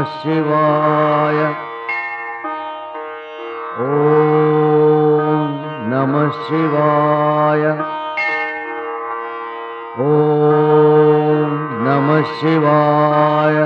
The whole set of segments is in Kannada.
ಶಿವಾಯ ಓಂ ನಮಃ ಶಿವಾಯ ಓಂ ನಮಃ ಶಿವಾಯ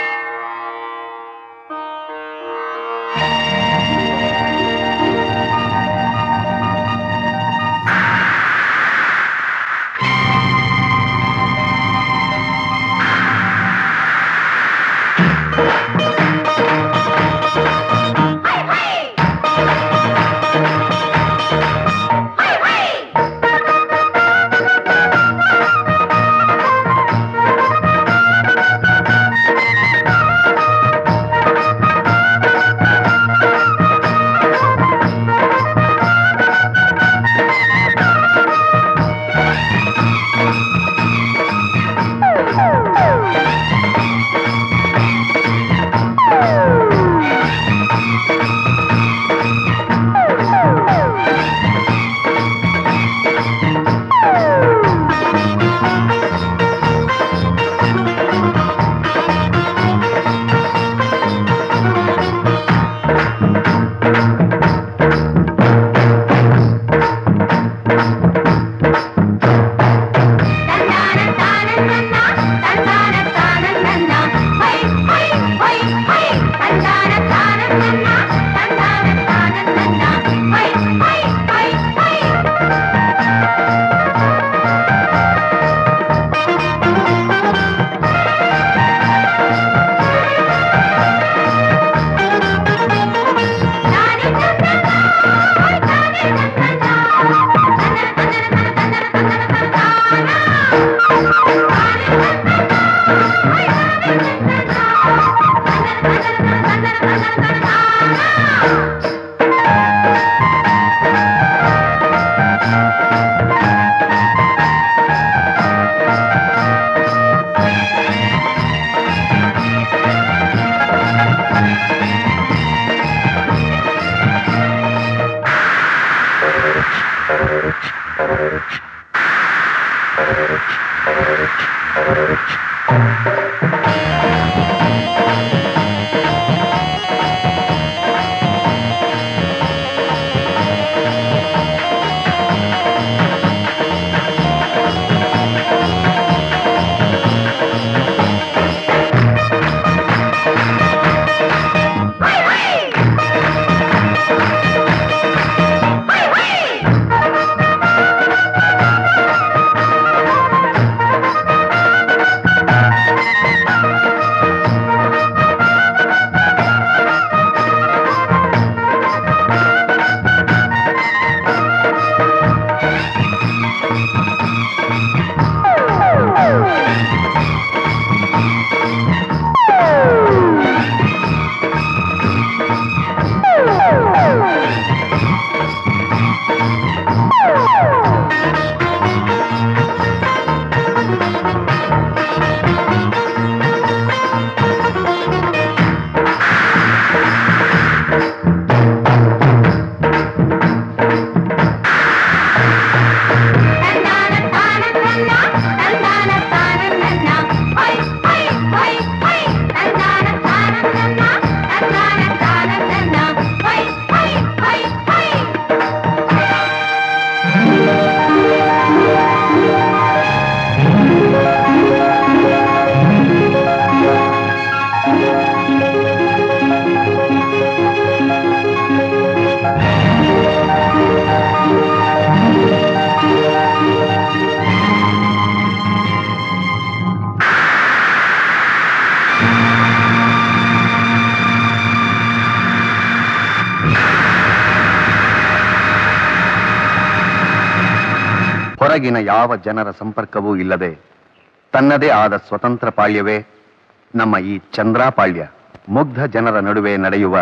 ಹೊರಗಿನ ಯಾವ ಜನರ ಸಂಪರ್ಕವೂ ಇಲ್ಲದೆ ತನ್ನದೇ ಆದ ಸ್ವತಂತ್ರ ಪಾಳ್ಯವೇ ನಮ್ಮ ಈ ಚಂದ್ರಾಪಾಳ್ಯ ಮುಗ್ಧ ಜನರ ನಡುವೆ ನಡೆಯುವ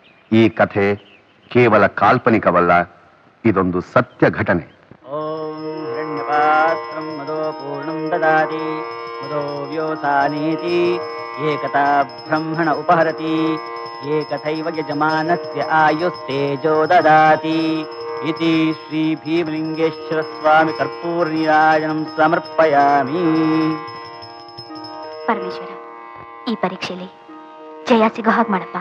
ಈ ಕಥೆ ಕೇವಲ ಕಾಲ್ಪನಿಕವಲ್ಲ ಇದೊಂದು ಸತ್ಯ ಘಟನೆ ಓಂ ಹಿರಣ್ಯಪಾತ್ರಂ ಮದೋ ಪೂರ್ಣಂ ದದಾತಿ ಮದೋ ವ್ಯೋಸಾನೇತಿ ಏಕತಾ ಬ್ರಹ್ಮಣ ಉಪಹರತಿ ಏಕಥೈವ ಯಜಮಾನಸ್ಯ ಆಯುಸ್ತೇಜೋ ದದಾತಿ ಇತಿ ಶ್ರೀ ಭೀಮಲಿಂಗೇಶ್ವರ ಸ್ವಾಮಿ ಕರ್ಪೂರ್ನಿರಾಜನಂ ಸಮರ್ಪಯಾಮಿ ಪರಮೇಶ್ವರ ಈ ಪರೀಕ್ಷೆಯಲ್ಲಿ ಜಯ ಸಿಗೋ ಹಾಗೆ ಮಾಡಪ್ಪ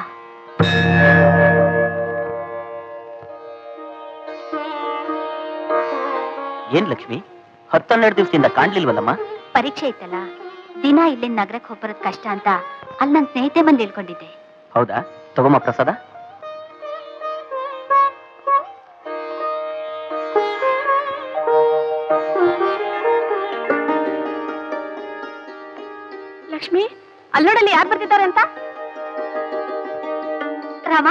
ಏನ್ ಲಕ್ಷ್ಮಿ ಹತ್ತನ್ನೆರಡು ದಿವಸದಿಂದ ಕಾಣ್ಲಿಲ್ವಲ್ಲಮ್ಮ ಪರೀಕ್ಷೆ ಇತ್ತಲ್ಲ ದಿನ ಇಲ್ಲಿಂದ ನಗರಕ್ಕೆ ಹೋಗ್ಬರೋದ್ ಕಷ್ಟ ಅಂತ ಅಲ್ಲಿ ನನ್ನ ಸ್ನೇಹಿತೆ ಬಂದು ಹೇಳ್ಕೊಂಡಿದ್ದೆ ಹೌದಾ ತಗೊಮ್ಮ ಪ್ರಸಾದ ಲಕ್ಷ್ಮಿ ಅಲ್ಲೋಡಲ್ಲಿ ಯಾರು ಬರ್ತಿದ್ದಾರೆ ಅಂತ ರಾಮ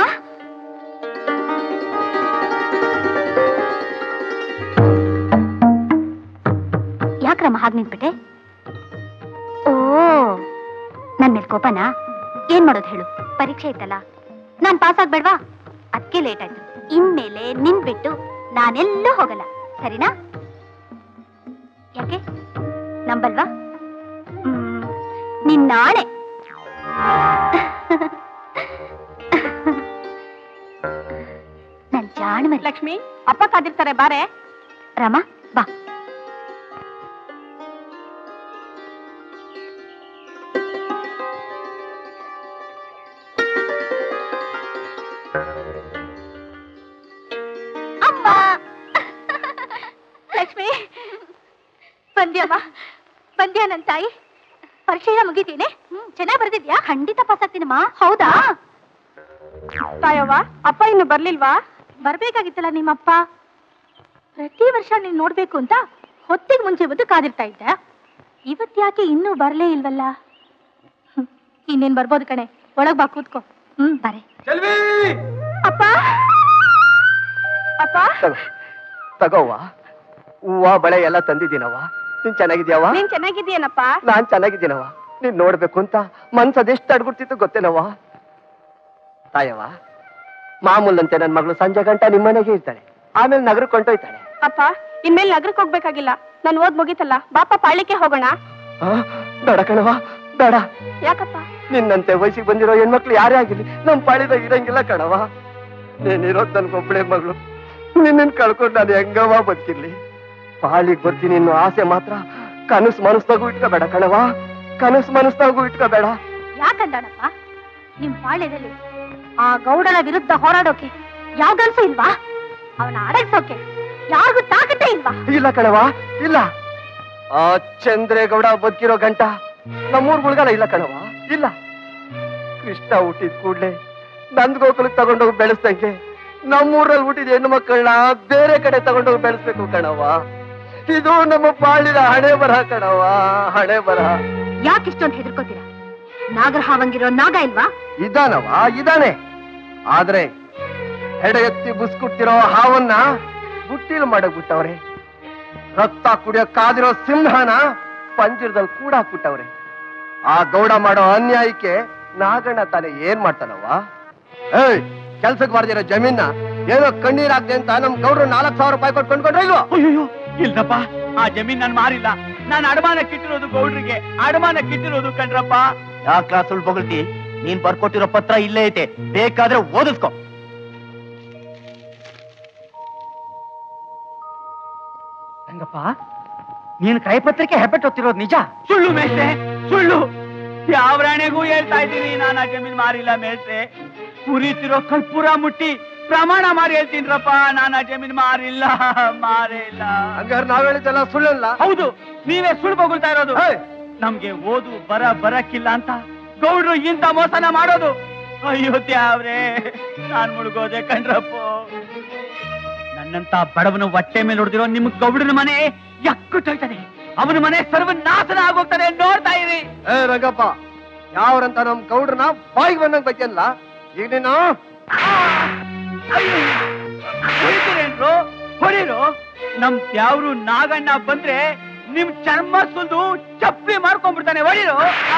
ಯಾಕೆ ರಾಮ ಹಾಗೆ ನಿಂತ್ಬಿಟ್ಟೆ ಓ ನನ್ ಮೇಲೆ ಕೋಪನಾ ಏನ್ ಮಾಡೋದು ಹೇಳು ಪರೀಕ್ಷೆ ಇತ್ತಲ್ಲ ನಾನ್ ಪಾಸ್ ಆಗ್ಬೇಡ್ವಾ ಅದಕ್ಕೆ ಲೇಟ್ ಆಯ್ತು ಇನ್ಮೇಲೆ ನಿನ್ ಬಿಟ್ಟು ನಾನೆಲ್ಲೂ ಹೋಗಲ್ಲ ಸರಿನಾ ಯಾಕೆ ನಂಬಲ್ವಾ ಹ್ಮ್, ನಿನ್ ನಾಳೆ ನನ್ ಜಾಣ ಮರಿ ಲಕ್ಷ್ಮಿ ಅಪ್ಪ ಕಾದಿರ್ತಾರೆ ಬಾರೆ ರಾಮ ಬಾ ಅಮ್ಮ ಲಕ್ಷ್ಮಿ ಬಂದ್ಯಮ್ಮ ಬಂದ್ಯಾ ನನ್ ತಾಯಿ ಪರೀಕ್ಷೆನ ಮುಗಿತೀನಿ ಚೆನ್ನಾಗಿ ಬರ್ದಿದ್ಯಾ ಖಂಡಿತ ಪಾಸ್ ಆಗ್ತೀನಮ್ಮ ಹೌದಾ ತಾಯವ್ವ ಅಪ್ಪ ಇನ್ನು ಬರ್ಲಿಲ್ವಾ ಬರ್ಬೇಕಾಗಿತ್ತಲ್ಲ ನಿಮ್ಮಪ್ಪ ಪ್ರತಿ ವರ್ಷ ನೀನ್ ನೋಡ್ಬೇಕು ಅಂತ ಹೊತ್ತಿಗೆ ಮುಂಚೆ ಬಂದು ಕಾದಿರ್ತಾ ಇದ್ದೆ ಇವತ್ ಯಾಕೆ ಇನ್ನೂ ಬರ್ಲೇ ಇಲ್ವಲ್ಲ ಹ್ಮ್, ಇನ್ನೇನ್ ಬರ್ಬೋದು ಕಣೆ ಒಳಗ್ ಬಾ ಕೂತ್ಕೋ ಹ್ಮ್ ಬಾರೆ ಅಪ್ಪ ಅಪ್ಪ ತಗೋವ್ವ ಹೂವ ಬಳೆ ಎಲ್ಲ ತಂದಿದ್ದೀನವ್ವ ನೀನ್ ಚೆನ್ನಾಗಿದ್ಯಾವ ನೀನ್ ಚೆನ್ನಾಗಿದ್ದೀಯನಪ್ಪ ನಾನ್ ಚೆನ್ನಾಗಿದ್ದೀನವ್ವ ನೀನ್ ನೋಡ್ಬೇಕು ಅಂತ ಮನ್ಸ್ ಅದೆಷ್ಟು ಅಡ್ಗುಡ್ತಿತ್ತು ಗೊತ್ತೇನವ್ವ ತಾಯವ್ವ ಮಾಮೂಲಂತೆ ನನ್ ಮಗಳು ಸಂಜೆ ಗಂಟ ನಿಮ್ಮನೆಗೆ ಇರ್ತಾಳೆ ಆಮೇಲೆ ನಗರಕ್ಕೆ ಹೊಂಟೋಯ್ತಾಳೆ ಅಪ್ಪ ಇನ್ಮೇಲೆ ನಗರಕ್ಕೆ ಹೋಗ್ಬೇಕಾಗಿಲ್ಲ ನಾನು ಓದ್ ಮುಗೀತಲ್ಲ ಬಾಪ ಪಾಳ್ಯಕ್ಕೆ ಹೋಗೋಣ ಆ, ಬೇಡ ಕಣವ್ವ ಬೇಡ ಯಾಕಪ್ಪ ನಿನ್ನಂತೆ ವಯಸ್ಸಿಗೆ ಬಂದಿರೋ ಹೆಣ್ಮಕ್ಳು ಯಾರೇ ಆಗಿರ್ಲಿ ನಮ್ ಪಾಳಿದಾಗ ಇರಂಗಿಲ್ಲ ಕಣವ ನೀನಿರೋದ್ ನನ್ಗೊಬ್ಳೆ ಮಗಳು ನಿನ್ನನ್ ಕಳ್ಕೊಂಡು ನಾನು ಹೆಂಗವ ಬದುಕಿರ್ಲಿ ಪಾಳಿಗ್ ಬರ್ತೀನಿ ಅನ್ನೋ ಆಸೆ ಮಾತ್ರ ಕನಸು ಮನಸ್ಸಾಗೂ ಇಟ್ಕೋಬೇಡ ಕಣವ ಕನಸು ಮನಸ್ಸಾಗೂ ಇಟ್ಕೋಬೇಡ ಯಾಕಂದಣಪ್ಪ ನಿಮ್ ಪಾಳ್ಯದಲ್ಲಿ ಆ ಗೌಡನ ವಿರುದ್ಧ ಹೋರಾಡೋಕೆ ಯಾವ ಗಲ್ಸು ಇಲ್ವಾ ಅವನ ಅಡಗ್ಸೋಕೆ ಯಾರಿಗೂ ತಾಕತ್ತೇ ಇಲ್ವಾ ಇಲ್ಲ ಕಣವ ಇಲ್ಲ ಆ ಚಂದ್ರೇಗೌಡ ಬದುಕಿರೋ ಗಂಟ ನಮ್ಮೂರ್ ಗುಳ್ಗಾಲ ಇಲ್ಲ ಕಣವ ಇಲ್ಲ ಕೃಷ್ಣ ಹುಟ್ಟಿದ ಕೂಡ್ಲೆ ನಂದ್ ಗೋಕುಲಕ್ಕೆ ತಗೊಂಡೋಗಿ ಬೆಳೆಸ್ದಂಗೆ ನಮ್ಮೂರಲ್ಲಿ ಹುಟ್ಟಿದ ಹೆಣ್ಣು ಮಕ್ಕಳನ್ನ ಬೇರೆ ಕಡೆ ತಗೊಂಡೋಗಿ ಬೆಳೆಸ್ಬೇಕು ಕಣವ ಇದು ನಮ್ಮ ಬಾಳಿನ ಹಣೆ ಬರಹ ಕಣವ ಹಣೆ ಬರಹ ಯಾಕೆ ಇಷ್ಟೊಂದು ಹೆದರ್ಕೋತೀರಾ ನಾಗರ ಹಾವಂಗಿರೋ ನಾಗ ಇಲ್ವಾ ಇದಾನವ ಇದಾನೆ ಆದ್ರೆ ಹೆಡ ಎತ್ತಿ ಬುಸ್ಕುಟ್ಟಿರೋ ಹಾವನ್ನ ಬುಟ್ಟಿಲ್ ಮಾಡಕ್ಬಿಟ್ಟವ್ರೆ ರಕ್ತ ಕುಡಿಯಕ್ಕಾದಿರೋ ಸಿಂಹನ ಪಂಜರದಲ್ಲಿ ಕೂಡ ಹಾಕ್ಬಿಟ್ಟವ್ರೆ ಆ ಗೌಡ ಮಾಡೋ ಅನ್ಯಾಯಕ್ಕೆ ನಾಗಣ್ಣ ತಾನೆ ಏನ್ ಮಾಡ್ತಾನವ್ವ ಏಯ್ ಕೆಲ್ಸಕ್ಕೆ ಬರ್ದಿರೋ ಜಮೀನ ಏನೋ ಕಣ್ಣೀರ್ ಹಾಕ್ದೆ ಅಂತ ನಮ್ ಗೌಡ್ರು ನಾಲ್ಕ್ ಸಾವಿರ ರೂಪಾಯಿ ಕೊಟ್ಟು ಕೊಂಡ್ಕೊಂಡ್ರೆ ಇಲ್ವೋ ಅಯ್ಯೋ ಇಲ್ರಪ್ಪ ಆ ಜಮೀನ್ ನಾನು ಮಾರಿಲ್ಲ ನಾನು ಅಡಮಾನ ಕಿಟ್ಟಿರೋದು ಗೌಡ್ರಿಗೆ ಅಡಮಾನ ಕಿಟ್ಟಿರೋದು ಕಣ್ರಪ್ಪ ಯಾ ಕ್ಲಾಸ್ ಸುಳ್ಳು ಬಗಳ್ತಿ ನೀನ್ ಬರ್ಕೊಟ್ಟಿರೋ ಪತ್ರ ಇಲ್ಲೇ ಐತೆ ಬೇಕಾದ್ರೆ ಓದಿಸ್ಕೊ ರಂಗಪ್ಪ ನೀನ್ ಕೈಪತ್ರಕ್ಕೆ ಹೆಬ್ಬೆಟ್ಟು ಹೊತ್ತಿರೋದು ನಿಜ ಸುಳ್ಳು ಮೇಷ್ಟ್ರೆ ಸುಳ್ಳು ಯಾವ ರಾಣೆಗೂ ಹೇಳ್ತಾ ಇದ್ದೀನಿ ನಾನು ಆ ಜಮೀನ್ ಮಾರಿಲ್ಲ ಮೇಷ್ಟ್ರೆ ಉರಿತಿರೋ ಕರ್ಪೂರ ಮುಟ್ಟಿ ಪ್ರಮಾಣ ಮಾರಿ ಹೇಳ್ತೀನ್ರಪ್ಪ ನಾನು ಆ ಜಮೀನ್ ಮಾರಿಲ್ಲ ಮಾರಿಲ್ಲ ಹಂಗಾರೆ ನಾವ್ ಹೇಳಿದ್ದೆಲ್ಲ ಸುಳ್ಳಲ್ಲ ಹೌದು ನೀವೇ ಸುಳ್ಳು ಬೊಗಳ್ತಾ ಇರೋದು ಏಯ್! ನಮ್ಗೆ ಓದು ಬರ ಬರಕ್ಕಿಲ್ಲ ಅಂತ ಗೌಡ್ರು ಇಂತ ಮೋಸನ ಮಾಡೋದು ಅಯ್ಯೋ ತ್ಯಾವ್ರೆ ನಾನ್ ಮುಳುಗೋದೆ ಕಣ್ರಪ್ಪ ನನ್ನಂತ ಬಡವನ ಹೊಟ್ಟೆ ಮೇಲೆ ಹೊಡೆದಿರೋ ನಿಮ್ ಗೌಡನ ಮನೆ ಯಕ್ಕುಟ್ಟೋಯ್ತಾನೆ ಅವನ ಮನೆ ಸರ್ವನಾಶನ ಆಗೋಗ್ತಾನೆ ನೋಡ್ತಾ ಇರಿ ಏ ರಂಗಪ್ಪ ಯಾವ್ರಂತ ನಮ್ ಗೌಡ್ರನ ಬಾಯಿಗೆ ಬಂದಂಗ್ ಬೈಯಲ್ಲ ಈಗ ನೀನು ಹೊಡಿತೀರೇನ್ರು ಹೊಡಿರು ನಮ್ ತ್ಯಾವ್ರು ನಾಗಣ್ಣ ಬಂದ್ರೆ ನಿಮ್ ಚರ್ಮ ಸುಲ್ದು ಚಪ್ಪಲಿ ಮಾಡ್ಕೊಂಡ್ಬಿಡ್ತಾನೆ ಹೊಡಿರು ಆ!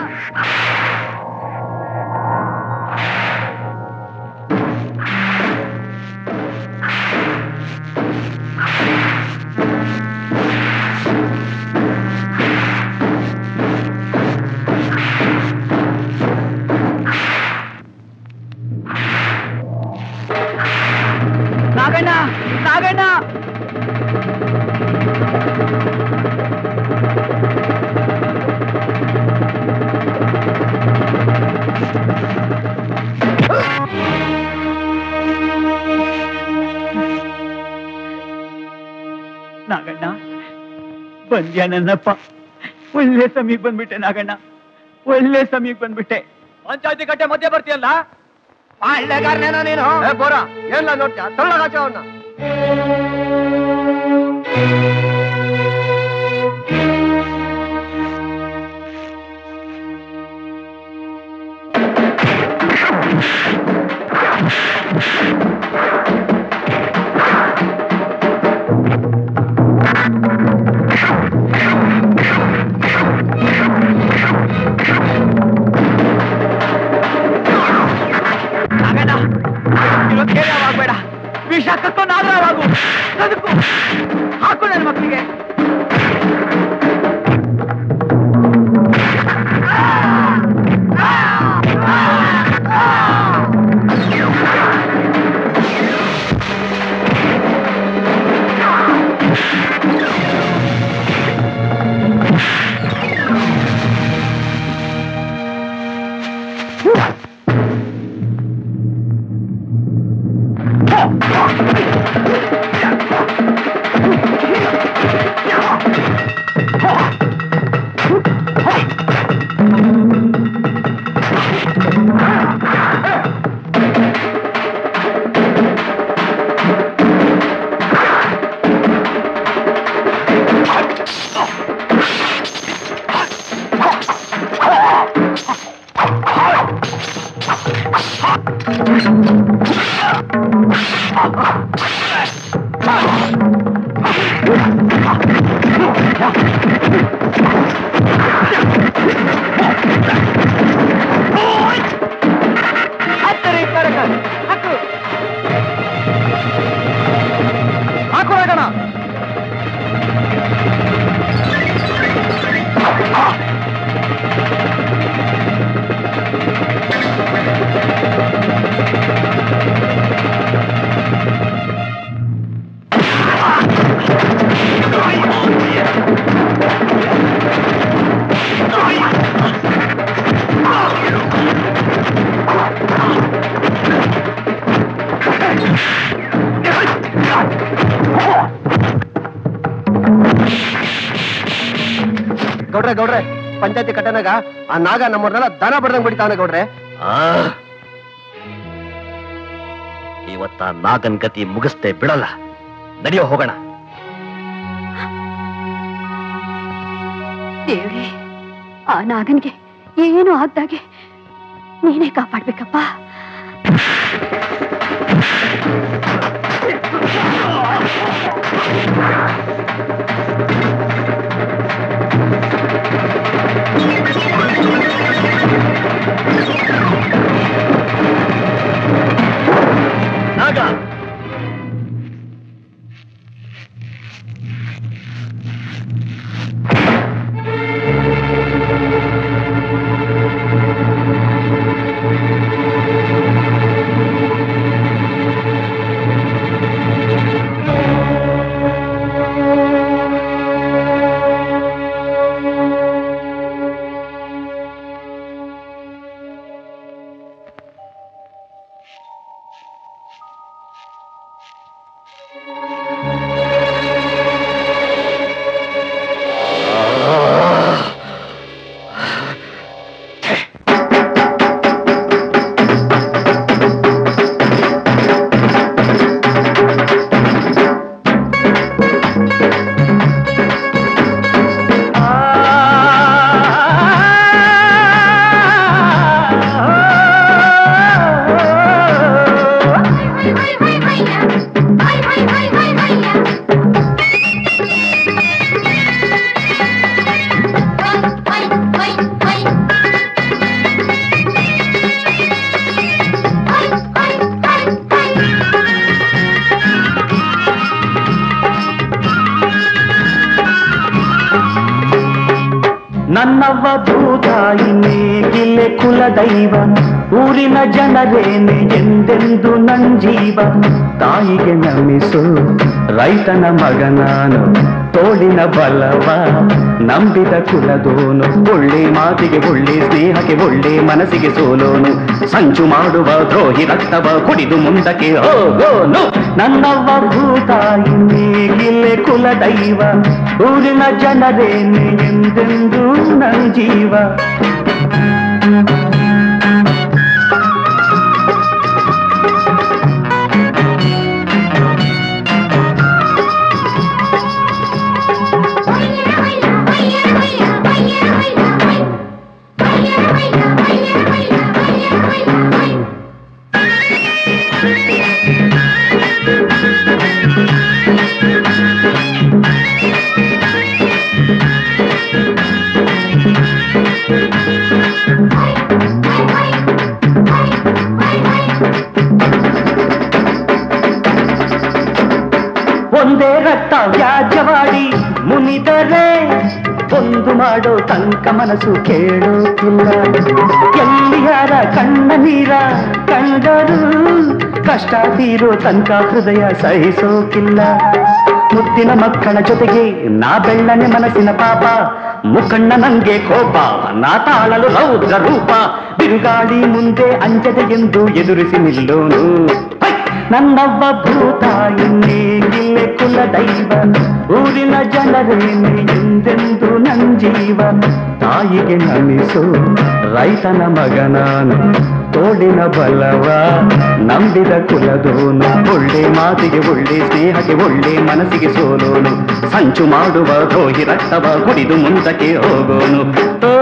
ನಾಗಣ್ಣ ನಾಗಣ್ಣ ನಾಗಣ್ಣ ಬಂದ್ಯಾ ನನ್ನಪ್ಪ ಒಳ್ಳೆ ಸಮಯಕ್ಕೆ ಬಂದ್ಬಿಟ್ಟೆ ನಾಗಣ್ಣ ಒಳ್ಳೆ ಸಮಯಕ್ಕೆ ಬಂದ್ಬಿಟ್ಟೆ ಪಂಚಾಯತಿ ಕಟ್ಟೆ ಮಧ್ಯೆ ಬರ್ತೀಯಲ್ಲ ಪಾಳ್ಯಗಾರನೇನ ನೀನು ಏ ಬೋರ ಏನ್ಲ ನೋಡ್ತೀಯ ತಳ್ಳಗಾಚ ಅವನ್ನ ನಾಗಣ್ಣ ಇವತ್ತು ಆಗಬೇಡ ವಿಷ ಕತ್ತೋ ನಾಗರಾವಾಗು ಬದುಕು ಹಾಕು ನನ್ನ ಮಕ್ಕಳಿಗೆ ಹಾಕು ಹಾಕೋಣ ಗೌಡ್ರೆ ಗೌಡ್ರೆ ಪಂಚಾಯತಿ ಕಟ್ಟನಾಗ ಆ ನಾಗ ನಮ್ಮವ್ರನ್ನೆಲ್ಲ ದನ ಬಡ್ದಂಗ್ ಬಿಡ್ತಾವನೆ ಗೌಡ್ರೆ ಇವತ್ತ ನಾಗನ್ ಗತಿ ಮುಗಿಸ್ದೆ ಬಿಡಲ್ಲ ನಡೆಯೋ ಹೋಗೋಣ ದೇವ್ರೆ ಆ ನಾಗನ್ಗೆ ಏನು ಆಗ್ದಾಗೆ ನೀನೇ ಕಾಪಾಡ್ಬೇಕಪ್ಪ ನಾಗ ನನ್ನವ್ವ ಭೂತಾಯಿ ನೇಗಿಲೆ ಕುಲದೈವ ಊರಿನ ಜನರೇನೆ ಎಂದೆಂದು ನನ್ ಜೀವ ತಾಯಿಗೆ ನಮಿಸು ರೈತನ ಮಗ ನಾನು ತೋಳಿನ ಬಲವ ನಂಬಿದ ಕುಲದೋನು ಒಳ್ಳೆ ಮಾತಿಗೆ ಒಳ್ಳೆ ಸ್ನೇಹಕ್ಕೆ ಒಳ್ಳೆ ಮನಸ್ಸಿಗೆ ಸೋಲೋನು ಸಂಚು ಮಾಡುವ ದ್ರೋಹಿ ರಕ್ತವ ಕುಡಿದು ಮುಂದಕ್ಕೆ ಹೋಗೋನು ನನ್ನವ್ವ ಭೂತಾಯಿ ನೇಗಿಲೆ ಕುಲ ದೈವ ಊರಿನ ಜನರೇನೆ ಎಂದೆಂದು ನನ್ ಜೀವ ಒಂದೇ ರಕ್ತ ವ್ಯಾಜ್ಯವಾಡಿ ಮುನಿದರೆ ಒಂದು ಮಾಡೋ ತನಕ ಮನಸ್ಸು ಕೇಳೋಕಿಲ್ಲ ಎಲ್ಲಿ ಯಾರ ಕಣ್ಣ ನೀರ ಕಂಡರು ಕಷ್ಟ ತೀರೋ ತನಕ ಹೃದಯ ಸಹಿಸೋಕಿಲ್ಲ ಮುದ್ದಿನ ಮಕ್ಕಳ ಜೊತೆಗೆ ನಾ ಬೆಳ್ಳನೆ ಮನಸ್ಸಿನ ಪಾಪ ಮುಖಣ್ಣ ನಂಗೆ ಕೋಪ ನಾ ತಾಳಲು ರೌದ್ರ ರೂಪ ಬಿರುಗಾಳಿ ಮುಂದೆ ಅಂಜದೆ ಎಂದು ಎದುರಿಸಿ ನಿಲ್ಲೋನು ಹೈ! ನನ್ನವ್ವ ಭೂತಾಯಿ ನೇಗಿಲೆ ಕುಲ ದೈವ ಊರಿನ ಜನರೇನೆ ಎಂದೆಂದು ನನ್ ಜೀವ ತಾಯಿಗೆ ನಮಿಸು ರೈತನ ಮಗ ನಾನು ತೋಳಿನ ಬಲವ ನಂಬಿದ ಕುಲದೋನು ಒಳ್ಳೆ ಮಾತಿಗೆ ಒಳ್ಳೆ ಸ್ನೇಹಕ್ಕೆ ಒಳ್ಳೆ ಮನಸ್ಸಿಗೆ ಸೋಲೋನು ಸಂಚು ಮಾಡುವ ದ್ರೋಹಿ ರಕ್ತವ ಕುಡಿದು ಮುಂದಕ್ಕೆ ಹೋಗೋನು ಓ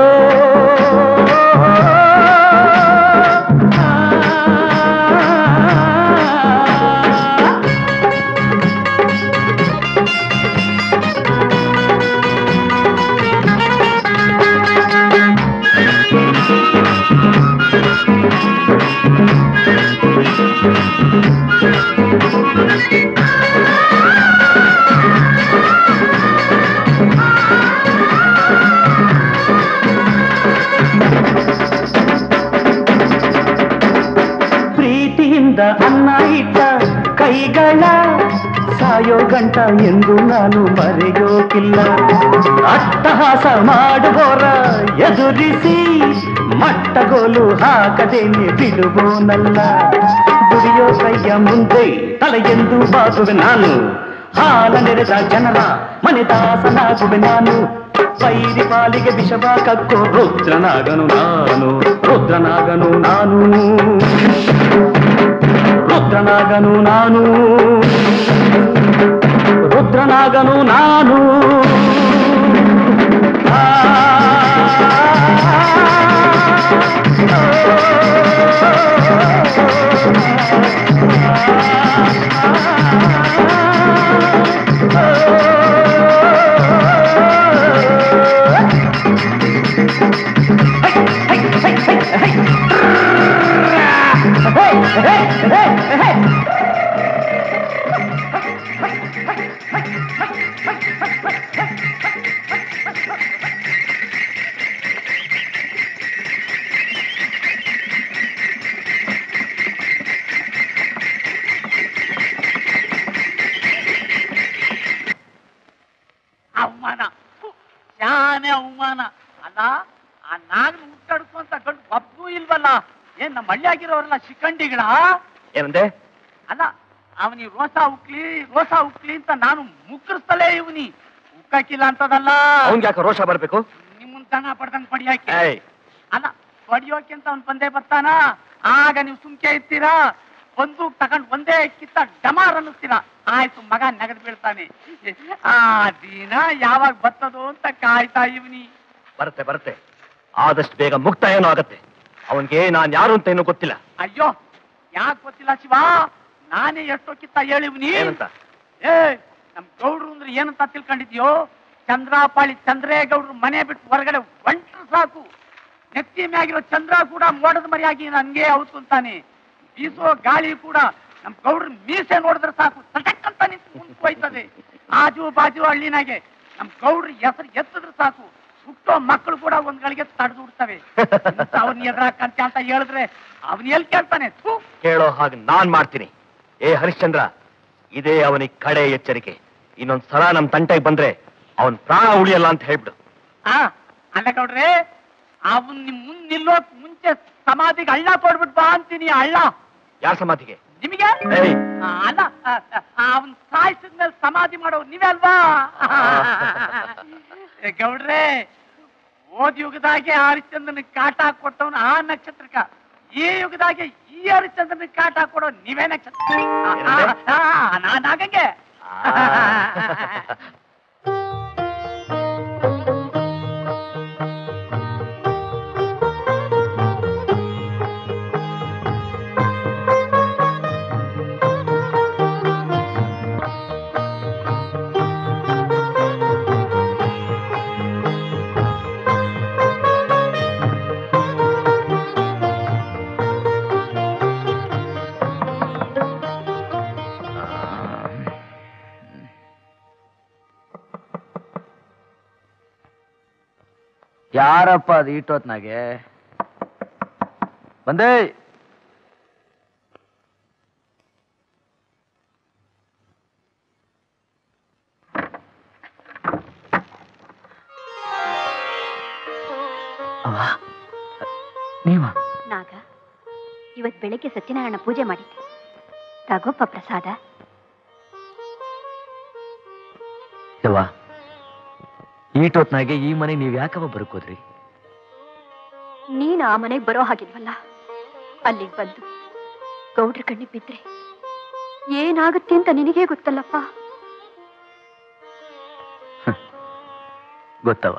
ಪ್ರೀತಿಯಿಂದ ಅನ್ನ ಇಟ್ಟ ಕೈಗಳ ಸಾಯೋ ಗಂಟ ಎಂದು ನಾನು ಮರೆಯೋಕಿಲ್ಲ ಅಟ್ಟಹಾಸ ಮಾಡುವೋರ ಎದುರಿಸಿ ಮಟ್ಟಗೋಲು ಹಾಕದೇನೆ ಬಿಡುವೋನಲ್ಲ ದುಡಿಯೋ ಕೈಯ ಮುಂದೆ ತಲೆಯೆಂದು ಬಾಗುವೆ ನಾನು ಹಾಲ ನೆರೆದ ಜನರ ಮನೆ ದಾಸನಾಗುವೆ ನಾನು ವೈರಿ ಪಾಲಿಗೆ ವಿಷವ ಕಕ್ಕೋ ರುದ್ರನಾಗನು ನಾನು ರುದ್ರನಾಗನು ನಾನು ರುದ್ರನಾಗನು ನಾನು ರುದ್ರನಾಗನು ನಾನು ಆ, ಅವಮಾನ ಫು, ಶಾನೆ ಅವಮಾನ ಅಲ್ಲ ಆ ನಾಗನ ಹುಟ್ಟಾಡ್ಕೊಂತ ಗಂಡು ಒಬ್ಬೂ ಇಲ್ವಲ್ಲ ಏನ್ ನಮ್ಮ ಹಳ್ಳಿಯಾಗಿರೋರೆಲ್ಲ ಶಿಖಂಡಿಗಳ ಏನಂದೆ ಅಲ್ಲ ಅವನಿ ರೋಸ ಉಕ್ಲಿ ರೋಸ ಉಕ್ಲಿ ಅಂತ ನಾನು ಮುಕ್ಕರಿಸ್ತಲೇ ಇವನಿ ಉಕ್ಕಕ್ಕಿಲ್ಲ ಅಂತದಲ್ಲ ಅವನ್ಗೆ ಯಾಕೆ ರೋಷ ಬರ್ಬೇಕು ನಿಮ್ಮನ್ ದನ ಪಡ್ದಂಗ್ ಪಡಿಯಾಕೆ ಏಯ್ ಅಲ್ಲ ಹೊಡಿಯೋಕೆ ಅಂತ ಅವ್ನ್ ಬಂದೇ ಬರ್ತಾನ ಆಗ ನೀವು ಸುಮ್ಕೆ ಇರ್ತೀರಾ ಬಂದೂಕ್ ತಗೊಂಡ್ ಒಂದೇ ಕಿತ್ತ ಡಮಾರ್ ಅನ್ನಿಸ್ತೀರಾ ಆಯ್ತು ಮಗ ನಗದ್ ಬೀಳ್ತಾನೆ ಆ ದಿನ ಯಾವಾಗ ಬರ್ತದೋ ಅಂತ ಕಾಯ್ತಾ ಇವನಿ ಬರುತ್ತೆ ಬರುತ್ತೆ ಆದಷ್ಟು ಬೇಗ ಮುಕ್ತಾಯನೂ ಆಗತ್ತೆ ಅವನ್ಗೆ ನಾನ್ ಯಾರು ಅಂತ ಏನೂ ಗೊತ್ತಿಲ್ಲ ಅಯ್ಯೋ ಯಾಕೆ ಗೊತ್ತಿಲ್ಲ ಶಿವ ನಾನೇ ಎಷ್ಟೋ ಕಿತ್ತ ಹೇಳಿವ್ನಿ ಏನಂತ ಏ ನಮ್ ಗೌಡ್ರು ಅಂದ್ರೆ ಏನಂತ ತಿಳ್ಕೊಂಡಿದ್ಯೋ ಚಂದ್ರಾಪಾಳಿ ಚಂದ್ರೇಗೌಡ್ರು ಮನೆ ಬಿಟ್ಟು ಹೊರಗಡೆ ಒಂಟ್ರು ಸಾಕು ನೆತ್ತಿ ಮ್ಯಾಗಿರೋ ಚಂದ್ರ ಕೂಡ ಮೋಡದ ಮರಿಯಾಗಿ ನನ್ಗೆ ಅವತ್ತು ಅಂತಾನೆ ಬೀಸೋ ಗಾಳಿ ಕೂಡ ನಮ್ ಗೌಡ್ರ ಮೀಸೆ ನೋಡಿದ್ರೆ ಸಾಕು ಸಟಕ್ ಅಂತ ನಿಂತು ಮುಂದೆ ಹೋಯ್ತದೆ ಆಜು ಬಾಜು ಹಳ್ಳಿನಾಗೆ ನಮ್ ಗೌಡ್ರ ಹೆಸರು ಎತ್ತಿದ್ರೆ ಸಾಕು ಹುಟ್ಟೋ ಮಕ್ಕಳು ಕೂಡ ಒಂದ್ ಗಳಿಗೆ ತಡೆದು ಬಿಡ್ತವೆ ಅವನ್ ಎದುರಾಕಂತ ಅಂತ ಹೇಳಿದ್ರೆ ಅವನ್ ಎಲ್ ಕೇಳ್ತಾನೆ ಥು. ಕೇಳೋ ಹಾಗೆ ನಾನ್ ಮಾಡ್ತೀನಿ ಏ ಹರಿಶ್ಚಂದ್ರ ಇದೇ ಅವನಿಗೆ ಕಡೆ ಎಚ್ಚರಿಕೆ ಇನ್ನೊಂದ್ ಸಲ ನಮ್ ತಂಟೆಗೆ ಬಂದ್ರೆ ಅವನ್ ಪ್ರಾಣ ಉಳಿಯಲ್ಲ ಅಂತ ಹೇಳ್ಬಿಡು ಆ ಅಲ್ಲ ಗೌಡ್ರೆ ಅವನ್ ನಿಮ್ ಮುಂದ್ ನಿಲ್ಲೋಕ್ ಮುಂಚೆ ಸಮಾಧಿಗೆ ಹಳ್ಳ ಕೊಡ್ಬಿಟ್ ಬಾ ಅಂತೀನಿ ಹಳ್ಳ ಯಾರ ಸಮಾಧಿಗೆ ನಿಮಗೆ ಏಯ್ ಆ, ಅಲ್ಲ ಅವನ್ ಸಾಯಿಸಿದ್ಮೇಲೆ ಸಮಾಧಿ ಮಾಡೋರು ನೀವೇ ಅಲ್ವಾ ಏ, ಗೌಡ್ರೆ ಓದ್ ಯುಗದಾಗೆ ಹರಿಶ್ಚಂದ್ರನ ಕಾಟ ಕೊಟ್ಟವನು ಆ ನಕ್ಷತ್ರಕ್ಕ ಈ ಯುಗದಾಗೆ ಈ ಹರಿಶ್ಚಂದ್ರನ ಕಾಟ ಕೊಡೋ ನೀವೇ ನಕ್ಷತ್ರ ಆ, ಆ, ಆ, ನಾನ್ ಆಗಂಗೆ ಯಾರಪ್ಪ ಅದು ಇಟ್ಟೋತ್ನಾಗೆ ಬಂದೇ ನೀವ ನಾಗ ಇವತ್ ಬೆಳಿಗ್ಗೆ ಸತ್ಯನಾರಾಯಣ ಪೂಜೆ ಮಾಡಿದ್ದೆ ತಗೋಪ್ಪ ಪ್ರಸಾದ ಯವ್ವ ಈಟೊತ್ನಾಗೆ ಈ ಮನೆ ನೀವ್ ಯಾಕವ ಬರ್ಕೋದ್ರಿ ನೀನು ಆ ಮನೆಗೆ ಬರೋ ಹಾಗಿಲ್ವಲ್ಲ ಅಲ್ಲಿಗೆ ಬಂದು ಗೌಡ್ರ ಕಣ್ಣಿಗೆ ಬಿದ್ರೆ ಏನಾಗುತ್ತೆ ಅಂತ ನಿನಗೇ ಗೊತ್ತಲ್ಲಪ್ಪ ಗೊತ್ತವ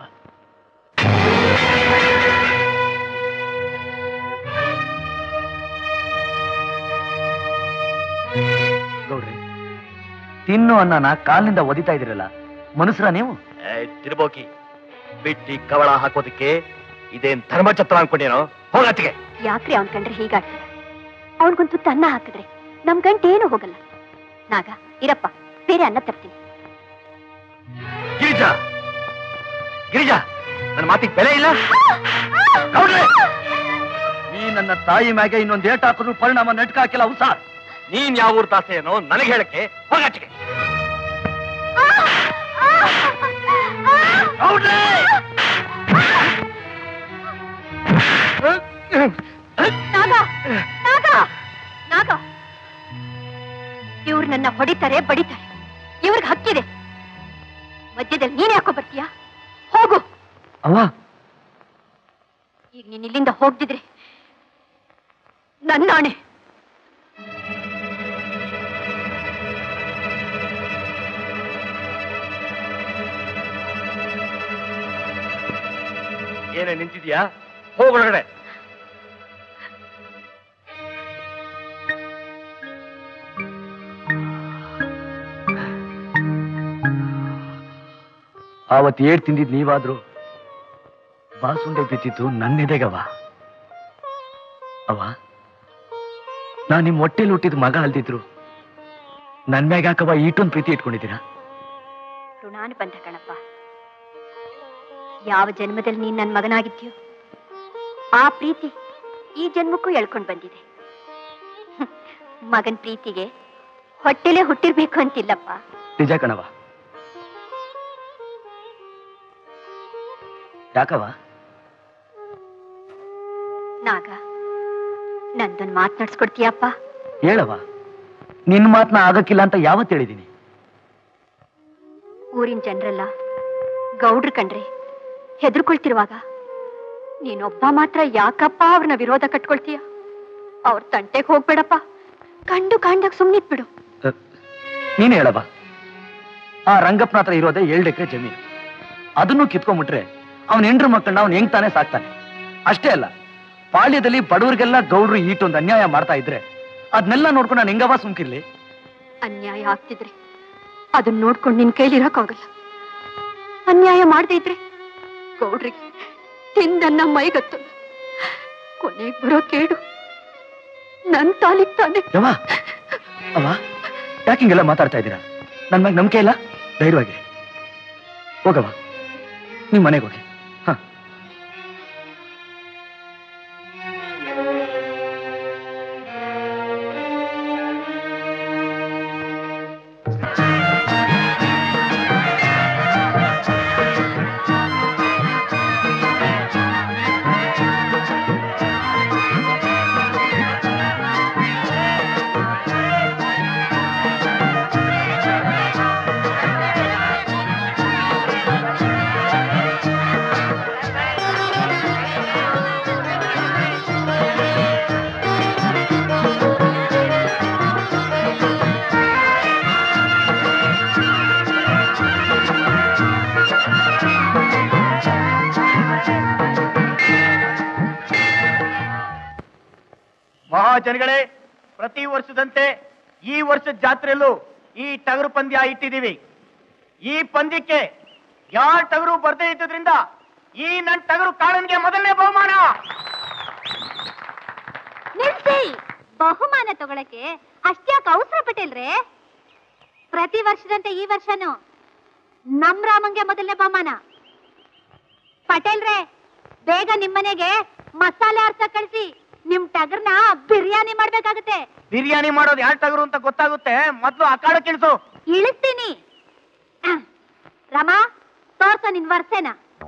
ಗೌಡ್ರಿ ತಿನ್ನು ಅನ್ನನ ಕಾಲಿನಿಂದ ಒದಿತಾ ಇದಿರಲ್ಲ ಮನುಷ್ಯರ ನೀವು ಏ, ತಿರ್ಬೋಕಿ ಬಿಟ್ಟಿ ಕವಳ ಹಾಕೋದಕ್ಕೆ ಇದೇನ್ ಧರ್ಮಛತ್ರ ಅನ್ಕೊಂಡೇನೋ ಹೋಗತ್ತಿಗೆ ಯಾಕ್ರಿ ಅವನ್ ಕಂಡ್ರೆ ಹೀಗಾಡ್ತೀರ ಅವನ್ಗೊಂದು ಅನ್ನ ಹಾಕಿದ್ರೆ ನಮ್ ಗಂಟೆ ಏನು ಹೋಗಲ್ಲ ನಾಗ ಇರಪ್ಪ ಬೇರೆ ಅನ್ನ ತರ್ತೀನಿ ಗಿರಿಜಾ ಗಿರಿಜಾ ನನ್ನ ಮಾತಿಗೆ ಬೆಲೆ ಇಲ್ಲ ಗೌಡ್ರೆ ಈ ನನ್ನ ತಾಯಿ ಮ್ಯಾಗೆ ಇನ್ನೊಂದ್ ಏಟ್ ಹಾಕಿದ್ರು ಪರಿಣಾಮ ನೆಟ್ಕ ಹಾಕಿಲ್ಲ ಉಸಾ ನೀನ್ ಯಾವ ಊರ್ ತಾಸೆನೋ ನನಗೆ ಹೇಳಕ್ಕೆ ಹೋಗತ್ತಿಗೆ ಗೌಡ್ರೆ ನಾಗ ನಾಗ ನಾಗ ಇವ್ರು ನನ್ನ ಹೊಡಿತಾರೆ ಬಡಿತಾರೆ ಇವ್ರಿಗೆ ಹಕ್ಕಿದೆ ಮಧ್ಯದಲ್ಲಿ ನೀನ್ ಯಾಕೋ ಬರ್ತೀಯಾ ಹೋಗು ಅವ್ವ ಈಗ ನೀನ್ ಇಲ್ಲಿಂದ ಹೋಗ್ದಿದ್ರೆ ನನ್ನಾಣೆ ಏನೇ ನಿಂತಿದ್ಯಾ ಹೋಗೊಳಗಡೆ ಆವತ್ ಏಟ್ ತಿಂದಿದ್ ನೀವಾದ್ರು ಬಾಸುಂಡೆ ಬಿದ್ದಿದ್ದು ನನ್ನೆದೆಗವ ಅವ ನಾ ನಿಮ್ ಹೊಟ್ಟೆಲಿ ಹುಟ್ಟಿದ ಮಗ ಅಲ್ದಿದ್ರು ನನ್ ಮ್ಯಾಗ ಯಾಕವ ಈಟೊಂದ್ ಪ್ರೀತಿ ಇಟ್ಕೊಂಡಿದ್ದೀರಾ ಋಣಾನುಬಂಧ ಕಣಪ್ಪ ಯಾವ ಜನ್ಮದಲ್ಲಿ ನೀನ್ ನನ್ನ ಮಗನಾಗಿದ್ಯೋ ಆ ಪ್ರೀತಿ ಈ ಜನ್ಮಕ್ಕೂ ಎಳ್ಕೊಂಡ್ ಬಂದಿದೆ ಹ್ಮ್. ಮಗನ್ ಪ್ರೀತಿಗೆ ಹೊಟ್ಟೆಲೆ ಹುಟ್ಟಿರ್ಬೇಕು ಅಂತಿಲ್ಲಪ್ಪ ನಿಜ ಕಣವ ಯಾಕವ ನಾಗ ನಂದೊಂದ್ ಮಾತನಾಡ್ಸ್ಕೊಡ್ತೀಯಪ್ಪ ಹೇಳವ ನಿನ್ ಮಾತ್ನ ಆಗಕ್ಕಿಲ್ಲ ಅಂತ ಯಾವತ್ ಹೇಳಿದೀನಿ ಊರಿನ ಜನರೆಲ್ಲ ಗೌಡ್ರು ಕಂಡ್ರೆ ಹೆದರ್ಕೊಳ್ತಿರುವಾಗ ನೀನೊಬ್ಬ ಮಾತ್ರ ಯಾಕಪ್ಪ ಅವ್ರನ್ನ ವಿರೋಧ ಕಟ್ಕೊಳ್ತೀಯ ಅವ್ರ ತಂಟೆಗೆ ಹೋಗ್ಬೇಡಪ್ಪ ಕಂಡು ಕಾಣ್ದಾಗ ಸುಮ್ನಿತ್ಬಿಡು ಅಹ್, ನೀನ್ ಹೇಳವ ಆ ರಂಗಪ್ಪನ ಹತ್ರ ಇರೋದೇ ಏಳು ಎಕರೆ ಜಮೀನು ಅದನ್ನು ಕಿತ್ಕೊಂಡ್ಬಿಟ್ರೆ ಅವನ ಹೆಂಡ್ರು ಮಕ್ಕಳನ್ನ ಅವ್ನು ಹೆಂಗ್ ತಾನೇ ಸಾಕ್ತಾನೆ ಅಷ್ಟೇ ಅಲ್ಲ ಪಾಳ್ಯದಲ್ಲಿ ಬಡವರಿಗೆಲ್ಲ ಗೌಡ್ರು ಈಟೊಂದು ಅನ್ಯಾಯ ಮಾಡ್ತಾ ಇದ್ರೆ ಅದನ್ನೆಲ್ಲ ನೋಡ್ಕೊಂಡು ನಾನು ಹೆಂಗವ ಸುಮ್ಕಿರ್ಲಿ ಅನ್ಯಾಯ ಆಗ್ತಿದ್ರೆ ಅದನ್ನ ನೋಡ್ಕೊಂಡು ನಿನ್ ಕೈಲಿರಕ್ಕಾಗಲ್ಲ ಅನ್ಯಾಯ ಮಾಡದೇ ಇದ್ರೆ ಗೌಡ್ರಿಗೆ ತಿಂದನ್ನ ಮೈಗತ್ತು ಕೊನೆಗೆ ಬರೋ ಕೇಡು ನನ್ ತಾಲಿಗ್ ತಾನೆ ಯವ್ವ ಅವ ಯಾಕೆ ಹಿಂಗೆಲ್ಲ ಮಾತಾಡ್ತಾ ಇದ್ದೀರಾ ನನ್ ಮ್ಯಾಗ ನಂಬಿಕೆ ಇಲ್ಲ ಧೈರ್ಯವಾಗಿ ಹೋಗವ ನಿಮ್ ಮನೆಗೆ ಹೋಗಿ ಜನಗಳೇ ಪ್ರತಿ ವರ್ಷದಂತೆ ಈ ವರ್ಷದ ಜಾತ್ರೆಯಲ್ಲೂ ಈ ಟಗರು ಪಂದ್ಯ ಇಟ್ಟಿದ್ದೀವಿ ಈ ಪಂದ್ಯಕ್ಕೆ ಯಾರ ಟಗರು ಬರ್ದೇ ಇದ್ದುದ್ರಿಂದ ಈ ನನ್ ಟಗರು ಕಾಳನ್ಗೆ ಮೊದಲನೇ ಬಹುಮಾನ ನಿಲ್ಸಿ ಬಹುಮಾನ ತಗೊಳಕ್ಕೆ ಅಷ್ಟ್ಯಾಕೆ ಅವಸರ ಪಟೇಲ್ರೆ ಪ್ರತಿ ವರ್ಷದಂತೆ ಈ ವರ್ಷನೂ ನಮ್ ರಾಮಂಗೆ ಮೊದಲನೇ ಬಹುಮಾನ ಪಟೇಲ್ರೆ ಬೇಗ ನಿಮ್ಮನೆಗೆ ಮಸಾಲೆ ಅರ್ಥ ಕಳಿಸಿ ನಿಮ್ ಟಗರ್ನ ಬಿರಿಯಾನಿ ಮಾಡ್ಬೇಕಾಗತ್ತೆ ಬಿರಿಯಾನಿ ಮಾಡೋದು ಯಾರ ಟಗರು ಅಂತ ಗೊತ್ತಾಗುತ್ತೆ ಮೊದ್ಲು ಅಖಾಡ ಕೆಲ್ಸು ಇಳಿಸ್ತೀನಿ ರಮ ತೋರ್ಸೋ ನಿನ್ ವರ್ಷೆನ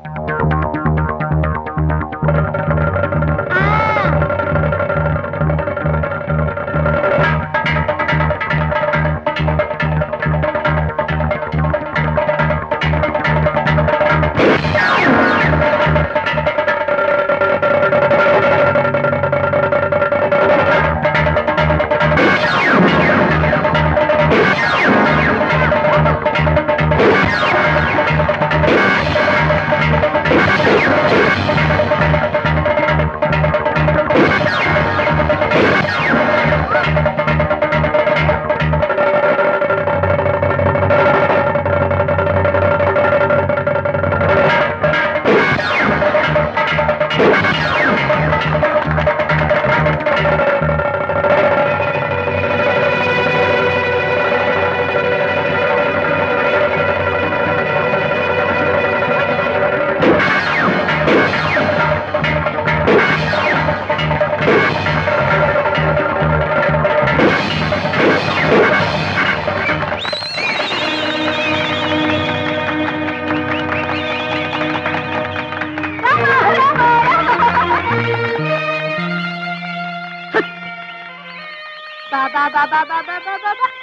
ಬಾ ಬಾ ಬಾ ಬಾ ಬಾ ಬಾ ಬಾ ಬಾ ಬಾ.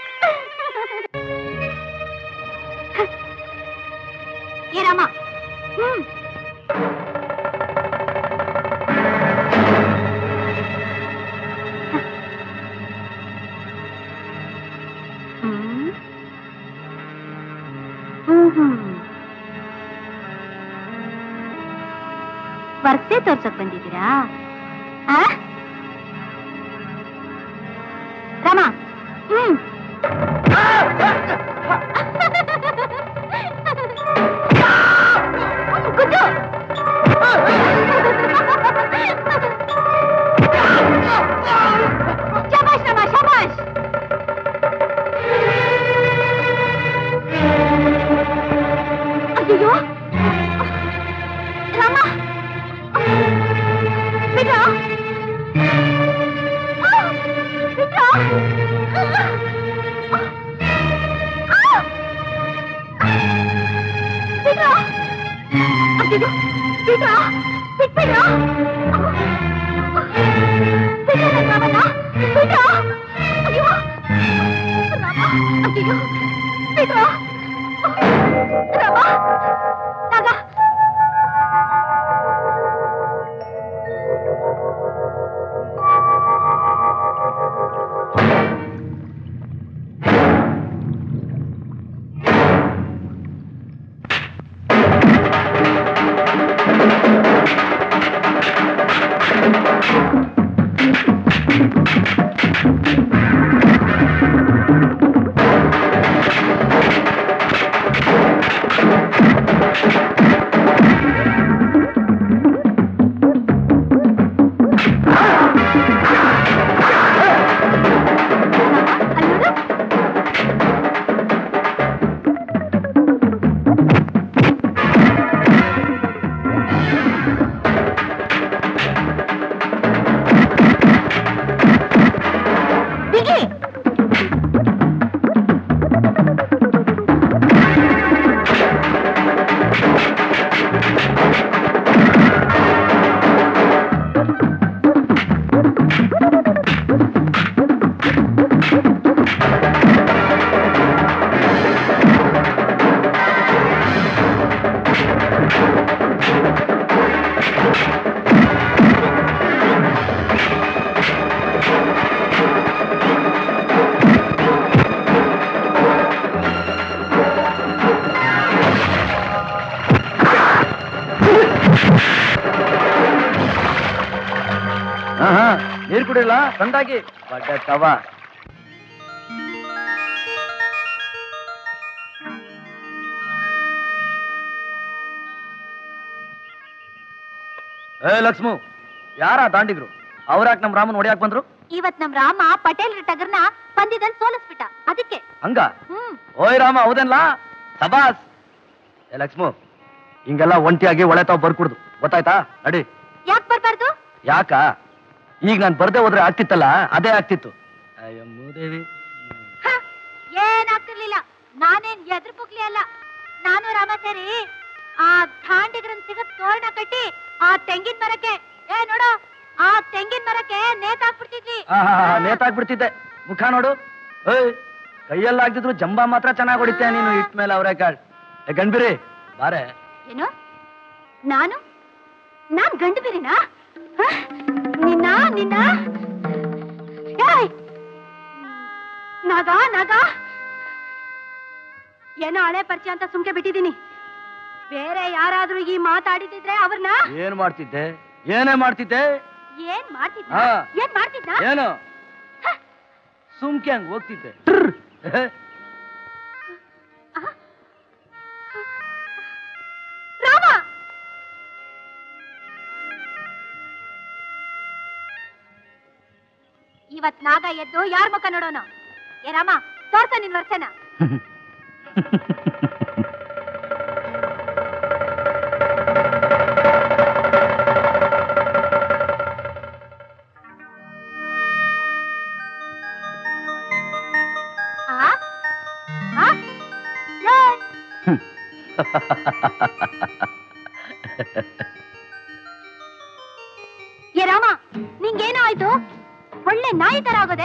ಏ ರಾಮ ಹ್ಮ್ ಹ್ಮ್. ಹ್ಮ್ ಹ್ಮ್. ವರ್ಸೆ ತೋರ್ಸಕ್ ಬಂದಿದ್ದೀರಾ ಆ ರಾಮ ಹ್ಮ್ ಗುಡ್ಡು ಶಬಾಷ್ ರಾಮ ಶಬಾಷ್ ಅಯ್ಯೋ ರಾಮ ಬಿಡ ಕುಡಿಲ್ಲ ಸಂದಾಗಿ ಬಡ್ಡೆ ತವ ಏ ಲಕ್ಷ್ಮು ಯಾರ ದಾಂಡಿಗ್ರು ಅವ್ರಾಕ್ ನಮ್ ರಾಮನ್ ಹೊಡ್ಯಾಕ್ ಬಂದ್ರು ಇವತ್ ನಮ್ ರಾಮ ಪಟೇಲ್ ಟಗರ್ನ ಪಂದ್ಯದಲ್ಲಿ ಸೋಲಿಸ್ಬಿಟ್ಟ ಅದಕ್ಕೆ ಹಂಗ ಹ್ಮ್ ಓಯ್ ರಾಮ ಹೌದೇನ್ಲಾ ಸಬಾಸ್ ಏ ಲಕ್ಷ್ಮು ಹಿಂಗೆಲ್ಲ ಒಂಟಿಯಾಗಿ ಒಳೆ ತಾವ್ ಬರ್ಕುಡ್ದು ಗೊತ್ತಾಯ್ತಾ ನಡಿ ಯಾಕ್ ಬರ್ಬಾರ್ದು ಯಾಕ ಈಗ ನಾನ್ ಬರ್ದೆ ಹೋದ್ರೆ ಆಗ್ತಿತ್ತಲ್ಲ ಅದೇ ಆಗ್ತಿತ್ತು ಅಯ್ಯೋ ಮೂದೇವಿ ಹ, ಏನಾಗ್ತಿರ್ಲಿಲ್ಲ ನಾನೇನ್ ಎದ್ರ ಪುಕ್ಲಿ ಅಲ್ಲ ನಾನು ರಾಮ ಸೇರಿ ಆ ದಾಂಡಿಗ್ರನ್ ಸಿಗತ್ ತೋರಣ ಕಟ್ಟಿ ಆ ತೆಂಗಿನ ಮರಕ್ಕೆ ಏ ನೋಡು ಆ ತೆಂಗಿನ ಮರಕ್ಕೆ ನೇತಾಕ್ಬಿಡ್ತಿದ್ವಿ ನೇತಾಕ್ಬಿಡ್ತಿದ್ದೆ ಮುಖ ನೋಡು ಏಯ್ ಕೈಯಲ್ಲ ಆಗ್ತಿದ್ರು ಜಂಬಾ ಮಾತ್ರ ಚೆನ್ನಾಗ್ ಹೊಡಿತೀಯ ನೀನು ಇಟ್ ಮೇಲೆ ಅವರೇ ಕಾಳ್ ಏ ಗಂಡ್ಬಿರಿ ಬಾರೆ ಏನು ನಾನು ನಾನ್ ಗಂಡು ಬೇರೆನಾ ಹ? ನಿನ್ನ ನಿನ್ನ ಏಯ್! ನಾಗ ನಾಗ ಏನೋ ಹಳೆ ಪರಿಚಯ ಅಂತ ಸುಮ್ಕೆ ಬಿಟ್ಟಿದ್ದೀನಿ ಬೇರೆ ಯಾರಾದ್ರೂ ಈ ಮಾತಾಡಿದ್ರೆ ಅವ್ರನ್ನ ಏನ್ ಮಾಡ್ತಿದ್ದೆ ಏನೇ ಮಾಡ್ತಿದ್ದೆ ಏನ್ ಮಾಡ್ತಿದ್ದ ಹಾ. ಏನ್ ಮಾಡ್ತಿದ್ದ ಏನು ಸುಮ್ಕೆ ಹಂಗ್ ಹೋಗ್ತಿದ್ದೆ ಏ, ರಾಮ ಇವತ್ ನಾಗ ಎದ್ದು ಯಾರ್ ಮುಖ ನೋಡೋಣ ಏ ರಾಮ ತೋರ್ಸ ನಿನ್ ವರ್ಷನ ಆ? ಆ? ಏನ್? ಏ ರಾಮ ನಿಂಗೇನೋ ಆಯ್ತು ಒಳ್ಳೆ ನಾಯಿ ತರ ಆಗೋದೆ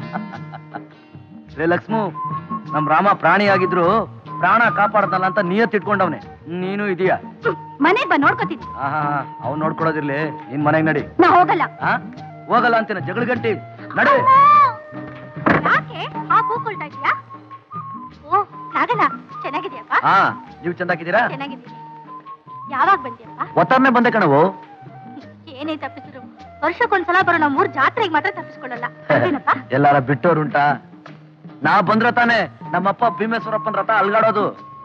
ರೇ ಲಕ್ಷ್ಮು ನಮ್ ರಾಮ ಪ್ರಾಣಿ ಆಗಿದ್ರು ಪ್ರಾಣ ಕಾಪಾಡ್ದಲ್ಲ ಅಂತ ನಿಯತ್ ಇಟ್ಕೊಂಡವ್ನೆ ನೀನು ಇದೀಯ ಮನೆಗ್ ಬಂದ್ ನೋಡ್ಕೋತೀನಿ ಆಹಾ ಅವ್ನ್ ನೋಡ್ಕೊಳೋದಿರ್ಲಿ ನಿನ್ ಮನೆಗ್ ನಡಿ ನಾ ಹೋಗಲ್ಲ ಆ? ಹೋಗಲ್ಲ ಅಂತೀನ ಜಗಳ ಗಂಟಿ ನಡಿ ಯಾಕೆ ಆ ಕೂಕೊಳ್ತಾ ಇದೀಯಾ ಓ ಸಾಗಲ್ಲ ಚೆನ್ನಾಗಿದ್ಯಪ್ಪ ಹಾ ನೀವ್ ಚಂದಾಕಿದ್ದೀರಾ ಚೆನ್ನಾಗಿದ್ದೀನಿ ಯಾವಾಗ ಬಂದ್ಯಪ್ಪ ಒತ್ತರ್ನೆ ಬಂದೆ ಕಣವು ಏನೇ ತಪ್ಪಿಸಿದ್ರು ವರ್ಷಕ್ಕೊಂದ್ಸಲ ಬರೋ ನಮ್ಮ ಊರ್ ಜಾತ್ರೆಗೆ ಮಾತ್ರ ತಪ್ಪಿಸ್ಕೊಳ್ಳಲ್ಲ ಏನಪ್ಪ ಎಲ್ಲಾರ ಬಿಟ್ಟೋರುಂಟಾ ನಾ ಬಂದ್ರ ತಾನೆ ನಮ್ಮಪ್ಪ ಭೀಮೇಶ್ವರಪ್ಪನ ರಥ ಅಲ್ಗಾಡೋದು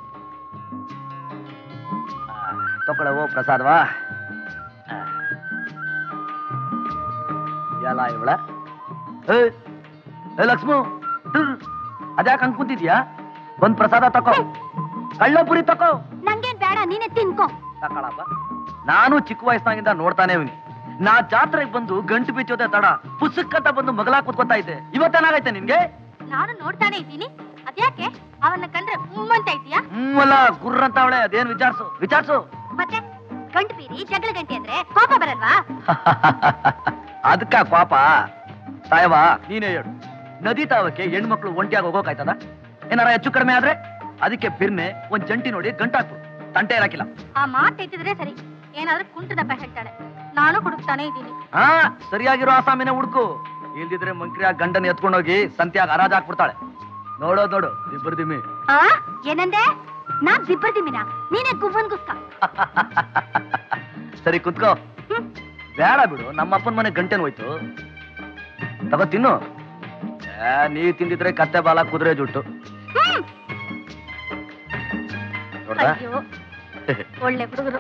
ಆ, ತಗೊಳವೋ ಪ್ರಸಾದವಾ ಆ. ಎಲ್ಲ ಇವಳ ಏ ಏ ಲಕ್ಷ್ಮು ಹ್ಮ್. ಅದ್ಯಾಕ್ ಹಂಗ್ ಕುಂತಿದ್ಯಾ ಒಂದ್ ಪ್ರಸಾದ ತಕೋ ಕಳ್ಳಪುರಿ ತಕೋ ನಂಗೇನ್ ಬೇಡ ನೀನೆ ತಿನ್ಕೋ ತಕೊಳಪ್ಪ ನಾನು ಚಿಕ್ಕ ವಯಸ್ಸಿನಾಗಿಂದ ನೋಡ್ತಾನೆ ಇವ್ನಿ ನಾ ಜಾತ್ರೆಗೆ ಬಂದು ಗಂಟು ಬಿಚ್ಚೋದೆ ತಡ ಪುಸ್ತಕಂತ ಬಂದು ಮಗಲಾ ಕುತ್ಕೋತಾ ಇದ್ದೆ ಇವತ್ತೇನಾಗೈತೆ ನಿನ್ಗೆ ನಾನು ನೋಡ್ತಾನೆ ಇದ್ದೀನಿ ಅದ್ಯಾಕೆ ಅವನ್ನ ಕಂಡ್ರೆ ಹ್ಮ್ ಇದೀಯಾ ಹ್ಮಲ್ಲ ಗುರ್ರ ಅಂತ ಅವಳೆ ಅದೇನ್ ವಿಚಾರ್ಸು ವಿಚಾರ್ಸು ಮತ್ತೆ ಗಂಟು ಬೀರಿ ಜಗಳ ಗಂಟೆ ಅಂದ್ರೆ ಕೋಪ ಬರಲ್ವಾ ಅದಕ್ಕ ಪಾಪ ಸಾಯವ ನೀನೇ ಹೇಳು ನದಿ ತಾವಕ್ಕೆ ಹೆಣ್ಮಕ್ಳು ಒಂಟಿಯಾಗಿ ಹೋಗೋಕಾಯ್ತದ ಏನಾರ ಹೆಚ್ಚು ಕಡಿಮೆ ಆದ್ರೆ ಅದಕ್ಕೆ ಬಿರ್ನೆ ಒಂದ್ ಜಂಟಿ ನೋಡಿ ಗಂಟಾಕ್ಬಿಡು ತಂಟೆ ಇರಾಕಿಲ್ಲ ಆ ಮಾತ್ ಎತ್ತಿದ್ರೆ ಸರಿ ಏನಾದ್ರೂ ಕುಂಟದಪ್ಪ ಹೇಳ್ತಾಳೆ ನಾನು ಹುಡುಕ್ತಾನೆ ಇದ್ದೀನಿ ಹಾ ಸರಿಯಾಗಿರೋ ಆಸಾಮಿನ ಹುಡುಕು ಇಲ್ದಿದ್ರೆ ಮಂಕ್ರಿಯ ಗಂಡನ ಎತ್ಕೊಂಡೋಗಿ ಸಂತ್ಯಾಗ ಹರಾಜ್ ಹಾಕ್ಬಿಡ್ತಾಳೆ ನೋಡೋದ್ ನೋಡು ಇಬ್ಬರು ದಿಮ್ಮಿ ಆ ಏನಂದೆ ನಾನ್ ದಿಬ್ಬರ್ದಿಮಿನ ನೀನೇ ಗುವ್ವನ್ ಗುಸ್ಕ ಸರಿ ಕುತ್ಕೋ ಹ್ಮ್. ಬೇಡ ಬಿಡು ನಮ್ಮಪ್ಪನ ಮನೆ ಗಂಟೆನ್ ಹೋಯ್ತು ತಗೋ ತಿನ್ನು ಏ, ನೀ ತಿಂದಿದ್ರೆ ಕತ್ತೆ ಬಾಲ ಕುದುರೆ ಜುಟ್ಟು ಹ್ಮ್. ನೋಡ್ದಾ ಅಯ್ಯೋ ಒಳ್ಳೆ ಹುಡುಗರು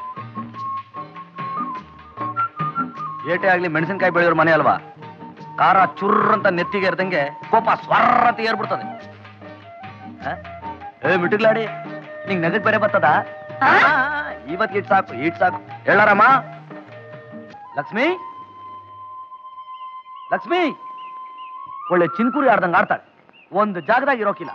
ಏಟೆ ಆಗ್ಲಿ ಮೆಣಸಿನ್ಕಾಯಿ ಬೆಳೆಯೋರ್ ಮನೆ ಅಲ್ವಾ ಖಾರ ಚುರ್ರ್ ಅಂತ ನೆತ್ತಿಗೆ ಏರ್ದಂಗೆ ಕೋಪ ಸ್ವರ್ರ ಅಂತ ಏರ್ಬಿಡ್ತದೆ ಆ? ಏ ಮಿಟುಗ್ಲಾಡಿ ನಿಂಗ್ ನಗದ್ ಬೇರೆ ಬರ್ತದ ಆ? ಇವತ್ ಇಟ್ ಸಾಕು ಇಟ್ ಸಾಕು ಹೇಳಾರಮ್ಮ ಲಕ್ಷ್ಮಿ ಲಕ್ಷ್ಮಿ ಒಳ್ಳೆ ಚಿನ್ಕುರಿ ಆಡ್ದಂಗ್ ಆಡ್ತಾಳೆ ಒಂದು ಜಾಗದಾಗ ಇರೋಕಿಲ್ಲ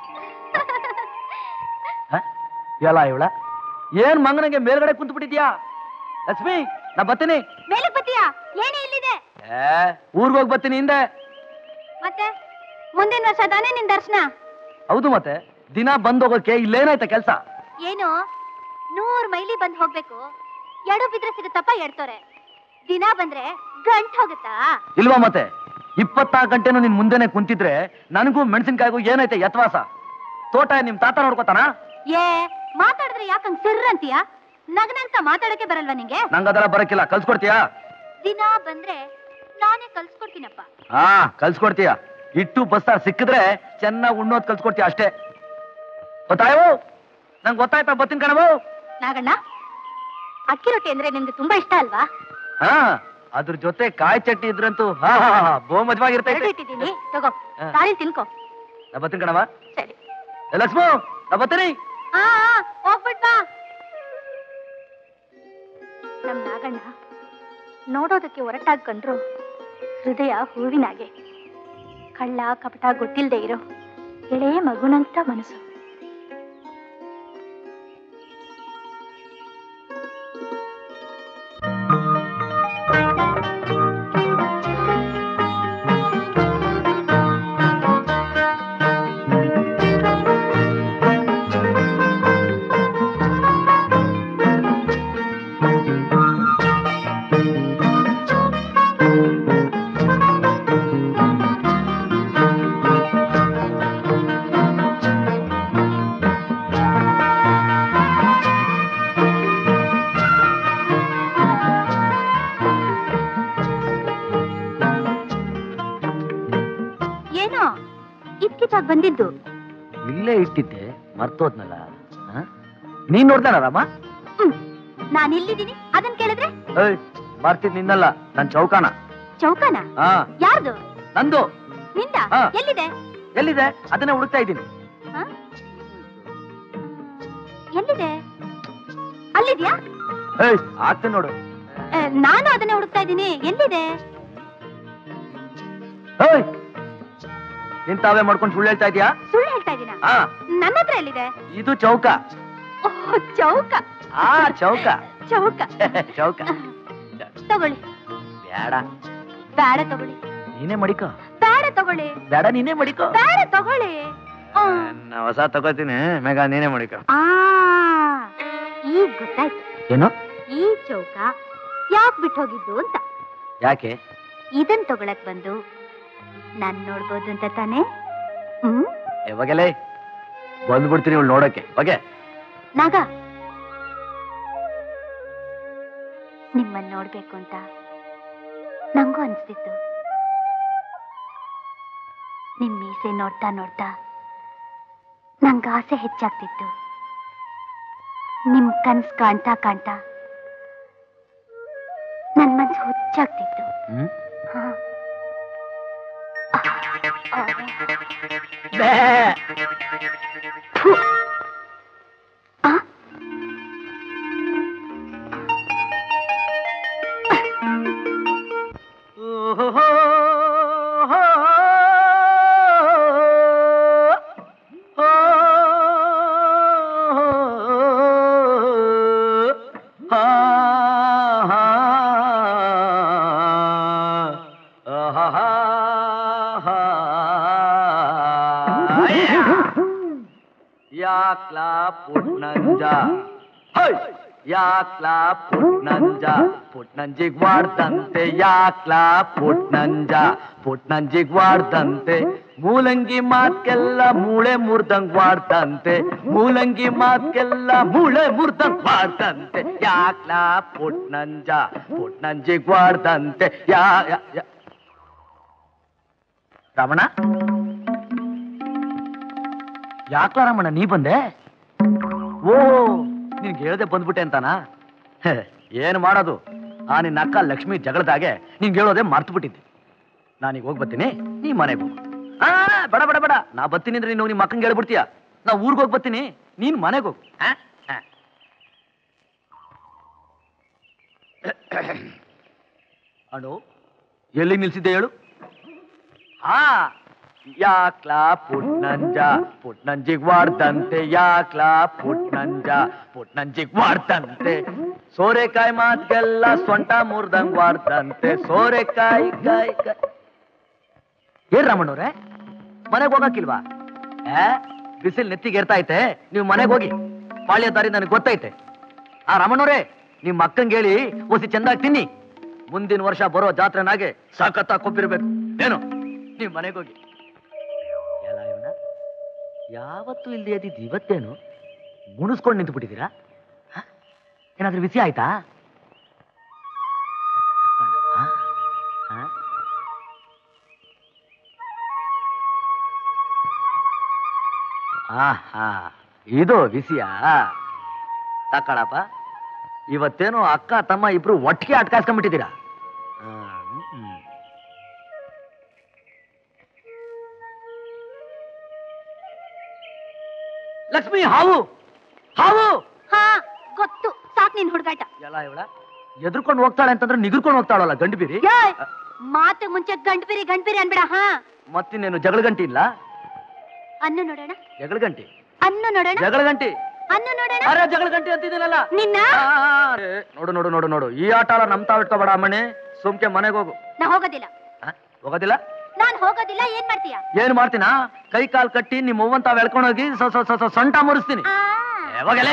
ಹ? ಎಲ್ಲ ಇವಳ ಏನ್ ಮಂಗನಿಗೆ ಮೇಲ್ಗಡೆ ಕುಂತು ಬಿಟ್ಟಿದ್ಯಾ ಲಕ್ಷ್ಮಿ ನಾ ಬರ್ತೀನಿ ಮೇಲಕ್ ಬತ್ತೀಯಾ ಏನೇ ಇಲ್ಲಿದೆ ಏ ಊರ್ಗ್ ಹೋಗ್ ಬರ್ತೀನಿ ಹಿಂದೆ ಮತ್ತೆ ಮುಂದಿನ ವರ್ಷ ತಾನೇ ನಿನ್ ದರ್ಶನ ಹೌದು ಮತ್ತೆ ದಿನ ಬಂದ್ ಹೋಗೋಕೆ ಇಲ್ಲೇನಾಯ್ತ ಕೆಲ್ಸ ಏನು ನೂರ್ ಮೈಲಿ ಬಂದ್ ಹೋಗ್ಬೇಕು ಎಡು ಬಿದ್ರೆ ಸಿಗುತ್ತಪ್ಪ ಎಡ್ತೋರೆ ದಿನ ಬಂದ್ರೆ ಗಂಟ್ ಹೋಗುತ್ತಾ ಇಲ್ವಾ ಮತ್ತೆ ಇಪ್ಪತ್ನಾಲ್ಕು ಗಂಟೆನೂ ನಿನ್ ಮುಂದೆನೆ ಕುಂತಿದ್ರೆ ನನಗೂ ಮೆಣಸಿನ್ಕಾಯಿಗೂ ಏನೈತೆ ಯತ್ವಾಸ ತೋಟ ನಿಮ್ ತಾತ ನೋಡ್ಕೋತಾನ ಏ ಮಾತಾಡಿದ್ರೆ ಯಾಕಂಗ್ ಸಿರ್ರ್ ಅಂತೀಯ ನಗ್ನಂತ ಮಾತಾಡಕ್ಕೆ ಬರಲ್ವಾ ನಿಂಗೆ ನಂಗ್ ಅದೆಲ್ಲ ಬರಕ್ಕಿಲ್ಲ ಕಲ್ಸ್ಕೊಡ್ತೀಯಾ ದಿನ ಬಂದ್ರೆ ನಾನೇ ಕಲ್ಸ್ಕೊಡ್ತೀನಪ್ಪ ಹಾ ಕಲ್ಸ್ಕೊಡ್ತೀಯ ಇಟ್ಟು ಬಸ್ಸಾರ್ ಸಿಕ್ಕಿದ್ರೆ ಚೆನ್ನಾಗಿ ಉಣ್ಣೋದ್ ಕಲ್ಸ್ಕೊಡ್ತೀಯ ಅಷ್ಟೇ ಗೊತ್ತಾಯೋ ನಂಗೆ ಗೊತ್ತಾಯ್ತಾ ಬತ್ತೀನಿ ಕಣವು ನಾಗಣ್ಣ ಅಕ್ಕಿ ರೊಟ್ಟಿ ಅಂದ್ರೆ ನಿಮ್ಗೆ ತುಂಬಾ ಇಷ್ಟ ಅಲ್ವಾ ಹಾ ಅದ್ರ ಜೊತೆ ಕಾಯಿ ಚಟ್ನಿ ಇದ್ರಂತೂ ಹಾ ಹಾ ಹಾ ಬೋ ಎರಡು ಮಜವಾಗಿರ್ತೈತೆ ಇಟ್ಟಿದ್ದೀನಿ ತಗೋ ಹಾ. ಸಾರಿ ತಿನ್ಕೋ ನಾ ಬರ್ತೀನಿ ಕಣವ ಸರಿ ಏ ಲಕ್ಷ್ಮು ನಾ ಬರ್ತೀನಿ ಆ ಆ, ಹೋಗ್ಬಿಟ್ ಬಾ ನಮ್ ನಾಗಣ್ಣ ನೋಡೋದಕ್ಕೆ ಒರಟಾಗಿ ಕಂಡ್ರು ಹೃದಯ ಹೂವಿನಾಗೆ ಕಳ್ಳ ಕಪಟ ಗೊತ್ತಿಲ್ದೇ ಇರೋ ಎಳೆ ಮಗುನಂತ ಮನಸ್ಸು ಏನೋ ಇದ್ಕಿತ್ತಾಗ್ ಬಂದಿದ್ದು ಇಲ್ಲೇ ಇಟ್ಟಿದ್ದೆ ಮರ್ತೋದ್ನಲ್ಲ ಆ? ನೀನ್ ನೋಡ್ತಾನ ರಾಮ ಹ್ಮ್ ನಾನ್ ಇಲ್ಲಿದ್ದೀನಿ ಅದನ್ ಕೇಳಿದ್ರೆ ಏಯ್ ಬರ್ತಿದ್ ನಿನ್ನಲ್ಲ ನನ್ ಚೌಕಾನ ಚೌಕನ ಹಾ ಯಾರ್ದು ನಂದು ನಿಂದ ಹಾ. ಎಲ್ಲಿದೆ ಎಲ್ಲಿದೆ ಅದನ್ನೇ ಹುಡುಕ್ತಾ ಇದ್ದೀನಿ ಹ? ಎಲ್ಲಿದೆ ಅಲ್ಲಿದ್ಯಾ ಏಯ್ ಆಗ್ತೀನಿ ನೋಡು ಆ, ನಾನು ಅದನ್ನೇ ಹುಡುಕ್ತಾ ಇದ್ದೀನಿ ಎಲ್ಲಿದೆ ಏಯ್ ನಿಂತಾವೇ ಮಾಡ್ಕೊಂಡು ಸುಳ್ಳು ಹೇಳ್ತಾ ಇದೀಯಾ ಸುಳ್ಳು ಹೇಳ್ತಾ ಇದ್ದೀನ ಹಾ ನನ್ನ ಹತ್ರ ಎಲ್ಲಿದೆ ಇದು ಚೌಕ ಓಹ್ ಚೌಕ ಆ ಚೌಕ ಚೌಕ ಚೌಕ ತಗೊಳ್ಳಿ ಬೇಡ ಬೇಡ ತಗೊಳ್ಳಿ ನೀನೇ ಮಡಿಕೋ ಬೇಡ ತಗೊಳ್ಳಿ ಬೇಡ ನೀನೇ ಮಡಿಕೋ ಬೇಡ ತಗೊಳ್ಳಿ ಆ. ನಾ ಹೊಸ ತಗೋತೀನಿ ಮೇಘ ನೀನೇ ಮಡಿಕೋ ಆ ಈಗ ಗೊತ್ತಾಯ್ತು ಏನು ಈ ಚೌಕ ಯಾಕೆ ಬಿಟ್ಟು ಹೋಗಿದ್ದು ಅಂತ ಯಾಕೆ ಇದನ್ ತಗೊಳಕ್ ಬಂದು ನಾನ್ ನೋಡ್ಬೋದು ಅಂತ ತಾನೇ ಹ್ಮ್ ಯಾವಾಗಲೇ ಬಂದ್ಬಿಡ್ತೀನಿ ಇವಳು ನೋಡಕ್ಕೆ ಓಕೆ ನಾಗ ನಿಮ್ಮನ್ನ ನೋಡ್ಬೇಕು ಅಂತ ನಂಗೂ ಅನ್ಸ್ತಿತ್ತು ನಿಮ್ ಮೀಸೆ ನೋಡ್ತಾ ನೋಡ್ತಾ ನಂಗೆ ಆಸೆ ಹೆಚ್ಚಾಗ್ತಿತ್ತು ನಿಮ್ ಕನ್ಸ್ ಕಾಣ್ತಾ ಕಾಣ್ತಾ ನನ್ ಮನ್ಸು ಹುಚ್ಚಾಗ್ತಿತ್ತು ಹ್ಮ್ ಹಾ. ಆ, ಆ. ಥು. ಆ? ಯಾಕ್ಲಾ ಪುಟ್ನಂಜ ಹೈ! ಯಾಕ್ಲಾ ಪುಟ್ನಂಜ ಪುಟ್ನಂಜಿಗ್ ವಾಡ್ದಂತೆ ಯಾಕ್ಲಾ ಪುಟ್ನಂಜ ಪುಟ್ನಂಜಿಗ್ ವಾಡ್ದಂತೆ ಮೂಲಂಗಿ ಮಾತ್ಕೆಲ್ಲ ಮೂಳೆ ಮುರ್ದಂಗ್ ವಾಡ್ತಂತೆ ಮೂಲಂಗಿ ಮಾತ್ಕೆಲ್ಲ ಮೂಳೆ ಮುರ್ದಂಗ್ ವಾಡ್ತಂತೆ ಯಾಕ್ಲಾ ಪುಟ್ನಂಜ ಪುಟ್ನಂಜಿಗ್ ವಾಡ್ದಂತೆ ಯಾ ಯಾ- ಯಾ- ರಮಣ ಯಾಕ್ಲ ರಮಣ ನೀ ಬಂದೆ ಓ ನಿನ್ಗೆ ಹೇಳ್ದೆ ಬಂದ್ಬಿಟ್ಟೆ ಅಂತಾನ ಹೆ, ಏನ್ ಮಾಡೋದು ಆ ನಿನ್ನ ಅಕ್ಕ ಲಕ್ಷ್ಮಿ ಜಗಳದಾಗೆ ನಿನ್ಗೆ ಹೇಳೋದೆ ಮರ್ತು ಬಿಟ್ಟಿದ್ದೆ ನಾನೀಗ ಹೋಗಿ ಬರ್ತೀನಿ ನೀ ಮನೆಗೆ ಹೋಗು ಆ ಬೇಡ ಬೇಡ ಬೇಡ ನಾ ಬರ್ತೀನಿ ಅಂದ್ರೆ ನೀನು ನಿಮ್ಮ ಅಕ್ಕಂಗೆ ಹೇಳ್ಬಿಡ್ತೀಯ ನಾ ಊರಿಗೆ ಹೋಗಿ ಬರ್ತೀನಿ ನೀನ್ ಮನೆಗೆ ಹೋಗು ಆ? ಆ. ಅಣ್ಣು ಎಲ್ಲಿ ನಿಲ್ಸಿದ್ದೆ ಹೇಳು ಹಾ ಯಾಕ್ಲಾ ಪುಟ್ನಂಜ ಪುಟ್ನಂಜಿಗ್ ವಾಡ್ದಂತೆ ಯಾಕ್ಲಾ ಪುಟ್ನಂಜ ಪುಟ್ನಂಜಿಗ್ ವಾಡ್ದಂತೆ ಸೋರೆಕಾಯಿ ಮಾತ್ಗೆಲ್ಲ ಸೊಂಟ ಮುರ್ದಂಗ್ ವಾಡ್ದಂತೆ ಸೋರೆಕಾಯಿ ಕಾಯಿ ಕಾಯಿ ಏನ್ ರಾಮಣ್ಣವ್ರೆ ಮನೆಗೆ ಹೋಗಕ್ಕಿಲ್ವಾ ಏ ಬಿಸಿಲ್ ನೆತ್ತಿಗೆ ಏರ್ತಾ ಐತೆ ನೀವು ಮನೆಗೆ ಹೋಗಿ ಪಾಳ್ಯ ದಾರಿ ನನಗೆ ಗೊತ್ತೈತೆ ಆ ರಾಮಣ್ಣವ್ರೆ ನಿಮ್ ಅಕ್ಕಂಗೆ ಹೇಳಿ ಒಸಿ ಚಂದಾಗಿ ತಿನ್ನಿ ಮುಂದಿನ ವರ್ಷ ಬರೋ ಜಾತ್ರೆನಾಗೆ ಸಾಕತ್ತ ಕೊಬ್ಬಿರ್ಬೇಕು ಏನು ನೀವು ಮನೆಗೆ ಹೋಗಿ ಎಲ್ಲ ಇವ್ನ ಯಾವತ್ತೂ ಇಲ್ದೇ ಅದಿದ್ದು ಇವತ್ತೇನು ಮುಣಿಸ್ಕೊಂಡು ನಿಂತು ಬಿಟ್ಟಿದ್ದೀರಾ ಹ? ಏನಾದ್ರೂ ಬಿಸಿ ಆಯ್ತಾ ಅಲ್ಲವಾ? ಹ? ಆಹಾ ಇದು ವಿಷಯ ತಕ್ಕಳಪ್ಪ ಇವತ್ತೇನು ಅಕ್ಕ ತಮ್ಮ ಇಬ್ರು ಒಟ್ಟಿಗೆ ಅಟ್ಕಾಸ್ಕೊಂಡ್ಬಿಟ್ಟಿದ್ದೀರಾ ಹ್ಮ್, ಹ್ಮ್. ಲಕ್ಷ್ಮಿ ಹಾವು ಹಾವು ಹಾ ಗೊತ್ತು ಸಾಕ್ ನಿನ್ ಹುಡುಗಾಟ ಎಲ್ಲ ಇವಳ ಎದ್ರುಕೊಂಡು ಹೋಗ್ತಾಳೆ ಅಂತಂದ್ರೆ ನಿಗರ್ಕೊಂಡು ಹೋಗ್ತಾಳಲ್ಲ ಗಂಡು ಬೀರಿ ಏಯ್! ಮಾತು ಮುಂಚೆ ಗಂಟ್ಬಿರಿ ಗಂಟ್ಬಿರಿ ಅನ್ಬೇಡ ಹಾ ಮತ್ತಿನ್ನೇನು ಜಗಳ ಗಂಟಿ ಇಲ್ಲ ಅನ್ನು ನೋಡೋಣ ಜಗಳ ಗಂಟಿ ಅನ್ನು ನೋಡೋಣ ಜಗಳ ಗಂಟಿ ಅನ್ನು ನೋಡೋಣ ಅರೆ ಜಗಳ ಗಂಟಿ ಅಂತಿದ್ದೀನಲ್ಲ ನಿನ್ನ ಆ, ಏ, ನೋಡು ನೋಡು ನೋಡು ನೋಡು ಈ ಆಟ ಎಲ್ಲ ನಮ್ ತಾವ್ ಇಟ್ಕೋಬೇಡ ಅಮ್ಮಣಿ ಸುಮ್ಕೆ ಮನೆಗೆ ಹೋಗು ನಾ ಹೋಗೋದಿಲ್ಲ ಆ, ಹೋಗೋದಿಲ್ಲ ನಾನ್ ಹೋಗೋದಿಲ್ಲ ಏನ್ ಮಾಡ್ತೀಯ ಏನ್ ಮಾಡ್ತೀನಾ ಕೈ ಕಾಲ್ ಕಟ್ಟಿ ನಿಮ್ ಅವ್ವನ್ ತಾವ್ ಎಳ್ಕೊಂಡೋಗಿ ಸ- ಸ- ಸ- ಸ- ಸೊಂಟ ಮುರಿಸ್ತೀನಿ ಆ. ಏ, ಹೋಗಲೇ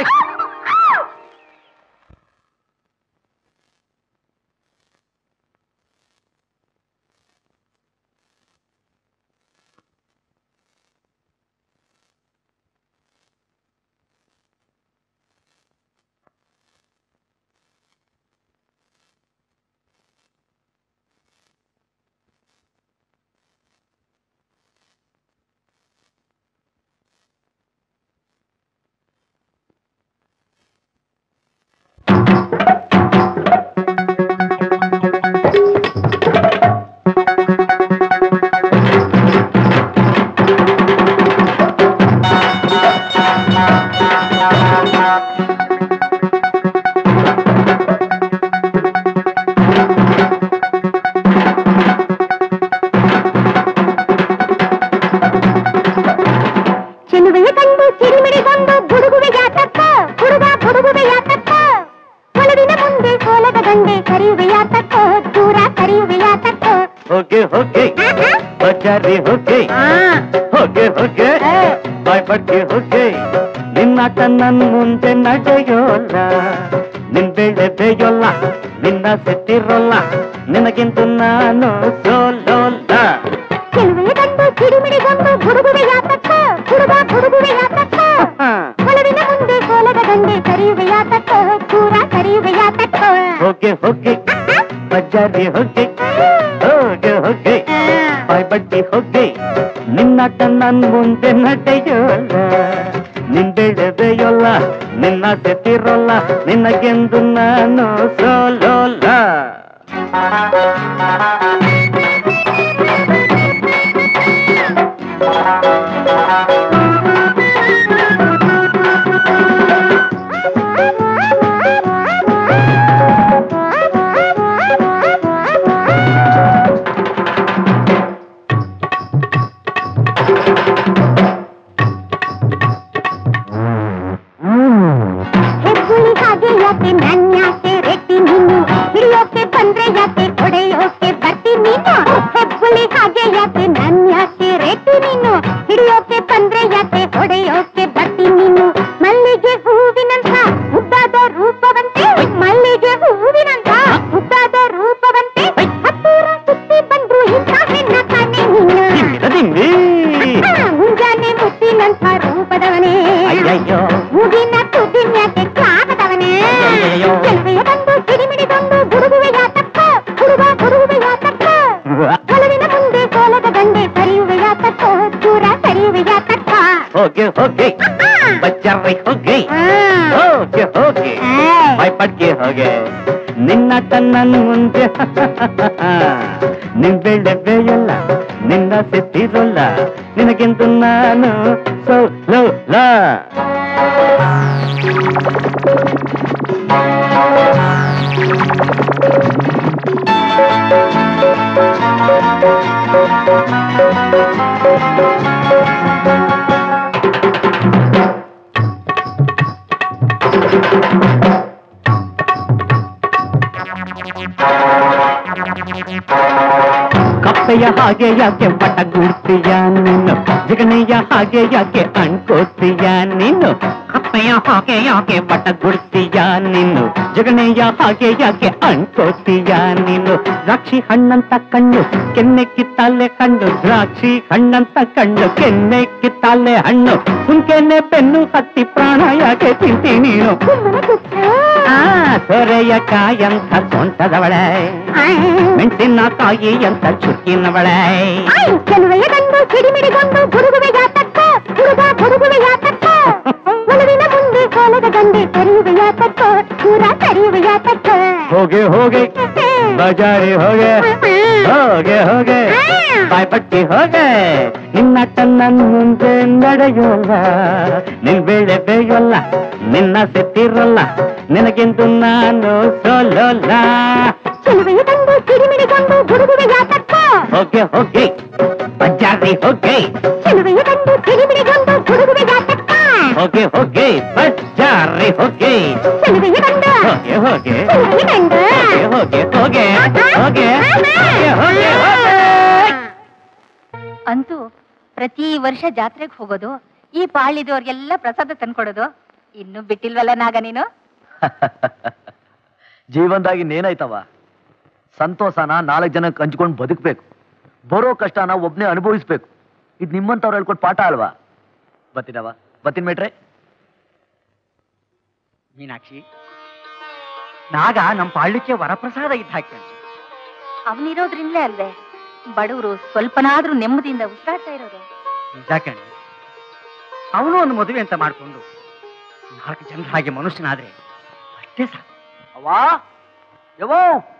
ಚೆಲುವೆಯ ಕಂಡು ಚಿರಿಮಿಡಿಗೊಂಡು ಬುಡುಗುವೆ ಯಾತಕ್ಕ ಹುಡುಗ ಬುಡುಗುವೆ ಯಾತಕ್ಕ ಒಲವಿನ ಮುಂದೆ ಸೋಲದ ಗಂಡೆ ಕರೆಯುವೆ ಯಾತಕ್ಕ ದೂರ ಕರೆಯುವೆ ಯಾತಕ್ಕ ಹೋಗೆ ಹೋಗೆ ಬಜಾರಿ ಹೋಗೆ ಹೋಗೆ ಹೋಗೆ ಬಾಯ್ ಬಡ್ಗೆ ಹೋಗೆ ನಿನ್ನಾಟ ನನ್ ಮುಂದೆ ನಡೆಯೋಲ್ಲ ನಿನ್ ಬೆಳೆ ಬೇಯೋಲ್ಲ ನಿನ್ನ ಸೆಟ್ಟಿರೋಲ್ಲ ನಿನಗಿಂತ ನಾನು ಸೋಲೋಲ್ಲ ಚೆಲುವೆಯ ಕಂಡು ಚಿರಿಮಿಡಿಗೊಂಡು ಬುಡುಗುವೆ ಯಾತಕ್ಕ ಹುಡುಗ ಬುಡುಗುವೆ ಯಾತಕ್ಕ ಒಲವಿನ ಮುಂದೆ ಸೋಲದ ಗಂಡೆ ಕರೆಯುವೆ ಯಾತಕ್ಕ ದೂರ ಕರೆಯುವೆ ಯಾತಕ್ಕ ಹೋಗೆ ಹೋಗೆ ಬಜಾರಿ ಹೋಗೆ ಹೋಗೆ ಹೋಗೆ ಬಾಯ್ ಬಡ್ಡಿ ಹೋಗೆ ನಿನ್ನಾಟ ನನ್ ಮುಂದೆ ನಡೆಯೋಲ್ಲ ನಿನ್ ಬೆಳೆ ಬೇಯೋಲ್ಲ ನಿನ್ನ ಸೆಟ್ಟಿರೋಲ್ಲ ನಿನಗೆಂದು ನಾನು ಸೋಲೋಲ್ಲ ಹೆಬ್ಬುಳಿ ಹಾಗೆ ಯಾಕೆ ನನ್ಯಾಕೆ ರೆಟ್ಟಿ ನೀನು ಹಿಡಿಯೋಕೆ ಬಂದ್ರೆ ಯಾಕೆ ಹೊಡೆಯೋಕೆ ಬರ್ತಿ ನೀನು ಹೆಬ್ಬುಳಿ ಹಾಗೆ ಯಾಕೆ ನನ್ಯಾಕೆ ರೆಟ್ಟಿ ನೀನು ಹಿಡಿಯೋಕೆ ಬಂದ್ರೆ ಯಾಕೆ ಹೊಡೆಯೋಕೆ ಬರ್ತಿ ನೀನು ಮಲ್ಲಿಗೆ ಹೂವಿನಂತ ಮುದ್ದಾದ ರೂಪವಂತೆ ಮಲ್ಲಿಗೆ ಹೂವಿನಂತ ಮುದ್ದಾದ ರೂಪವಂತೆ ಹತ್ತಿರ ಸುತ್ತಿ ಬಂದ್ರು ಇಂಥ ಹೆಣ್ಣ ತಾನೆ ನೀನು ದಿಂಗಿ ಆ, ಮುಂಜಾನೆ ಮುತ್ತಿನಂಥ ರೂಪದವನೇ ಅಯ್ಯಯ್ಯೋ ಮುಗಿನ ತುದಿನ್ಯಾಕೆ ಕಾಕದವನೇ ಅಯ್ಯಯ್ಯೋ. ಚೆಲುವೆಯ ಬಂದು ಕಿಡಿಮಿಡಿಗೊಂಡು ಗುಡುಗುವೆ ಯಾತಕ್ಕ ಹುಡುಗ ಗುಡುಗುವೆ ಯಾತಕ್ಕ ಒಲವಿನ ಮುಂದೆ ಸೋಲದ ಗಂಡೆ ಕರೆಯುವೆ ಯಾತಕ್ಕ ದೂರ ಕರೆಯುವೆ ಯಾತಕ್ಕ ಹೋಗೆ ಹೋಗೆ ಬಜ್ಜಾರಿ ಹೋಗೆ ಹೋಗೆ ಹೋಗೆ ಬಾಯ್ ಪಡ್ಗೆ ಹೋಗೆ ನಿನ್ನ ನನ್ ಮುಂದೆ ನಿನ್ ಬೆಳೆ ಬೇಯಲ್ಲ ನಿನ್ನ ಸೆತ್ತಿರೋಲ್ಲ ನಿನಗೆಂದು ನಾನು ಸೋಲೋಲ್ಲ ಕಪ್ಪೆಯ ಹಾಗೆ ಯಾಕೆ ಪಟ ಗುಡ್ತೀಯ ನೀನು ಜಗನೆಯ ಹಾಗೆ ಯಾಕೆ ಅನ್ಕೋತೀಯ ನೀನು ಕಪ್ಪೆಯ ಹಾಗೆ ಯಾಕೆ ಪಟ ಗುಡ್ತೀಯ ನೀನು ಜಗನೆಯ ಹಾಗೆ ಯಾಕೆ ಅನ್ಕೋತೀಯ ನೀನು ದ್ರಾಕ್ಷಿ ಹಣ್ಣಂತ ಕಣ್ಣು ಕೆನ್ನೆ ಕಿತ್ತಾಲೆ ಕಣ್ಣು ದ್ರಾಕ್ಷಿ ಹಣ್ಣಂತ ಕಣ್ಣು ಕೆನ್ನೆ ಕಿತ್ತಾಲೆ ಹಣ್ಣು ಸುಂಕೆನೆ ಬೆನ್ನು ಹತ್ತಿ ಪ್ರಾಣ ಯಾಕೆ ತಿಂತಿ ನೀನು ಆ ಸೊರೆಯ ಕಾಯಂತ ಸೊಂಟದವಳೆ ಮೆಣಸಿನಕಾಯಿ ಅಂತ ಚುಕ್ಕಿನವಳೆ ಚೆಲುವೆಯ ಗಂಡು ಕಿಡಿಮಿಡಿಗೊಂಡು ಗುಡುಗುವೆ ಯಾತಕ್ಕ ಹುಡುಗ ಹುಡುಗುವೆ ಯಾತಕ್ಕೋ ಒಲವಿನ ಮುಂದೆ ಕೋಲದ ಗಂಡೆ ತೆರೆಯುವೆ ಯಾತಕ್ಕೋ ದೂರ ತೆರೆಯುವೆ ಯಾತಕ್ಕೋ ಹೋಗೆ ಹೋಗೆ ಬಜಾರಿ ಹೋಗೆ ಹೋಗೆ ಹೋಗೆ ಬಾಯ್ಪಟ್ಟಿ ಹೋಗೆ ನಿನ್ನಟ್ಟ ನನ್ ಮುಂದೆ ನಡೆಯೋಲ್ಲ ನಿನ್ ಬೇಳೆ ಬೇಯೋಲ್ಲ ನಿನ್ನ ಸೆತ್ತಿರಲ್ಲ ನಿನಗೆಂದು ನಾನು ಸೋಲೋಲ್ಲ ಚೆಲುವೆಯ ತಂದು ಸಿಡಿಮಿಡಿಗೊಂಡು ಹುಡುಗುವೆ ಯಾತಕ್ಕೋ ಹೋಗೆ ಹೋಗೆ ಬಜಾರಿ ಹೋಗೆ ಚೆಲುವೆಯ ತಂದು ಸಿಡಿಮಿಡಿಗೊಂಡು ಹುಡುಗುವೆ ಯಾತಕ್ಕೋ ಹೋಗೆ ಹೋಗೆ ಬಜಾರಿ ಹೋಗೆ ಚೆಲುವೆಯ ತಂದು ಹೋಗೆ ಹೋಗೆ ಚೆಲುವೆಯ ತಂದು ಹೋಗೆ ಹೋಗೆ ಹೋಗೆ ಹೋಗೆ ಹೋಗೆ ಹೋಗೆ ಹೋಗೆ ಅಂತೂ ಪ್ರತಿ ವರ್ಷ ಜಾತ್ರೆಗೆ ಹೋಗೋದು ಈ ಪಾಳಿದವ್ರಿಗೆಲ್ಲ ಪ್ರಸಾದ ತಂದ್ಕೊಡೋದು ಇನ್ನು ಬಿಟ್ಟಿಲ್ವಲ್ಲ ನಾಗ ನೀನು ಜೀವನದಾಗಿ ನೇನಾಯ್ತವ ಸಂತೋಷನ ನಾಲ್ಕು ಜನಕ್ಕೆ ಹಂಚ್ಕೊಂಡು ಬದುಕಬೇಕು ಬರೋ ಕಷ್ಟನ ಒಬ್ನೇ ಅನುಭವಿಸ್ಬೇಕು ಇದು ನಿಮ್ಮಂತವ್ರು ಹೇಳ್ಕೊಟ್ ಪಾಠ ಅಲ್ವಾ ಬತ್ತಿನವ ಬತ್ತಿನ ಮೇಟ್ರೆ ಮೀನಾಕ್ಷಿ ನಾಗ ನಮ್ಮ ಪಾಳ್ಯಕ್ಕೆ ವರಪ್ರಸಾದ ಇದ್ದ ಹಾಕಿ ಅವನಿರೋದ್ರಿಂದಲೇ ಅಲ್ವೇ ಬಡವರು ಸ್ವಲ್ಪನಾದ್ರೂ ನೆಮ್ಮದಿಯಿಂದ ಉಸಿರಾಡ್ತಾ ಇರೋದು ನಿಜ ಕಣೆ ಅವನು ಒಂದು ಮದುವೆ ಅಂತ ಮಾಡ್ಕೊಂಡು ನಾಲ್ಕು ಜನರ ಹಾಗೆ ಮನುಷ್ಯನಾದ್ರೆ ಅಷ್ಟೇ ಸಾಕು ಅವ್ವಾ ಯವ್ವೋ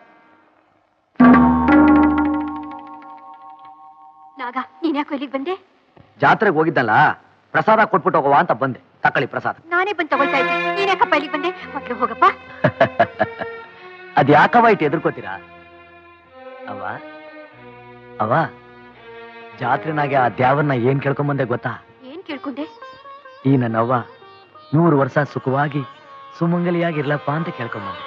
ನಾಗ ನೀನ್ ಯಾಕೋ ಇಲ್ಲಿಗೆ ಬಂದೆ ಜಾತ್ರೆಗೆ ಹೋಗಿದ್ದಲ್ಲ ಪ್ರಸಾದ ಕೊಟ್ಬಿಟ್ಟು ಹೋಗವಾ ಅಂತ ಬಂದೆ ತಕೊಳ್ಳಿ ಪ್ರಸಾದ ನಾನೇ ಬಂದು ತಗೊಳ್ತಾ ಇದ್ದೆ ನೀನ್ ಯಾಕಪ್ಪ ಇಲ್ಲಿಗೆ ಬಂದೆ ಮೊದ್ಲು ಹೋಗಪ್ಪ ಅದ್ ಯಾಕವ ಇಟ್ಟು ಎದುರ್ಕೋತೀರಾ ಅವ್ವ ಅವ್ವ ಜಾತ್ರೆನಾಗೆ ಆ ದ್ಯಾವನ್ನ ಏನ್ ಕೇಳ್ಕೊಂಬಂದೆ ಗೊತ್ತಾ ಏನ್ ಕೇಳ್ಕೊಂಡೆ ಈ ನನ್ನವ್ವ ನೂರು ವರ್ಷ ಸುಖವಾಗಿ ಸುಮಂಗಲಿಯಾಗಿರ್ಲಪ್ಪ ಅಂತ ಕೇಳ್ಕೊಂಬಂದೆ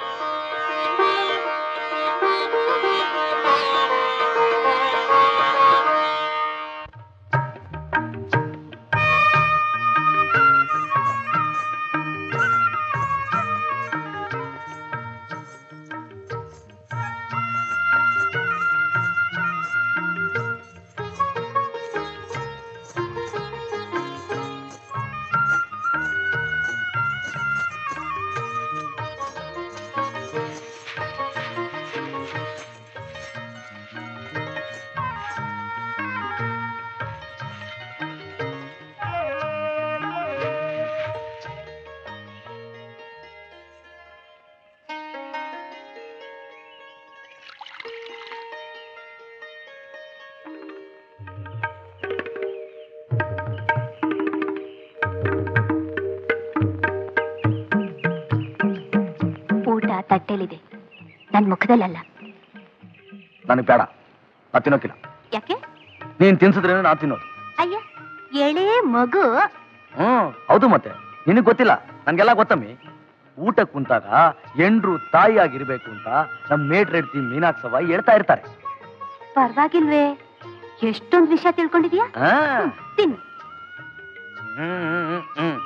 ಊಟ ತಟ್ಟೆಲಿದೆ ನನ್ ಮುಖದಲ್ಲಲ್ಲ ನನಗೆ ಬೇಡ ನಾ ತಿನ್ನೋಕಿಲ್ಲ ಯಾಕೆ ನೀನ್ ತಿನ್ಸಿದ್ರೇನು ನಾ ತಿನ್ನೋದು ಅಯ್ಯ ಎಳೆ ಮಗು ಹ್ಮ್ ಹೌದು ಮತ್ತೆ ನಿನಗ್ ಗೊತ್ತಿಲ್ಲ ನನ್ಗೆಲ್ಲ ಗೊತ್ತಮ್ಮಿ ಊಟಕ್ಕೆ ಕುಂತಾಗ ಎಂಡ್ರು ತಾಯಿಯಾಗಿರ್ಬೇಕು ಅಂತ ನಮ್ ಮೇಟ್ರ್ ಹೆಡ್ತಿ ಮೀನಾಕ್ಷವ ಹೇಳ್ತಾ ಇರ್ತಾರೆ ಪರವಾಗಿಲ್ವೇ ಎಷ್ಟೊಂದ್ ವಿಷಯ ತಿಳ್ಕೊಂಡಿದ್ಯಾ ಆ, ತಿನ್ನು ಹ್ಮ್, ಹ್ಮ್, ಹ್ಮ್, ಹ್ಮ್.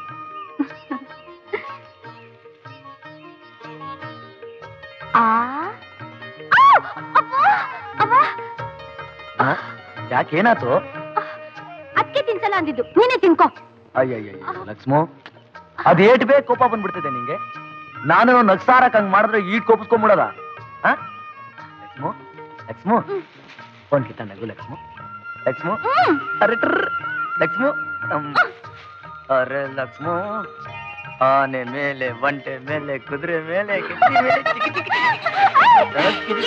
ಆ ಆ! ಅಮ್ಮ! ಅಮ್ಮ! ಆ? ಯಾಕೆ ಏನಾತು ಅದ್ಕೆ ತಿನ್ಸಲ್ಲ ಅಂದಿದ್ದು ನೀನೇ ತಿನ್ಕೋ ಅಯ್ಯಯ್ಯ ಲಕ್ಷ್ಮೋ ಅದ್ ಏಟ್ ಬೇಕು ಕೋಪ ಬಂದ್ಬಿಡ್ತಿದೆ ನಿಂಗೆ ನಾನು ನಗ್ಸಾರಕ್ ಹಂಗ್ ಮಾಡಿದ್ರೆ ಈಟ್ ಕೋಪಿಸ್ಕೊಂಡ್ಬಿಡದ ಲಕ್ಷ್ಮೋ ಲಕ್ಷ್ಮೋ ಫೋನ್ ಕಿತ್ತ ನಗು ಲಕ್ಷ್ಮೋ ಲಕ್ಷ್ಮೋ ಹ್ಮ್. ಅರೆ ಟ್ರ್. ಲಕ್ಷ್ಮೋ ಹ್ಮ್. ಅರೆ ಲಕ್ಷ್ಮೋ ಆನೆ ಮೇಲೆ ಒಂಟೆ ಮೇಲೆ ಕುದುರೆ ಮೇಲೆ ಗಿಚ್ಚಿ ಮೇಲೆ ಚಿಕ್ಕಿ ಚಿಕ್ಕಿ ಚಿಕ್ಕಿ.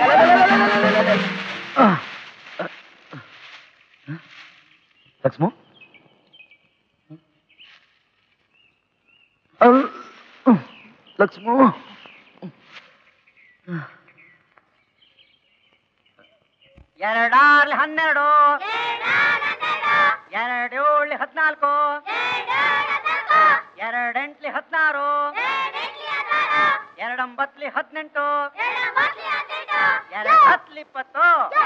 ಆ. ಲಕ್ಷ್ಮೋ ಅಲ್- ಲಕ್ಷ್ಮೋ ಎರಡಾರ್ಲಿ ಹನ್ನೆರಡು ಎರಡೇಳಿ ಹದಿನಾಲ್ಕು ಎರಡೆಂಟ್ಲಿ ಹದಿನಾರು ಎರಡೊಂಬತ್ಲಿ ಹದಿನೆಂಟು ಎರಡು ಹತ್ಲಿ ಇಪ್ಪತ್ತು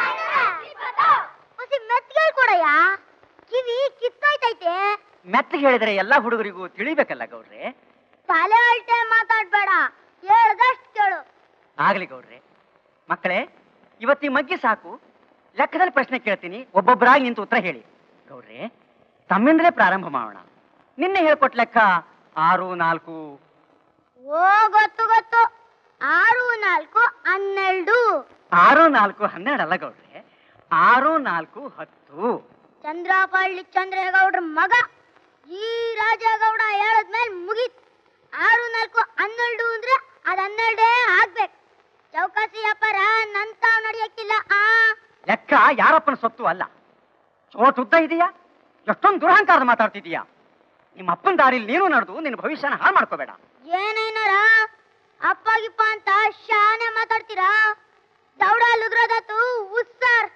ಮೆತ್ಗಳು ಕೊಡಯ್ಯ ಕಿವಿ ಕಿತ್ತೋಯ್ತೈತೆ ಮೆತ್ತಗೆ ಹೇಳಿದ್ರೆ ಎಲ್ಲಾ ಹುಡುಗರಿಗೂ ತಿಳಿಬೇಕಲ್ಲ ಗೌಡ್ರೆ ತಲೆ ಅಲ್ಟೆ ಮಾತಾಡ್ಬೇಡ ಹೇಳ್ದಷ್ಟು ಕೇಳು ಆಗ್ಲಿ ಗೌಡ್ರೆ ಮಕ್ಕಳೇ ಇವತ್ತಿ ಮಗ್ಗಿ ಸಾಕು ಲೆಕ್ಕದಲ್ಲಿ ಪ್ರಶ್ನೆ ಕೇಳ್ತೀನಿ ಒಬ್ಬೊಬ್ಬರಾಗಿ ನಿಂತು ಉತ್ತರ ಹೇಳಿ ಗೌಡ್ರೆ ತಮ್ಮಿಂದಲೇ ಪ್ರಾರಂಭ ಮಾಡೋಣ ನಿನ್ನೆ ಹೇಳ್ಕೊಟ್ ಲೆಕ್ಕ ಆರು ನಾಲ್ಕು ಓ ಗೊತ್ತು ಗೊತ್ತು ಆರು ನಾಲ್ಕು ಹನ್ನೆರಡು ಆರು ನಾಲ್ಕು ಹನ್ನೆರಡಲ್ಲ ಗೌಡ್ರೆ ಆರು ನಾಲ್ಕು ಹತ್ತು ಚಂದ್ರಪಳ್ಳಿ ಚಂದ್ರೇಗೌಡ್ರ ಮಗ ಈ ರಾಜಗೌಡ ಹೇಳದ್ಮೇಲೆ ಮುಗೀತ್ ಆರು ನಾಲ್ಕು ಹನ್ನೆರಡು ಅಂದ್ರೆ ಅದ್ ಹನ್ನೆರಡೇ ಆಗ್ಬೇಕು ಚೌಕಾಸಿ ವ್ಯಾಪಾರ ನಂತ ನಡೆಯಕ್ಕಿಲ್ಲ ಆ ಲೆಕ್ಕ ಯಾರಪ್ಪನ ಸೊತ್ತು ಅಲ್ಲ ಚೋಟ್ ಉದ್ದ ಇದೆಯಾ ಎಷ್ಟೊಂದು ದುರಹಂಕಾರದ ಮಾತಾಡ್ತಿದೀಯಾ ನಿಮ್ಮ ಅಪ್ಪನ ದಾರಿಲಿ ನೀನು ನಡೆದು ನಿನ್ನ ಭವಿಷ್ಯನ ಹಾಳು ಮಾಡ್ಕೋಬೇಡ ಏನೇನಾರ ಅಪ್ಪ ಗಿಪ್ಪ ಅಂತ ಶಾನೆ ಮಾತಾಡ್ತೀರಾ ದೌಡ ಲುಗ್ರದತ್ತು ಉಸ್ಸಾರ್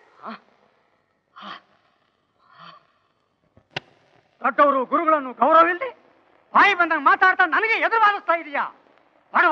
ದೊಡ್ಡವರು ಗುರುಗಳನ್ನು ಗೌರವವಿಲ್ಲದೆ ಬಾಯಿ ಬಂದಂಗೆ ಮಾತಾಡ್ತಾ ನನಗೆ ಎದುರು ವಾದಿಸ್ತಾ ಇದೀಯಾ ಬಡವ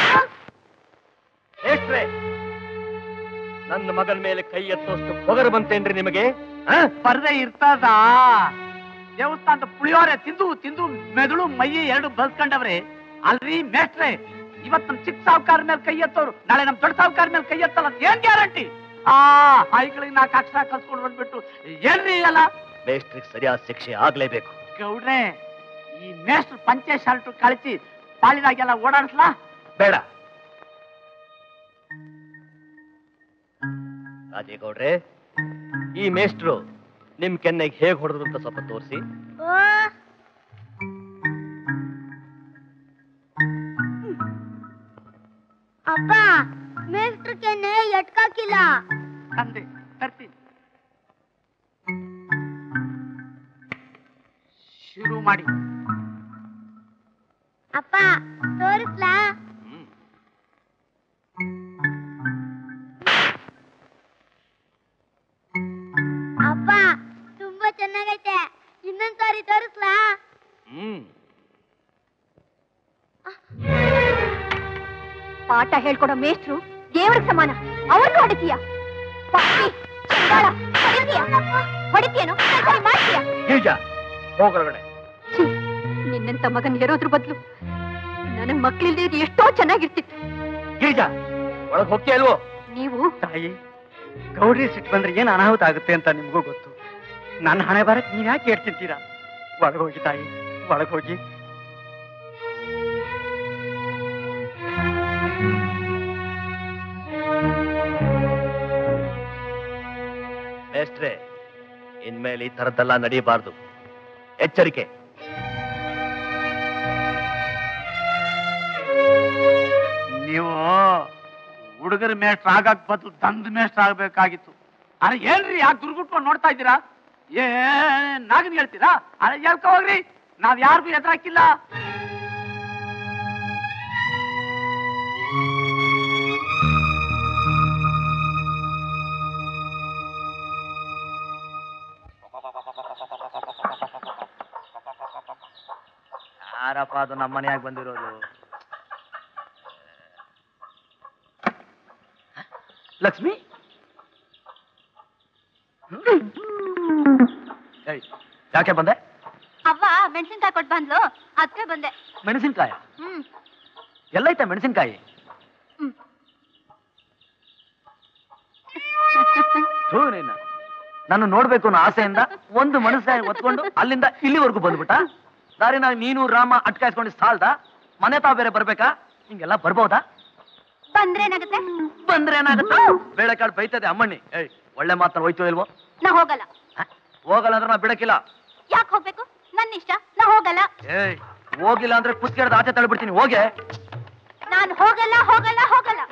ಮೇಷ್ಟ್ರೆ ನನ್ನ ಮಗನ ಮೇಲೆ ಕೈ ಎತ್ತೋಷ್ಟು ಪೊಗರು ಬಂತೇನ್ರಿ ನಿಮಗೆ ಆ? ಪರದೆ ಇರ್ತದ ದೇವಸ್ಥಾನದ ಪುಳಿಯೋರೆ ತಿಂದು ತಿಂದು ಮೆದುಳು ಮೈ ಎರಡು ಬಲ್ಸ್ಕೊಂಡವ್ರೆ ಅಲ್ರಿ ಮೇಷ್ಟ್ರೆ ಇವತ್ ನಮ್ ಚಿಕ್ಕ ಸಾವುಕಾರ ಮೇಲೆ ಕೈ ಎತ್ತವ್ರು ನಾಳೆ ನಮ್ ದೊಡ್ಡ ಸಾವುಕಾರ ಮೇಲೆ ಕೈ ಎತ್ತಲ್ಲ ಅಂತ ಏನ್ ಗ್ಯಾರಂಟಿ ಆ ಐಗಳಿಗೆ ನಾಲ್ಕು ಅಕ್ಷರ ಕಲ್ಸ್ಕೊಂಡು ಬಂದ್ಬಿಟ್ಟು ಏನ್ರಿ ಅಲ್ಲ ಮೇಷ್ಟ್ರಿಗೆ ಸರಿಯಾದ ಶಿಕ್ಷೆ ಆಗ್ಲೇಬೇಕು ಗೌಡ್ರೆ ಈ ಮೇಷ್ಟ್ರು ಪಂಚೆ ಶರ್ಟ್ ಕಳಿಸಿ ಪಾಳಿದಾಗೆಲ್ಲ ಓಡಾಡಿಸ್ಲಾ ಬೇಡ ರಾಜೇಗೌಡ್ರೆ ಈ ಮೇಷ್ಟ್ರು ನಿಮ್ ಕೆನ್ನೆಗೆ ಹೇಗ್ ಹೊಡೆದ್ರು ಅಂತ ಸ್ವಲ್ಪ ತೋರಿಸಿ ಓ ಅಪ್ಪ ಮೇಷ್ಟ್ರ ಕೆನ್ನೆ ಎಟ್ಕಾಕಿಲ್ಲ ತಂದೆ ತರ್ತೀನಿ ಶುರು ಮಾಡಿ ಅಪ್ಪ ತೋರಿಸ್ಲಾ ಅಪ್ಪ ತುಂಬಾ ಚೆನ್ನಾಗೈತೆ ಇನ್ನೊಂದ್ ಸಾರಿ ತೋರಿಸ್ಲಾ ಹ್ಮ್ ಪಾಠ ಹೇಳ್ಕೊಡೋ ಮೇಷ್ಟ್ರು ದೇವ್ರಿಗೆ ಸಮಾನ ಅವ್ರನ್ನ ಹೊಡಿತೀಯ ಪಾಪಿ, ಚಂಡಾಳ, ಹೊಡಿತೀಯ ಹೊಡಿತೀಯೇನೋ ಸರಿ ಮಾಡ್ತೀಯ ಗಿರಿಜ ಹೋಗೊಳಗಡೆ ಛೀ, ನಿನ್ನಂತ ಮಗನ್ ಇರೋದ್ರ ಬದಲು ನನಗ್ ಮಕ್ಳಿಲ್ದೇ ಎಷ್ಟೋ ಚೆನ್ನಾಗಿರ್ತಿತ್ತು ಗಿರಿಜ ಒಳಗ್ ಹೋಗ್ತೀಯ ಅಲ್ವೋ ನೀವು ತಾಯಿ ಗೌರಿ ಸಿಟ್ಟು ಬಂದ್ರೆ ಏನ್ ಅನಾಹುತ ಆಗುತ್ತೆ ಅಂತ ನಿಮ್ಗೂ ಗೊತ್ತು ನನ್ನ ಹಣೆ ಬರಕ್ ನೀವ್ ಯಾಕೆ ಹೇಳ್ತಿರ್ತೀರಾ ಒಳಗೋಗಿ ತಾಯಿ ಒಳಗೋಗಿ ಮೇಷ್ಟ್ರೆ ಇನ್ಮೇಲೆ ಈ ತರದ್ದೆಲ್ಲ ನಡೀಬಾರ್ದು ಎಚ್ಚರಿಕೆ ನೀವು ಹುಡುಗರ ಮೇಷ್ಟ್ರ ಆಗಕ್ ಬದಲು ದಂದ ಮೇಷ್ಟ್ರ ಆಗ್ಬೇಕಾಗಿತ್ತು ಅರೆ ಏನ್ರಿ ಯಾಕೆ ದುರ್ಗುಟ್ಕೊಂಡು ನೋಡ್ತಾ ಇದ್ದೀರಾ ಏ ನಾಗನ್ ಹೇಳ್ತೀರಾ ಅರೆ ಹೇಳ್ಕೊ ಹೋಗ್ರಿ ನಾವ್ ಯಾರಿಗೂ ಎದುರಾಕಿಲ್ಲ ಯಾರಪ್ಪ ಅದು ನಮ್ಮ ಮನೆಯಾಗ ಬಂದಿರೋದು ಲಕ್ಷ್ಮಿ ಏಯ್, ಯಾಕೆ ಬಂದೆ ಅವ್ವ ಮೆಣಸಿನ್ಕಾಯಿ ಕೊಟ್ಟು ಬಂದ್ಲು ಅದಕ್ಕೆ ಬಂದೆ ಮೆಣಸಿನ್ಕಾಯ ಹ್ಮ್ ಎಲ್ಲೈತೆ ಮೆಣಸಿನ್ಕಾಯಿ ಹ್ಮ್. ಥೂ ನೀನು ನಾನು ನೋಡ್ಬೇಕು ಅನ್ನೋ ಆಸೆಯಿಂದ ಒಂದು ಮನಸ್ಸಾಗಿ ಒತ್ಕೊಂಡು ಅಲ್ಲಿಂದ ಇಲ್ಲಿವರೆಗೂ ಬಂದ್ಬಿಟ್ಟ ದಾರಿನಾಗ ನೀನು ರಾಮ ಅಟ್ಕಾಯಿಸ್ಕೊಂಡು ಸಾಲ್ದ ಮನೆ ತಾವ್ ಬೇರೆ ಬರ್ಬೇಕಾ ಹಿಂಗೆಲ್ಲ ಬರ್ಬೋದಾ ಬಂದ್ರೆ ಏನಾಗುತ್ತೆ ಬಂದ್ರೆ ಏನಾಗುತ್ತೆ ಬೇಳೆಕಾಳು ಬೈತದೆ ಅಮ್ಮಣ್ಣಿ ಏಯ್ ಒಳ್ಳೆ ಮಾತನ್ನ ಹೋಯ್ತು ಇಲ್ವೋ ನಾ ಹೋಗಲ್ಲ ಹ? ಹೋಗಲ್ಲ ಅಂದ್ರೆ ನಾ ಬಿಡಕ್ಕಿಲ್ಲ ಯಾಕೆ ಹೋಗ್ಬೇಕು ನನ್ನ ಇಷ್ಟ ನಾ ಹೋಗಲ್ಲ ಏಯ್ ಹೋಗಿಲ್ಲ ಅಂದ್ರೆ ಕುಸ್ಕೆಡ್ದು ಆಚೆ ತಳ್ಬಿಡ್ತೀನಿ ಹೋಗೆ ನಾನು ಹೋಗಲ್ಲ ಹೋಗಲ್ಲ ಹೋಗಲ್ಲ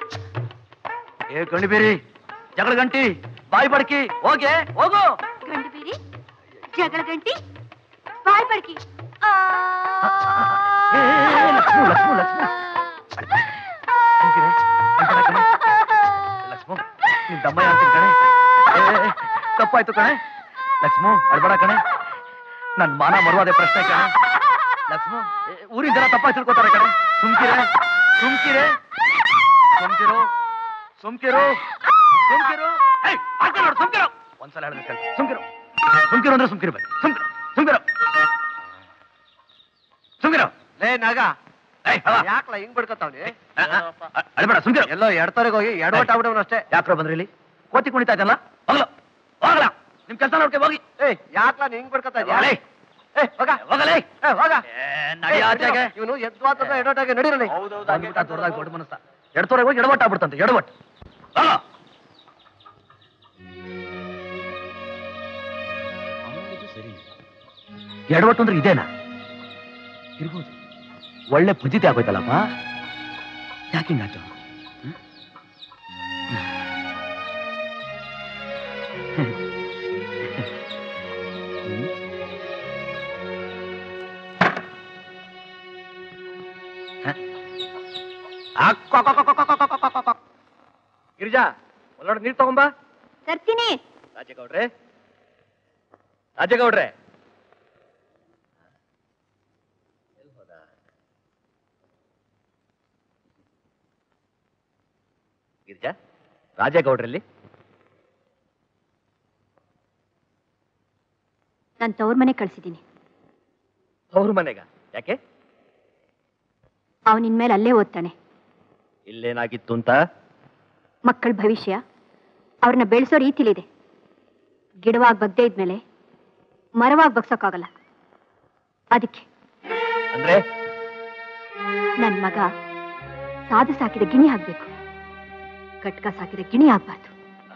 ಏ ಕಣಿಬೇರಿ ಜಗಳ ಗಂಟಿ ಬಾಯಿ ಬಡ್ಕಿ ಹೋಗೆ ಹೋಗು ಗಂಡು ಬೀರಿ ಜಗಳ ಗಂಟಿ ಬಾಯ್ ಬಡ್ಕಿ ಆ. ಏ, ಏ, ಏ, ಲಕ್ಷ್ಮು, ಲಕ್ಷ್ಮು, ಲಕ್ಷ್ಮು. ಸುಮ್ಕಿರೆ, ಅಂಕಣ ಕಣೆ. ಲಕ್ಷ್ಮು ನಿನ್ ತಮ್ಮಯ್ಯ ಅಂತೀನಿ ಕಣೆ ಏ, ಏ, ತಪ್ಪಾಯ್ತು ಕಣೆ ಲಕ್ಷ್ಮು ಅಳ್ಬೇಡ ಕಣೆ ನನ್ ಮಾನ ಮರುವಾದೆ ಪ್ರಶ್ನೆ ಕಣೆ ಲಕ್ಷ್ಮು ಏ, ಊರಿನ ಜನ ತಪ್ಪಾಗಿ ತಿಳ್ಕೊತಾರೆ ಕಣೆ ಸುಮ್ಕಿರೆ ಸುಮ್ಕಿರೆ ಸುಮ್ಕಿರು ಸುಮ್ಕಿರು ಸುಮ್ಕಿರು ಏಯ್, ಆಚೆ ನೋಡು, ಸುಮ್ಕಿರು ಒಂದ್ಸಲ ಹೇಳಿದ್ರೆ ಕೇಳು ಸುಮ್ಕಿರು ಸುಮ್ಕಿರು ಅಂದ್ರೆ ಸುಮ್ಕಿರ್ಬೇಕು ಸುಮ್ಕಿರು ಸುಮ್ಕಿರು ಸುಮ್ಕಿರು ಲೇ ನಾಗ ಏಯ್, ಅವ. ಯಾಕ್ಲ ಹಿಂಗ್ ಬಿಡ್ಕೊತಾವ್ನಿ ಆ, ಆ, ಆ, ಅಳ್ಬೇಡ ಸುಮ್ಕಿರು ಎಲ್ಲೋ ಎಡ್ತವ್ರಿಗೆ ಹೋಗಿ ಎಡವಟ್ ಆಗ್ಬಿಡವನು ಅಷ್ಟೇ ಯಾಕ್ರೋ ಬಂದ್ರಿ ಇಲ್ಲಿ ಕೋತಿ ಕುಣಿತಾ ಇದ್ದಲ್ಲ ಹೋಗ್ಲ ಹೋಗಲ್ಲ ನಿಮ್ ಕೆಲಸ ನೋಡ್ಕೆ ಹೋಗಿ ಏಯ್ ಯಾಕ್ಲ ನೀ ಹಿಂಗ್ ಬಿಡ್ಕೊತಾ ಇದ್ಯಾ ಹೋಗಲೇ. ಏ ಹೋಗ ಹೋಗಲೇ ಏ ಹೋಗ ಏ, ನಡಿ ಆಚೆಗೆ ಇವನು ಎದ್ವಾತದ ಎಡವಟ್ಟಾಗೆ ನಡೀರಲಿ ಬಂದ್ಬಿಟ್ಟ ದೊಡ್ಡದಾಗಿ ದೊಡ್ಡ ಮನಸ್ಸ ಎಡತೋರೆಗೆ ಹೋಗಿ ಎಡವಟ್ಟು ಆಗ್ಬಿಡ್ತಂತೆ ಎಡವಟ್ಟು ಹೋಗ ಸರಿ ಎಡವಟ್ಟು ಅಂದ್ರೆ ಇದೇನಾ ಇರ್ಬೋದು ಒಳ್ಳೆ ಫಜಿತಿ ಆಗೋಯ್ತಲ್ಲಪ್ಪ ಯಾಕೆ ಹಿಂಗಾಯ್ತು ಹ್ಮ್? ಹ್ಮ್. ಗಿರಿಜಾ ಒಳ್ಳೊಡೆ ನೀರ್ ತಗೊಂಬಾ ತರ್ತೀನಿ ರಾಜೇಗೌಡ್ರೆ ರಾಜೇಗೌಡ್ರೆ ಎಲ್ ಹೋದ? ಗಿರಿಜಾ ರಾಜೇಗೌಡ್ರಲ್ಲಿ ನಾನು ತವ್ರ ಮನೆ ಕಳ್ಸಿದ್ದೀನಿ ಅವ್ರ ಮನೆಗ ಯಾಕೆ ಅವನಿನ್ ಮೇಲೆ ಅಲ್ಲೇ ಓದ್ತಾನೆ ಇಲ್ಲೇನಾಗಿತ್ತು ಅಂತ ಮಕ್ಕಳ ಭವಿಷ್ಯ ಅವ್ರನ್ನ ಬೆಳೆಸೋ ರೀತಿಲಿದೆ ಗಿಡವಾಗಿ ಬಗ್ದೇ ಇದ್ಮೇಲೆ ಮರವಾಗಿ ಬಗ್ಸೋಕ್ಕಾಗಲ್ಲ ಅದಕ್ಕೆ ಅಂದ್ರೆ ನನ್ ಮಗ ಸಾಧು ಸಾಕಿದ ಗಿಣಿ ಆಗ್ಬೇಕು ಕಟ್ಕ ಸಾಕಿದ ಗಿಣಿ ಆಗ್ಬಾರ್ದು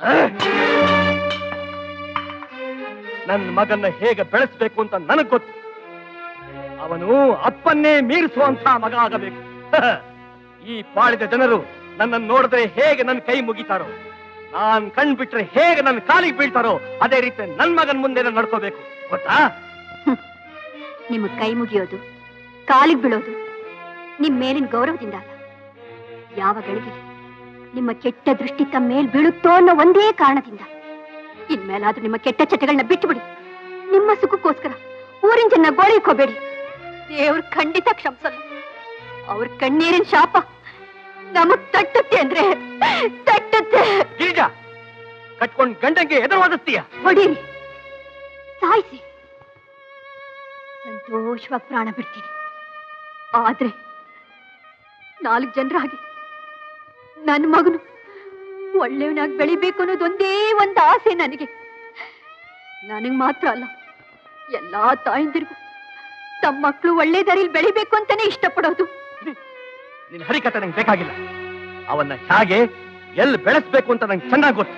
ನನ್ನ ಮಗನ್ನ ಹೇಗೆ ಬೆಳೆಸ್ಬೇಕು ಅಂತ ನನಗ್ ಗೊತ್ತು ಅವನು ಅಪ್ಪನ್ನೇ ಮೀರಿಸುವಂತ ಮಗ ಆಗಬೇಕು ಈ ಪಾಳಿದ ಜನರು ನನ್ನನ್ನು ನೋಡಿದ್ರೆ ಹೇಗೆ ನನ್ನ ಕೈ ಮುಗಿತಾರೋ ನಾನ್ ಕಣ್ ಬಿಟ್ರೆ ಹೇಗೆ ನನ್ನ ಕಾಲಿಗೆ ಬೀಳ್ತಾರೋ ಅದೇ ರೀತಿ ನನ್ ಮಗನ್ ಮುಂದೆ ನಾನ್ ನಡ್ಕೋಬೇಕು ಗೊತ್ತಾ ನಿಮ್ಮ ಕೈ ಮುಗಿಯೋದು ಕಾಲಿಗೆ ಬೀಳೋದು ನಿಮ್ ಮೇಲಿನ ಗೌರವದಿಂದ ಅಲ್ಲ ಯಾವ ಗಳಿಗೆಲಿ ನಿಮ್ಮ ಕೆಟ್ಟ ದೃಷ್ಟಿ ತಮ್ಮ ಮೇಲ್ ಬೀಳುತ್ತೋ ಅನ್ನೋ ಒಂದೇ ಕಾರಣದಿಂದ ಇನ್ಮೇಲಾದ್ರೂ ನಿಮ್ಮ ಕೆಟ್ಟ ಚಟಗಳನ್ನ ಬಿಟ್ಟುಬಿಡಿ ನಿಮ್ಮ ಸುಖಕ್ಕೋಸ್ಕರ ಊರಿನ ಜನ ಗೋಳಿಕೋಬೇಡಿ ದೇವ್ರ ಖಂಡಿತ ಕ್ಷಮಿಸಲ್ಲ ಅವ್ರ ಕಣ್ಣೀರಿನ ಶಾಪ ನಮಗ್ ತಟ್ಟುತ್ತೆ ಅಂದ್ರೆ ತಟ್ಟುತ್ತೆ ಗಿರಿಜಾ ಕಟ್ಕೊಂಡ್ ಗಂಡಂಗೆ ಎದುರುವಾದಿಸ್ತೀಯ ಹೊಡೀರಿ ಸಾಯಿಸಿ ಸಂತೋಷವಾಗಿ ಪ್ರಾಣ ಬಿಡ್ತೀನಿ ಆದ್ರೆ ನಾಲ್ಕು ಜನರ ಹಾಗೆ ನನ್ನ ಮಗನು ಒಳ್ಳೆಯವನಾಗಿ ಬೆಳಿಬೇಕು ಅನ್ನೋದೊಂದೇ ಒಂದು ಆಸೆ ನನಗೆ ನನಗ್ ಮಾತ್ರ ಅಲ್ಲ ಎಲ್ಲಾ ತಾಯಂದಿರಿಗೂ ತಮ್ಮ ಮಕ್ಕಳು ಒಳ್ಳೆ ದಾರಿಲಿ ಬೆಳಿಬೇಕು ಅಂತಾನೆ ಇಷ್ಟಪಡೋದು ನಿನ್ ಹರಿಕತೆ ನಂಗೆ ಬೇಕಾಗಿಲ್ಲ ಅವನ್ನ ಹೇಗೆ ಎಲ್ಲಿ ಬೆಳೆಸ್ಬೇಕು ಅಂತ ನಂಗೆ ಚೆನ್ನಾಗಿ ಗೊತ್ತು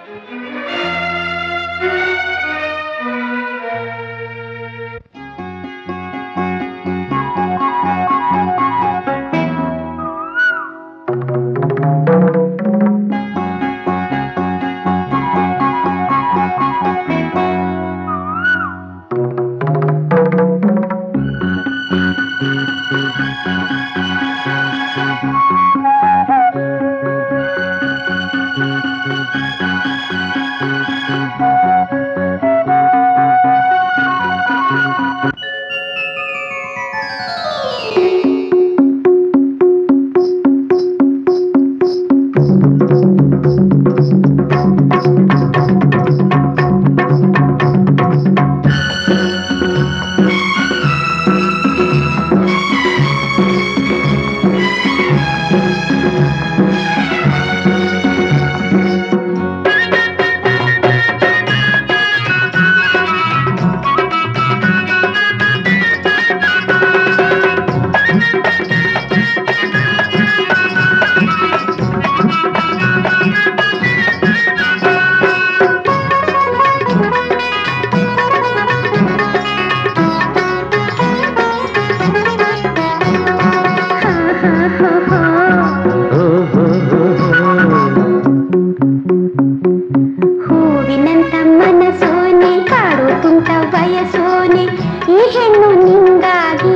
ಹೂವಿನಂತ ಮನಸೋನೆ ಕಾಡು ತುಂಟ ಬಯಸೋನೆ ಈ ಹೆಣ್ಣು ನಿಂಗಾಗಿ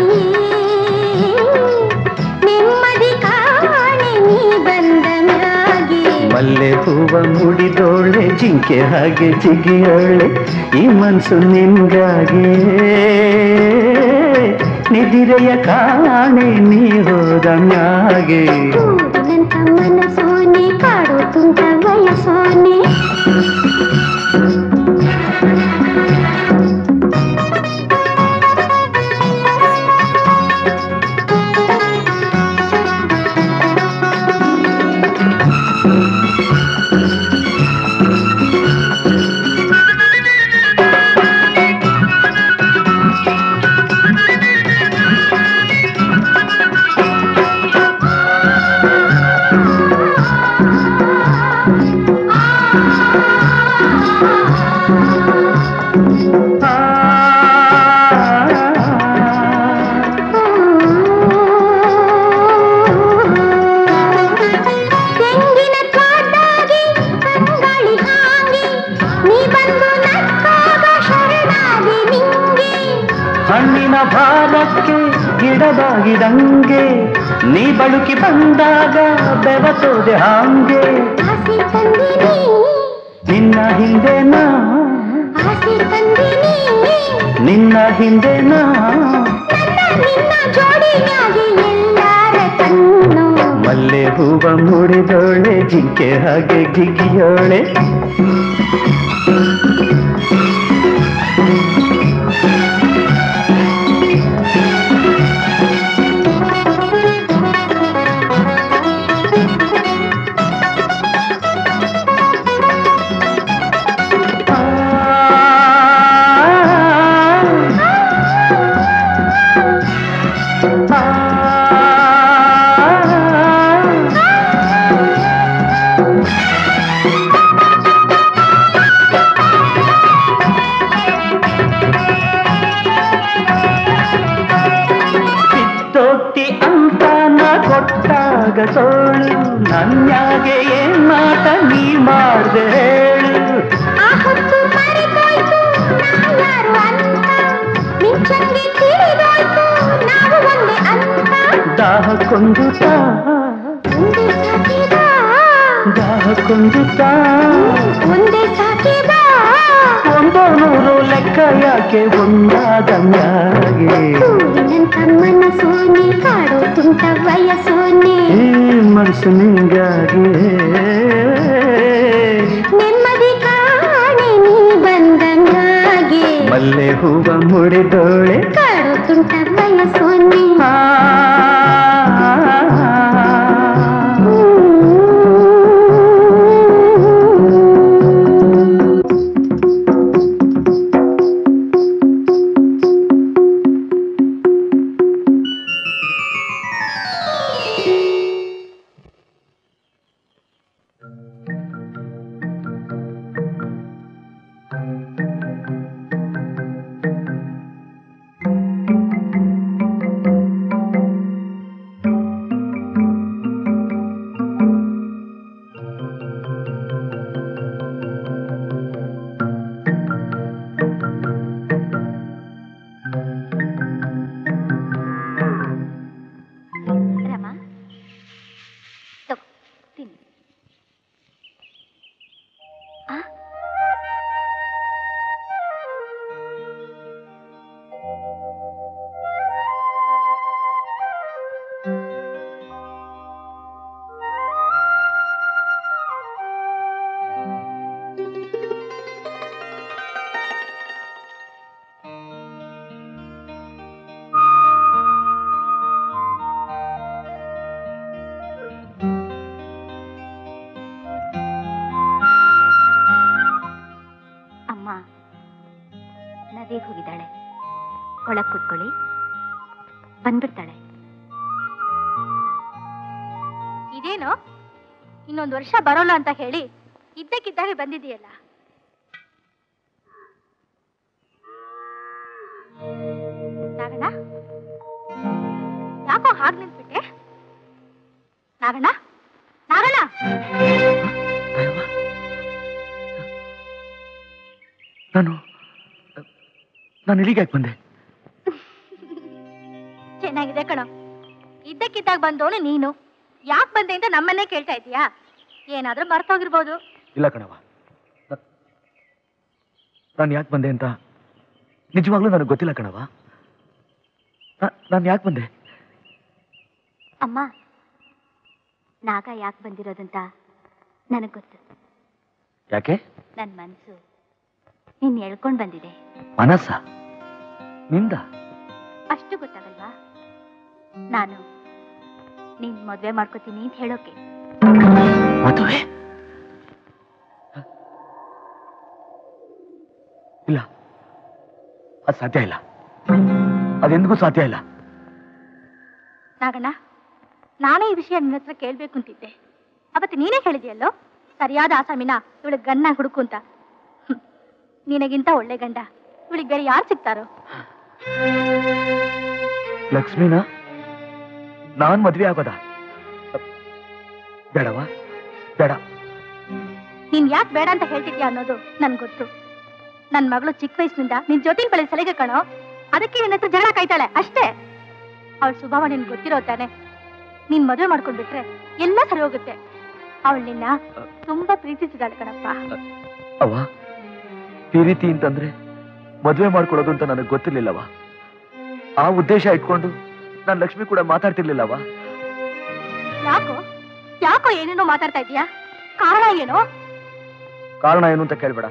ನೆಮ್ಮದಿ ಕಾಣೆ ನೀ ಬಂದ ಮ್ಯಾಗೆ ಮಲ್ಲೆ ಹೂವ ಮುಡಿದೋಳೆ ಜಿಂಕೆ ಹಾಗೆ ಜಿಗಿಯೋಳೆ ಈ ಮನ್ಸು ನಿನ್ಗಾಗಿ ನಿದಿರೆಯ ಕಾಣೆ ನೀ ಹೋದ ಮ್ಯಾಗೆ ಹೂವಿನಂತ ಮನಸೋನೆ ಕಾಡು ತುಂಟ ಬಯಸೋನೆ ಆ ಹಣ್ಣಿನ ಭಾರಕ್ಕೆ ಗಿಡದಾಗಿದಂಗೆ ನೀ ಬಳುಕಿ ಬಂದಾಗ ಬೆವಸೋದೆ ಹಾಂಗೆ ಆಸೆ ತಂದಿನಿ ನಿನ್ನ ಹಿಂದೆ ನಾ ಆಸೆ ತಂದಿನಿ ನಿನ್ನ ಹಿಂದೆ ನಾ ನನ್ನ ನಿನ್ನ ಜೋಡಿಯಾಗಿ ಎಲ್ಲಾರ ಕಣ್ಣು ಮಲ್ಲೆ ಹೂವ ಮುಡಿದೋಳೆ ಜಿಂಕೆ ಹಾಗೆ ಗಿಗಿಯೋಳೆ ಕಿತ್ತೋಗ್ತಿ ಅಂತ ನಾ ಕೊಟ್ಟಾಗ ಸೋಳು ನನ್ಯಾಗೆ ಏನ್ ಮಾಟ ನೀ ಮಾಡ್ದೆ ಹೇಳು ಆ ಹೊತ್ತು ಮರೆತೋಯ್ತು ನಾ ಯಾರು ಅಂತ ಮಿಂಚಂಗೆ ತಿಳಿದೋಯ್ತು ನಾವು ಒಂದೇ ಅಂತ ದಾಹಕ್ಕೊಂದು ತಾ ಒಂದೇ ಸಾಕಿದ ದಾಹಕ್ಕೊಂದು ತಾ ಒಂದೇ ಸಾಕಿದ ಒಂದು ನೂರು ಲೆಕ್ಕ ಯಾಕೆ ಒಂದಾದ ಮ್ಯಾಗೆ ಸೂರ್ಯನಂತ ಮನಸ್ಸು ನೀ ಕಾಡೋ ತುಂಟ ವಯಸ್ಸು ನೀ ಈ ಮನಸ್ಸು ನಿಂಗಾಗಿ ನೆಮ್ಮದಿ ಕಾಣೆ ನೀ ಬಂದಂಗಾಗೆ ಮಲ್ಲೆ ಹೂವ ಮುಡಿದೋಳೆ ಕಾಡೋ ತುಂಟ ವಯಸ್ಸು ನೀ ಆ ರಮ ತಗೋ ತಿನ್ನಿ ಆ? ಅಮ್ಮ ನದಿಗೆ ಹೋಗಿದ್ದಾಳೆ ಒಳಗ್ ಕೂತ್ಕೊಳ್ಳಿ ಬಂದ್ಬಿಡ್ತಾಳೆ ಇದೇನು ಇನ್ನೊಂದು ವರ್ಷ ಬರೋಲ್ಲ ಅಂತ ಹೇಳಿ ಇದ್ದಕ್ಕಿದ್ದಾಗೆ ಬಂದಿದೆಯಲ್ಲ ನಾಗಣ್ಣ ಯಾಕೋ ಹಾಗೆ ನಿಂತ್ಬಿಟ್ಟೆ ನಾಗಣ್ಣ ನಾಗಣ್ಣ ನಾನು ನಾನು ಇಲ್ಲಿಗೆ ಯಾಕೆ ಬಂದೆ ಚೆನ್ನಾಗಿದೆ ಕಣೋ ಇದ್ದಕ್ಕಿದ್ದಾಗ ಬಂದವನು ನೀನು ಯಾಕೆ ಬಂದೆ ಅಂತ ನಮ್ಮನ್ನೇ ಕೇಳ್ತಾ ಇದೀಯಾ ಏನಾದ್ರೂ ಮರ್ತೋಗಿರ್ಬೋದು ಇಲ್ಲ ಕಣವ ನಾನು ಯಾಕೆ ಬಂದೆ ಅಂತ ನಿಜವಾಗ್ಲೂ ನನಗೆ ಗೊತ್ತಿಲ್ಲ ಕಣವ ನಾನು ಯಾಕೆ ಬಂದೆ ಅಮ್ಮ ನಾಗ ಯಾಕೆ ಬಂದಿರೋದಂತ ನನಗೆ ಗೊತ್ತು ಯಾಕೆ ನನ್ನ ಮನಸ್ಸು ನಿನ್ನ ಎಳ್ಕೊಂಡು ಬಂದಿದೆ ಮನಸ್ಸ ನಿಂದ ಅಷ್ಟು ಗೊತ್ತಾಗಲ್ವಾ ನಾನು ನೀನ್ ಮದ್ವೆ ಮಾಡ್ಕೋತೀನಿ ಅಂತ ಹೇಳೋಕೆ ಮದುವೆ ಇಲ್ಲ ಅದು ಸಾಧ್ಯ ಇಲ್ಲ ಅದೆಂದಿಗೂ ಸಾಧ್ಯ ಇಲ್ಲ ನಾಗಣ್ಣ ನಾನೇ ಈ ವಿಷಯ ನಿನ್ನ ಹತ್ರ ಕೇಳ್ಬೇಕು ಅಂತಿದ್ದೆ ಅವತ್ತು ನೀನೇ ಹೇಳಿದೆಯಲ್ಲೋ ಸರಿಯಾದ ಆಸಾಮಿನ ಇವಳಿಗೆ ಗಂಡ ಹುಡುಕು ಅಂತ ಹ್ಮ್. ನಿನಗಿಂತ ಒಳ್ಳೆ ಗಂಡ ಇವಳಿಗೆ ಬೇರೆ ಯಾರು ಸಿಗ್ತಾರೋ ಲಕ್ಷ್ಮಿನ ನಾನ್ ಮದ್ವೆ ಆಗೋದ ಬೇಡವಾ ಬೇಡ ನೀನ್ ಯಾಕೆ ಬೇಡ ಅಂತ ಹೇಳ್ತಿದ್ಯಾ ಅನ್ನೋದು ನನ್ಗೆ ಗೊತ್ತು ನನ್ ಮಗಳು ಚಿಕ್ಕ ವಯಸ್ಸಿನಿಂದ ನಿನ್ ಜೊತೆ ಬೆಳೆ ಸಲಿಗೆ ಕಣೋ ಅದಕ್ಕೆ ನಿನ್ನ ಹತ್ರ ಜಗಳ ಕಾಯ್ತಾಳೆ ಅಷ್ಟೇ ಅವಳ ಸ್ವಭಾವ ನಿನ್ ಗೊತ್ತಿರೋ ತಾನೆ ನೀನ್ ಮದುವೆ ಮಾಡ್ಕೊಂಡ್ಬಿಟ್ರೆ ಎಲ್ಲ ಸರಿ ಹೋಗುತ್ತೆ ಅವಳು ನಿನ್ನ ತುಂಬಾ ಪ್ರೀತಿಸಿದಾಳೆ ಕಣಪ್ಪ ಅವ್ವ ಈ ರೀತಿ ಅಂತಂದ್ರೆ ಮದುವೆ ಮಾಡ್ಕೊಳ್ಳೋದು ಅಂತ ನನಗೆ ಗೊತ್ತಿರ್ಲಿಲ್ಲವ ಆ ಉದ್ದೇಶ ಇಟ್ಕೊಂಡು ನಾನು ಲಕ್ಷ್ಮಿ ಕೂಡ ಮಾತಾಡ್ತಿರ್ಲಿಲ್ಲವ ಯಾಕೋ ಯಾಕೋ ಏನೇನೋ ಮಾತಾಡ್ತಾ ಇದೀಯಾ ಕಾರಣ ಏನೋ ಕಾರಣ ಏನು ಅಂತ ಕೇಳ್ಬೇಡ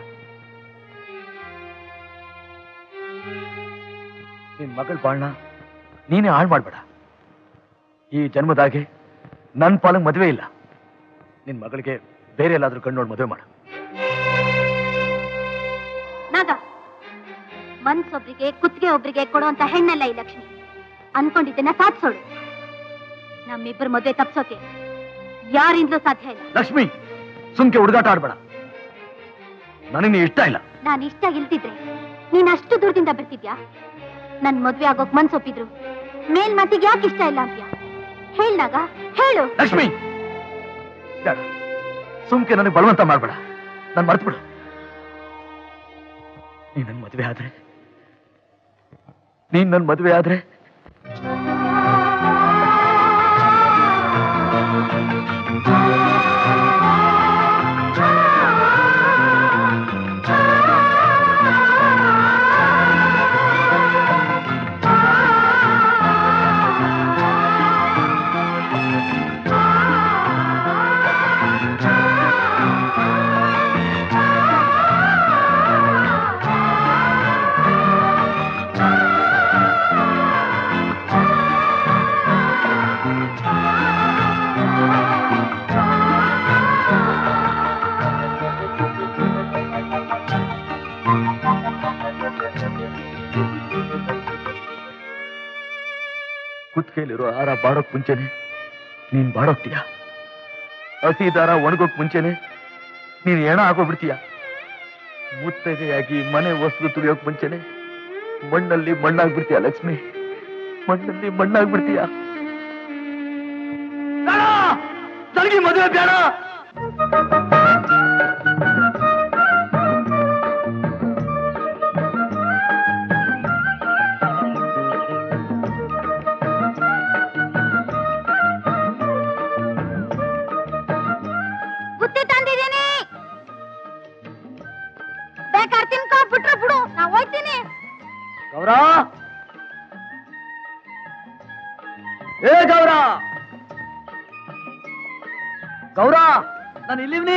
ನಿನ್ ಮಗಳ ಬಾಳ್ನ ನೀನೇ ಹಾಳು ಮಾಡ್ಬೇಡ ಈ ಜನ್ಮದಾಗೆ ನನ್ನ ಪಾಲಂಗ್ ಮದುವೆ ಇಲ್ಲ ನಿನ್ ಮಗಳಿಗೆ ಬೇರೆ ಎಲ್ಲಾದ್ರೂ ಕಣ್ಣು ನೋಡಿ ಮದುವೆ ಮಾಡು ನಾಗ ಮನ್ಸೊಬ್ರಿಗೆ ಕುತ್ತಿಗೆ ಒಬ್ರಿಗೆ ಕೊಡುವಂತ ಹೆಣ್ಣಲ್ಲ ಈ ಲಕ್ಷ್ಮಿ ಅನ್ಕೊಂಡಿದ್ದನ್ನ ಸಾಧಿಸೋಳು ನಮ್ಮಿಬ್ಬರ ಮದುವೆ ತಪ್ಸೋಕೆ ಯಾರಿಂದಲೂ ಸಾಧ್ಯ ಇಲ್ಲ ಲಕ್ಷ್ಮಿ ಸುಮ್ಕೆ ಹುಡುಗಾಟ ಆಡ್ಬೇಡ ನನಗೆ ನೀ ಇಷ್ಟ ಇಲ್ಲ ನಾನು ಇಷ್ಟ ಇಲ್ದಿದ್ರೆ ನೀನ್ ಅಷ್ಟು ದೂರದಿಂದ ಬರ್ತಿದ್ಯಾ ನನ್ ಮದ್ವೆ ಆಗೋಕ್ ಮನ್ಸೊಪ್ಪಿದ್ರು ಮೇಲ್ ಮಾತಿಗೆ ಯಾಕೆ ಇಷ್ಟ ಇಲ್ಲ ಅಂತ್ಯಾ ಹೇಳ್ನಾಗ ಹೇಳು ಲಕ್ಷ್ಮಿ ಬೇಡ ಸುಮ್ಕೆ ನನಗೆ ಬಲವಂತ ಮಾಡ್ಬೇಡ ನಾನು ಮರ್ತ್ಬಿಡು ನೀನ್ ನನ್ ಮದುವೆ ಆದ್ರೆ ನೀನ್ ನನ್ ಮದುವೆ ಆದ್ರೆ ಕುತ್ಕೇಲಿರೋ ಹಾರ ಬಾಡೋಕ್ ಮುಂಚೆನೆ ನೀನ್ ಬಾಡೋಗ್ತೀಯ ಹಸಿ ದಾರ ಒಣಗೋಕ್ ಮುಂಚೆನೆ ನೀನ್ ಹೆಣ ಆಗೋಗ್ಬಿಡ್ತೀಯ ಮುತ್ತೈದೆಯಾಗಿ ಮನೆ ವಸ್ತು ತುಳಿಯೋಕ್ ಮುಂಚೆನೆ ಮಣ್ಣಲ್ಲಿ ಮಣ್ಣಾಗ್ಬಿಡ್ತೀಯ ಲಕ್ಷ್ಮಿ ಮಣ್ಣಲ್ಲಿ ಮಣ್ಣಾಗ್ಬಿಡ್ತೀಯ ನನಗೆ ಮದುವೆ ಬೇಡ ಬುತ್ತಿ ತಂದಿದ್ದೀನಿ ಬೇಕಾದ್ರೆ ತಿನ್ಕೋ ಬಿಟ್ರು ಬಿಡು ನಾ ಹೋಯ್ತೀನಿ ಗೌರ ಏ ಗೌರ ಗೌರ ನಾನು ಇಲ್ಲಿವ್ನಿ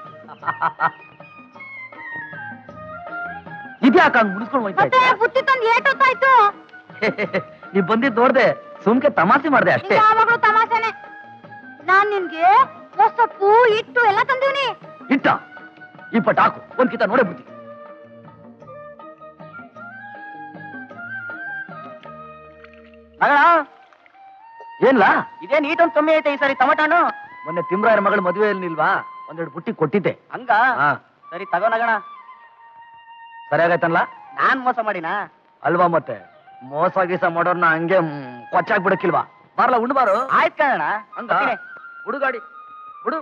ಇದ್ಯಾಕ ಹಂಗ್ ಮುಡಿಸ್ಕೊಂಡು ಹೋಯ್ತಾ ಮತ್ತೆ ಬುತ್ತಿ ತಂದು ಏಟೊತ್ತಾಯ್ತು ನೀ ಬಂದಿದ್ ನೋಡ್ದೆ ಸುಮ್ಕೆ ತಮಾಷೆ ಮಾಡ್ದೆ ಅಷ್ಟೇ ಯಾವಾಗ್ಲೂ ತಮಾಷೆನೆ ನಾನ್ ನಿನ್ಗೆ ಸೊಪ್ಪು ಹಿಟ್ಟು ಎಲ್ಲ ತಂದಿವ್ನಿ ಇಟ್ಟ ಈ ಪಟ್ ಹಾಕು ಒಂದ್ ಕಿತ ನೋಡೇ ಬಿಡ್ತಿ ಏನ್ಲ ಇದೇನ್ ಈಟೊಂದ್ ಕಮ್ಮಿ ಐತೆ ಈ ಸರಿ ಟಮಟಾನು ಮೊನ್ನೆ ತಿಮ್ರಾಯರ ಮಗಳ ಮದುವೆಯಲ್ಲಿ ನಿಲ್ವಾ ಒಂದೆರಡು ಬುಟ್ಟಿ ಕೊಟ್ಟಿದ್ದೆ ಹಂಗ ಹಾ ಸರಿ ತಗೋನಗಣ ಸರಿಯಾಗೈತಲ್ಲ ನಾನ್ ಮೋಸ ಮಾಡಿನಾ ಅಲ್ವಾ ಮತ್ತೆ ಮೋಸ ಗೀಸ ಮಾಡೋರ್ನ ಹಂಗೆ ಮ್, ಕೊಚ್ಚಾಕ್ ಬಿಡಕ್ಕಿಲ್ವಾ ಬಾರ್ಲ ಉಣ್ಬಾರು ಆಯ್ತ್ ಕಣ ಹಂಗ ಹುಡು ಗಾಡಿ ಹುಡು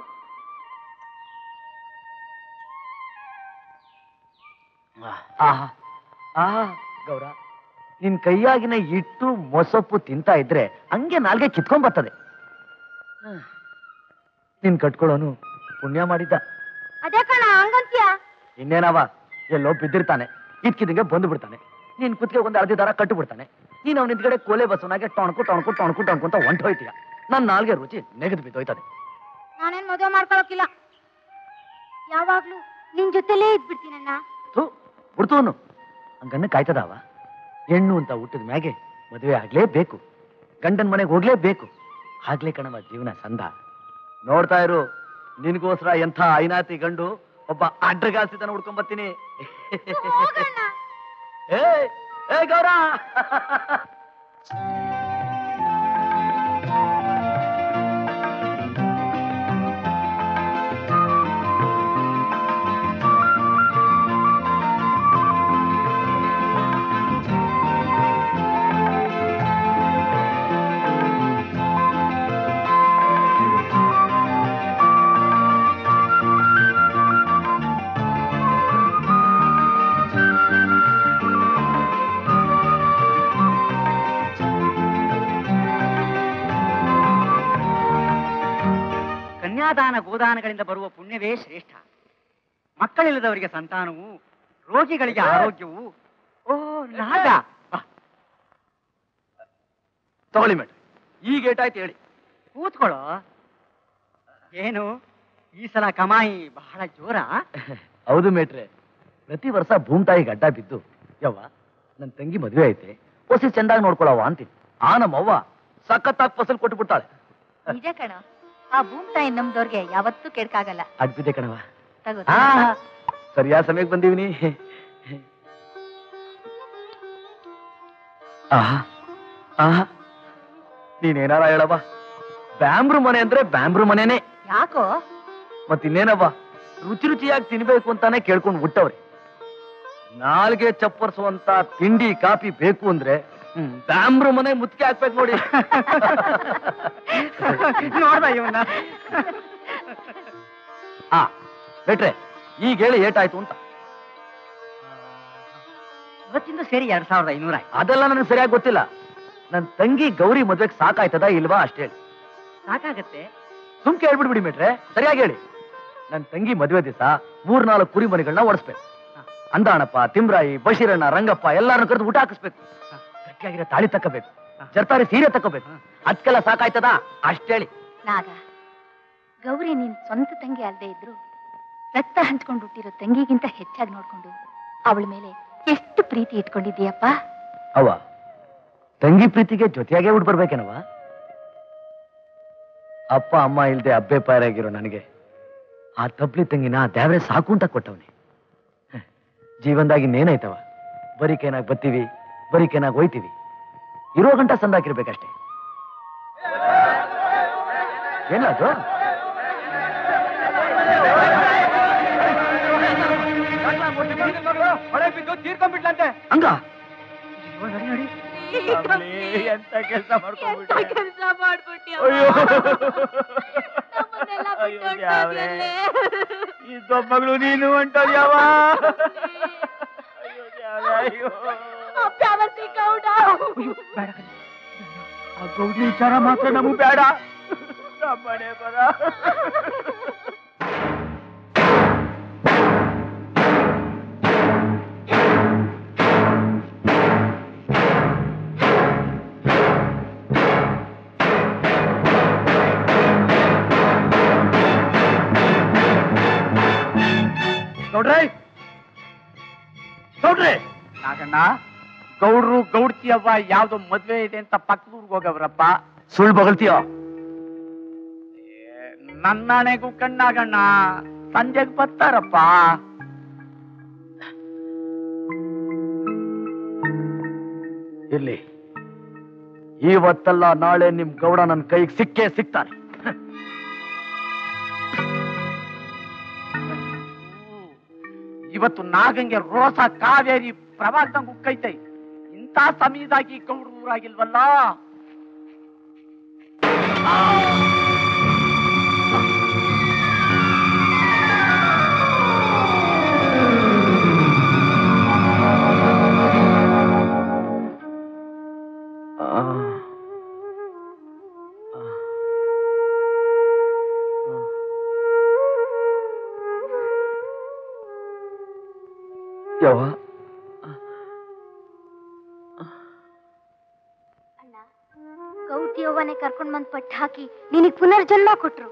ಆಹಾ ಆಹಾ ಗೌರ ನಿನ್ ಕೈಯಾಗಿನ ಇಟ್ಟು ಮೊಸಪ್ಪು ತಿಂತಾ ಇದ್ರೆ ಹಂಗೆ ನಾಲ್ಗೆ ಕಿತ್ಕೊಂಡ್ ಬರ್ತದೆ ಹ್ಮ್. ನೀನ್ ಕಟ್ಕೊಳ್ಳೋನು ಪುಣ್ಯ ಮಾಡಿದ್ದ ಅದೇ ಕಣ ಹಂಗಂತ್ಯ ಇನ್ನೇನವ ಎಲ್ಲೋ ಬಿದ್ದಿರ್ತಾನೆ ಇದ್ಕಿದಂಗೆ ಬಂದು ಬಿಡ್ತಾನೆ ನೀನ್ ಕುತ್ತಿಗೆ ಒಂದು ಅರ್ಧಿ ದಾರ ಕಟ್ಟು ಬಿಡ್ತಾನೆ ನೀನ್ ಅವ್ನ ಹಿಂದ್ಗಡೆ ಕೋಲೆ ಬಸವನಾಗೆ ಟೊಣಕು ಟೊಣಕು ಟೊಣಕು ಟೊಣಕು ಅಂತ ಹೊಂಟೋಯ್ತೀಯ ನನ್ ನಾಲ್ಗೆ ರುಚಿ ನೆಗೆದು ಬಿದ್ದೋಯ್ತದೆ ನಾನೇನ್ ಮದುವೆ ಮಾಡ್ಕೊಳಕಿಲ್ಲ ಯಾವಾಗ್ಲೂ ನಿನ್ ಜೊತೆಲೇ ಇದ್ಬಿಡ್ತೀನಣ್ಣ ಥೂ ಬಿಡ್ತವನು ಹಂಗಣ್ಣ ಕಾಯ್ತದವ ಹೆಣ್ಣು ಅಂತ ಹುಟ್ಟಿದ ಮ್ಯಾಗೆ ಮದುವೆ ಆಗ್ಲೇಬೇಕು ಗಂಡನ ಮನೆಗೆ ಹೋಗ್ಲೇಬೇಕು ಆಗ್ಲೇ ಕಣವ ಜೀವನ ಸಂದ ನೋಡ್ತಾ ಇರು ನಿನ್ಗೋಸ್ಕರ ಎಂಥ ಐನಾತಿ ಗಂಡು ಒಬ್ಬ ಅಡ್ಡಗಾಲ್ಸಿದನ ಹುಡ್ಕೊಂಡ್ ಬರ್ತೀನಿ ಏ ಏ ಗೌರ ಕನ್ಯಾದಾನ ಗೋದಾನಗಳಿಂದ ಬರುವ ಪುಣ್ಯವೇ ಶ್ರೇಷ್ಠ ಮಕ್ಕಳಿಲ್ಲದವರಿಗೆ ಸಂತಾನವು ರೋಗಿಗಳಿಗೆ ಆರೋಗ್ಯವು ಓ ನಾಗ ಬಾ, ತಗೊಳ್ಳಿ ಮೇಡ್ರಿ ಈಗ ಏಟಾಯ್ತು ಹೇಳಿ ಕೂತ್ಕೊಳ್ಳೋ ಏನು ಈ ಸಲ ಕಮಾಯಿ ಬಹಳ ಜೋರ ಹೌದು ಮೇಟ್ರೆ ಪ್ರತಿ ವರ್ಷ ಭೂಮ್ತಾಯಿಗೆ ಅಡ್ಡ ಬಿದ್ದು ಯವ್ವ ನನ್ ತಂಗಿ ಮದುವೆ ಐತೆ ಹೊಸಿ ಚಂದಾಗಿ ನೋಡ್ಕೊಳವ ಅಂತೀನಿ ಆ ನಮ್ಮವ್ವ ಸಖತ್ತಾಗಿ ಫಸಲ್ ಕೊಟ್ಟು ಬಿಡ್ತಾಳೆ ನಿಜ ಕಣ ಆ ಭೂಮ್ ತಾಯಿ ನಮ್ದವ್ರಿಗೆ ಯಾವತ್ತೂ ಕೆಡ್ಕಾಗಲ್ಲ ಅಡ್ಬಿದ್ದೆ ಕಣವ ತಗೋ ಆ ಸರಿಯಾದ ಸಮಯಕ್ಕೆ ಬಂದೀವಿನಿ ಆಹಾ ಆಹಾ ನೀನೇನಾರ ಹೇಳವ್ವ ಬ್ಯಾಂಬ್ರು ಮನೆ ಅಂದ್ರೆ ಬ್ಯಾಂಬ್ರು ಮನೆನೇ ಯಾಕೋ ಮತ್ತಿನ್ನೇನವ್ವ ರುಚಿ ರುಚಿಯಾಗಿ ತಿನ್ಬೇಕು ಅಂತಾನೆ ಕೇಳ್ಕೊಂಡು ಬಿಟ್ಟವ್ರೆ ನಾಲ್ಗೆ ಚಪ್ಪರ್ಸುವಂತ ತಿಂಡಿ ಕಾಫಿ ಬೇಕು ಅಂದ್ರೆ ಹ್ಮ್, ಬ್ಯಾಂಬ್ರು ಮನೆ ಮುತ್ತಿಗೆ ಹಾಕ್ಬೇಕು ನೋಡಿ ನೋಡ್ದ ಇವನ್ನ ಆ ಬೇಟ್ರೆ ಈಗ ಹೇಳಿ ಏಟಾಯ್ತು ಅಂತ ಇವತ್ತಿಂದ ಸೇರಿ ಎರಡ್ ಸಾವಿರದ ಐನೂರ ಅದೆಲ್ಲ ನನಗೆ ಸರಿಯಾಗಿ ಗೊತ್ತಿಲ್ಲ ನನ್ ತಂಗಿ ಗೌರಿ ಮದ್ವೆಗೆ ಸಾಕಾಯ್ತದ ಇಲ್ವಾ ಅಷ್ಟೇ ಹೇಳಿ ಸಾಕಾಗತ್ತೆ ಸುಮ್ಕೆ ಹೇಳ್ಬಿಡ್ಬಿಡಿ ಮೇಟ್ರೆ ಸರಿಯಾಗಿ ಹೇಳಿ ನನ್ ತಂಗಿ ಮದ್ವೆ ದಿವಸ ಮೂರ್ನಾಲ್ಕು ಕುರಿ ಮರಿಗಳನ್ನ ಓಡಿಸ್ಬೇಕು ಅಂದಾಣಪ್ಪ ತಿಮ್ರಾಯಿ ಬಶೀರಣ್ಣ ರಂಗಪ್ಪ ಎಲ್ಲಾರನ್ನು ಕರೆದು ಊಟ ಹಾಕಿಸ್ಬೇಕು ಗಟ್ಟಿಯಾಗಿರೋ ತಾಳಿ ತಕ್ಕಬೇಕು ಜರ್ತಾರಿ ಸೀರೆ ತಕ್ಕೋಬೇಕು ಅದಕ್ಕೆಲ್ಲ ಸಾಕಾಯ್ತದ ಅಷ್ಟೇಳಿ ನಾಗ ಗೌರಿ ನಿನ್ ಸ್ವಂತ ತಂಗಿ ಅಲ್ಲದೆ ಇದ್ರು ರಕ್ತ ಹಂಚ್ಕೊಂಡು ಹುಟ್ಟಿರೋ ತಂಗಿಗಿಂತ ಹೆಚ್ಚಾಗಿ ನೋಡ್ಕೊಂಡು ಅವಳ ಮೇಲೆ ಎಷ್ಟು ಪ್ರೀತಿ ಇಟ್ಕೊಂಡಿದ್ದೀಯಪ್ಪ ಅವ ತಂಗಿ ಪ್ರೀತಿಗೆ ಜೊತೆಯಾಗೇ ಉಡ್ ಬರ್ಬೇಕೇನವ ಅಪ್ಪ ಅಮ್ಮ ಇಲ್ದೆ ಅಬ್ಬೆ ಪಾರಾಗಿರೋ ನನಗೆ ಆ ತಬ್ಲಿ ತಂಗಿನ ದೇವ್ರೆ ಸಾಕು ಅಂತ ಕೊಟ್ಟವನೆ ಜೀವನದಾಗ ಇನ್ನೇನಾಯ್ತವ ಬರಿಕೇನಾಗ್ ಬತ್ತೀವಿ ಬರಿಕೇನಾಗ್ ಹೋಯ್ತೀವಿ ಇರೋ ಗಂಟ ಸಂದಾಕಿರ್ಬೇಕಷ್ಟೇ ಏನಾದ್ರು ಹೊಳೆ ಬಿದ್ದು ತೀರ್ಕೊಂಡ್ಬಿಟ್ಲಂತೆ ಹಂಗ ಎಂತ ಕೆಲಸ ಮಾಡ್ಕೊಂಡ್ಬಿಟ್ಟೆ ಕೆಲಸ ಮಾಡ್ಬಿಟ್ಟಿ ಅಯ್ಯೋ ಅಯ್ಯೋ ದೇವ್ರೇ. ಈ ದೊಮ್ಮಗಳು ನೀನು ಹೊಂಟೋದ್ಯಾವ ಅಯ್ಯೋ ದೇವ್ರೇ, ಅಯ್ಯೋ ಗೌಡ ಬೇಡ ಕಣೆ. ಆ ಗೌಡಿ ವಿಚಾರ ಮಾತ್ರ ನಮಗ್ ಬೇಡ ನಮ್ಮನೆ ಬರ ನೋಡ್ರಿ ನೋಡ್ರಿ ನಾಗಣ್ಣ ಗೌಡ್ರು ಗೌಡ್ತಿ ಅವ್ವ ಯಾವ್ದೋ ಮದ್ವೆ ಇದೆ ಅಂತ ಪಕ್ಕದೂರ್ಗ್ ಹೋಗವ್ರಪ್ಪ ಸುಳ್ಳು ಬಗಳ್ತೀಯ ನನ್ನಣೆಗೂ ಕಣ್ಣಾಗಣ್ಣ ಸಂಜೆಗ್ ಬರ್ತಾರಪ್ಪ ಇರ್ಲಿ ಇವತ್ತಲ್ಲ ನಾಳೆ ನಿಮ್ ಗೌಡ ನನ್ನ ಕೈಗೆ ಸಿಕ್ಕೇ ಸಿಗ್ತಾನೆ ಇವತ್ತು ನಾಗಂಗೆ ರೋಸ ಕಾವೇರಿ ಪ್ರವಾಸದಂಗ್ ಉಕ್ಕೈತೆ ಇಂಥ ಸಮಯದಾಗಿ ಗೌಡ್ರು ಊರಾಗಿಲ್ವಲ್ಲ ಯವ್ವ ಗೌಟಿಯವ್ವನೇ ಕರ್ಕೊಂಡ್ ಬಂದ್ ಪಟ್ಟು ಹಾಕಿ ನಿನಗ್ ಪುನರ್ಜನ್ಮ ಕೊಟ್ರು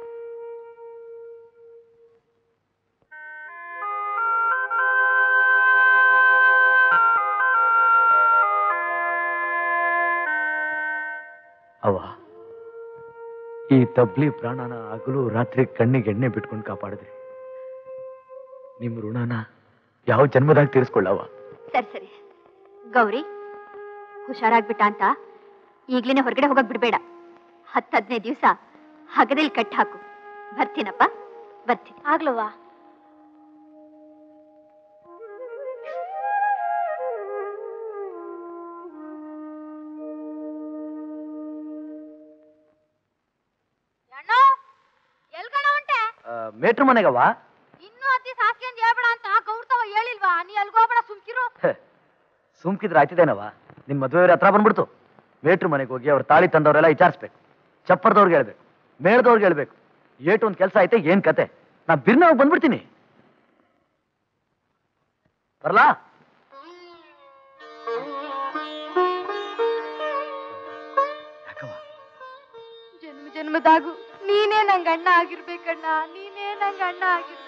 ಅವ ಈ ತಬ್ಲಿ ಪ್ರಾಣನ ಹಗಲು ರಾತ್ರಿ ಕಣ್ಣಿಗೆ ಎಣ್ಣೆ ಬಿಟ್ಕೊಂಡು ಕಾಪಾಡಿದ್ರಿ ನಿಮ್ ಋಣನ ಯಾವ ಜನ್ಮದಾಗ ತೀರಿಸ್ಕೊಳ್ಳವ ಸರಿ ಸರಿ ಗೌರಿ ಹುಷಾರಾಗ್ಬಿಟ್ಟ ಅಂತ ಈಗ್ಲೇನೆ ಹೊರಗಡೆ ಹೋಗಕ್ ಬಿಡ್ಬೇಡ ಹತ್ತು ಹದಿನೈದು ದಿವಸ ಹಗದಲ್ಲಿ ಕಟ್ ಹಾಕು ಬರ್ತೀನಪ್ಪ ಬರ್ತೀನಿ ಆಗ್ಲವಾ ಎಲ್ಗಣ ಉಂಟೆ ಮೇಟ್ರ್ ಮನೆಗವ ಇನ್ನೂ ಅತಿ ಸಾಸ್ಗೆ ಅಂತ ಹೇಳ್ಬೇಡ ಅಂತ ಗೌಡ್ತವ ಹೇಳಿಲ್ವಾ ನೀ ಎಲ್ಗೋಗ್ಬೇಡ ಸುಮ್ಕಿರು ಸುಮ್ಕಿದ್ರೆ ಆಯ್ತಿದೇನವ ನಿನ್ ಮದುವೆ ಹತ್ರ ಬಂದ್ಬಿಡ್ತು ಮೇಟ್ರ್ ಮನೆಗೆ ಹೋಗಿ ಅವ್ರ ತಾಳಿ ತಂದವರೆಲ್ಲ ವಿಚಾರಿಸ್ಬೇಕು ಚಪ್ಪರ್ದವ್ರಿಗೆ ಹೇಳ್ಬೇಕು ಮೇಳ್ದವ್ರಿಗೆ ಹೇಳ್ಬೇಕು ಏಟು ಒಂದ್ ಕೆಲಸ ಐತೆ ಏನ್ ಕತೆ ನಾ ಬಿರ್ನ ಬಂದ್ಬಿಡ್ತೀನಿ ಬರ್ಲಾ ಯಾಕವ್ವ? ಜನ್ಮ ಜನ್ಮದಾಗು ನೀನೇ ನಂಗ ಅಣ್ಣ ಆಗಿರ್ಬೇಕಣ್ಣ ನೀನೇ ನಂಗ ಅಣ್ಣ ಆಗಿರ್ಬೇಕು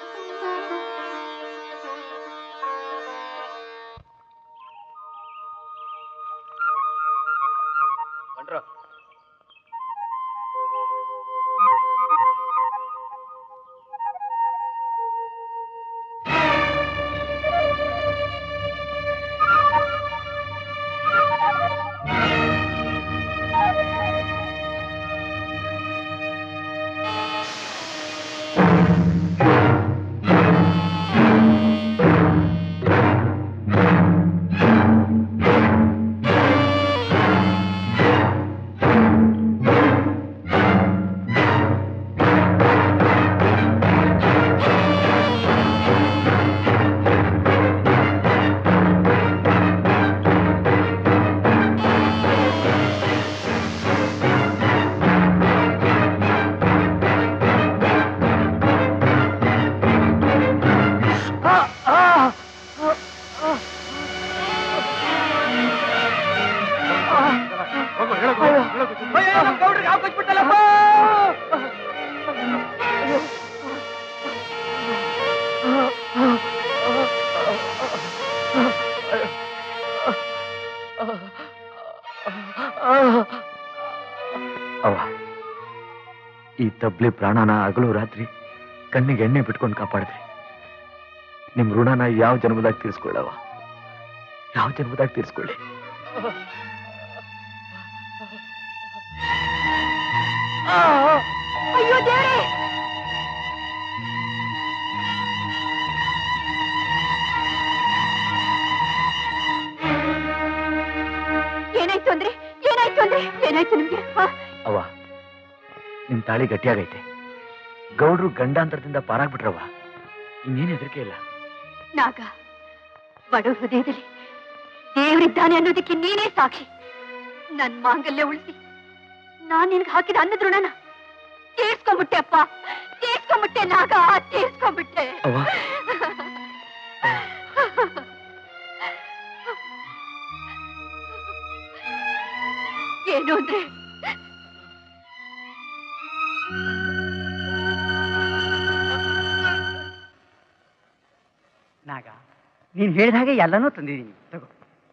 ಅವ್ವ ಈ ತಬ್ಲಿ ಪ್ರಾಣನ ಹಗಲು ರಾತ್ರಿ ಕಣ್ಣಿಗೆ ಎಣ್ಣೆ ಬಿಟ್ಕೊಂಡು ಕಾಪಾಡಿದ್ರಿ ನಿಮ್ ಋಣನ ಯಾವ ಜನ್ಮದಾಗ ತೀರಿಸ್ಕೊಳ್ಳವ ಯಾವ ಜನ್ಮದಾಗ ತೀರಿಸ್ಕೊಳ್ಳಿ ಅಯ್ಯೋ ದೇವ್ರೇ ಏನಾಯ್ತು ಅಂದ್ರೆ ಏನಾಯ್ತು ಅಂದ್ರೆ ಏನಾಯ್ತು ನಿಮ್ಗೆ ಹ? ಅವ್ವ ನಿಮ್ ತಾಳಿ ಗಟ್ಟಿಯಾಗೈತೆ ಗೌಡ್ರು ಗಂಡಾಂತರದಿಂದ ಪಾರಾಗ್ಬಿಟ್ರವ್ವ ಇನ್ನೇನು ಹೆದರಿಕೆ ಇಲ್ಲ ನಾಗ ಬಡ ಹೃದಯದಲ್ಲಿ ದೇವರಿದ್ದಾನೆ ಅನ್ನೋದಕ್ಕೆ ನೀನೇ ಸಾಕ್ಷಿ ನನ್ ಮಾಂಗಲ್ಯ ಉಳಿಸಿ ನಾನ್ ನಿನ್ಗೆ ಹಾಕಿದ ಅನ್ನದ ಋಣನ ತೀರ್ಸ್ಕೊಂಬಿಟ್ಟೆ ಅಪ್ಪ ತೀರ್ಸ್ಕೊಂಬಿಟ್ಟೆ ನಾಗ ತೀರ್ಸ್ಕೊಂಬಿಟ್ಟೆ ಅವ್ವ ಏನು ಅಂದ್ರೆ ನಾಗ ನೀನ್ ಹೇಳಿದ ಹಾಗೆ ಎಲ್ಲನೂ ತಂದಿದ್ದೀನಿ ತಗೋ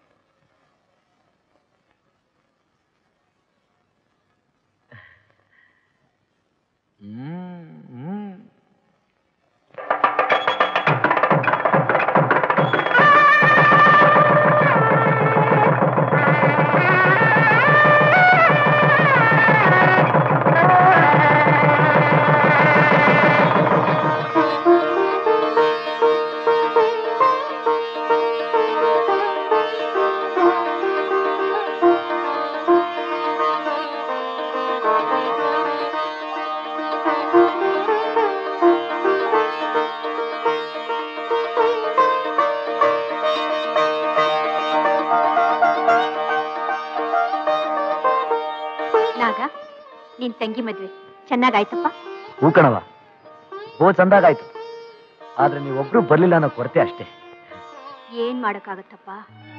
ನಾಗ ನಿನ್ ತಂಗಿ ಮದ್ವೆ ಚೆನ್ನಾಗಾಯ್ತಪ್ಪ ಹೂ ಕಣವ ಹೋ ಚಂದಾಗಾಯ್ತು ಆದ್ರೆ ನೀವೊಬ್ರು ಬರ್ಲಿಲ್ಲ ಅನ್ನೋ ಕೊರತೆ ಅಷ್ಟೇ ಏನ್ ಮಾಡಕ್ಕಾಗತ್ತಪ್ಪ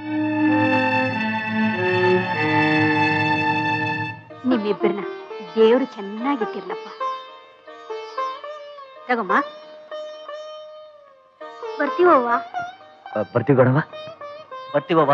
ನಿಮ್ಮಿಬ್ಬರನ್ನ ದೇವ್ರು ಚೆನ್ನಾಗಿಟ್ಟಿರ್ಲಪ್ಪ ತಗೊಮ್ಮ ಬರ್ತೀವವ್ವ ಆ, ಬರ್ತೀವಿ ಗಣವ ಬರ್ತೀವವ್ವ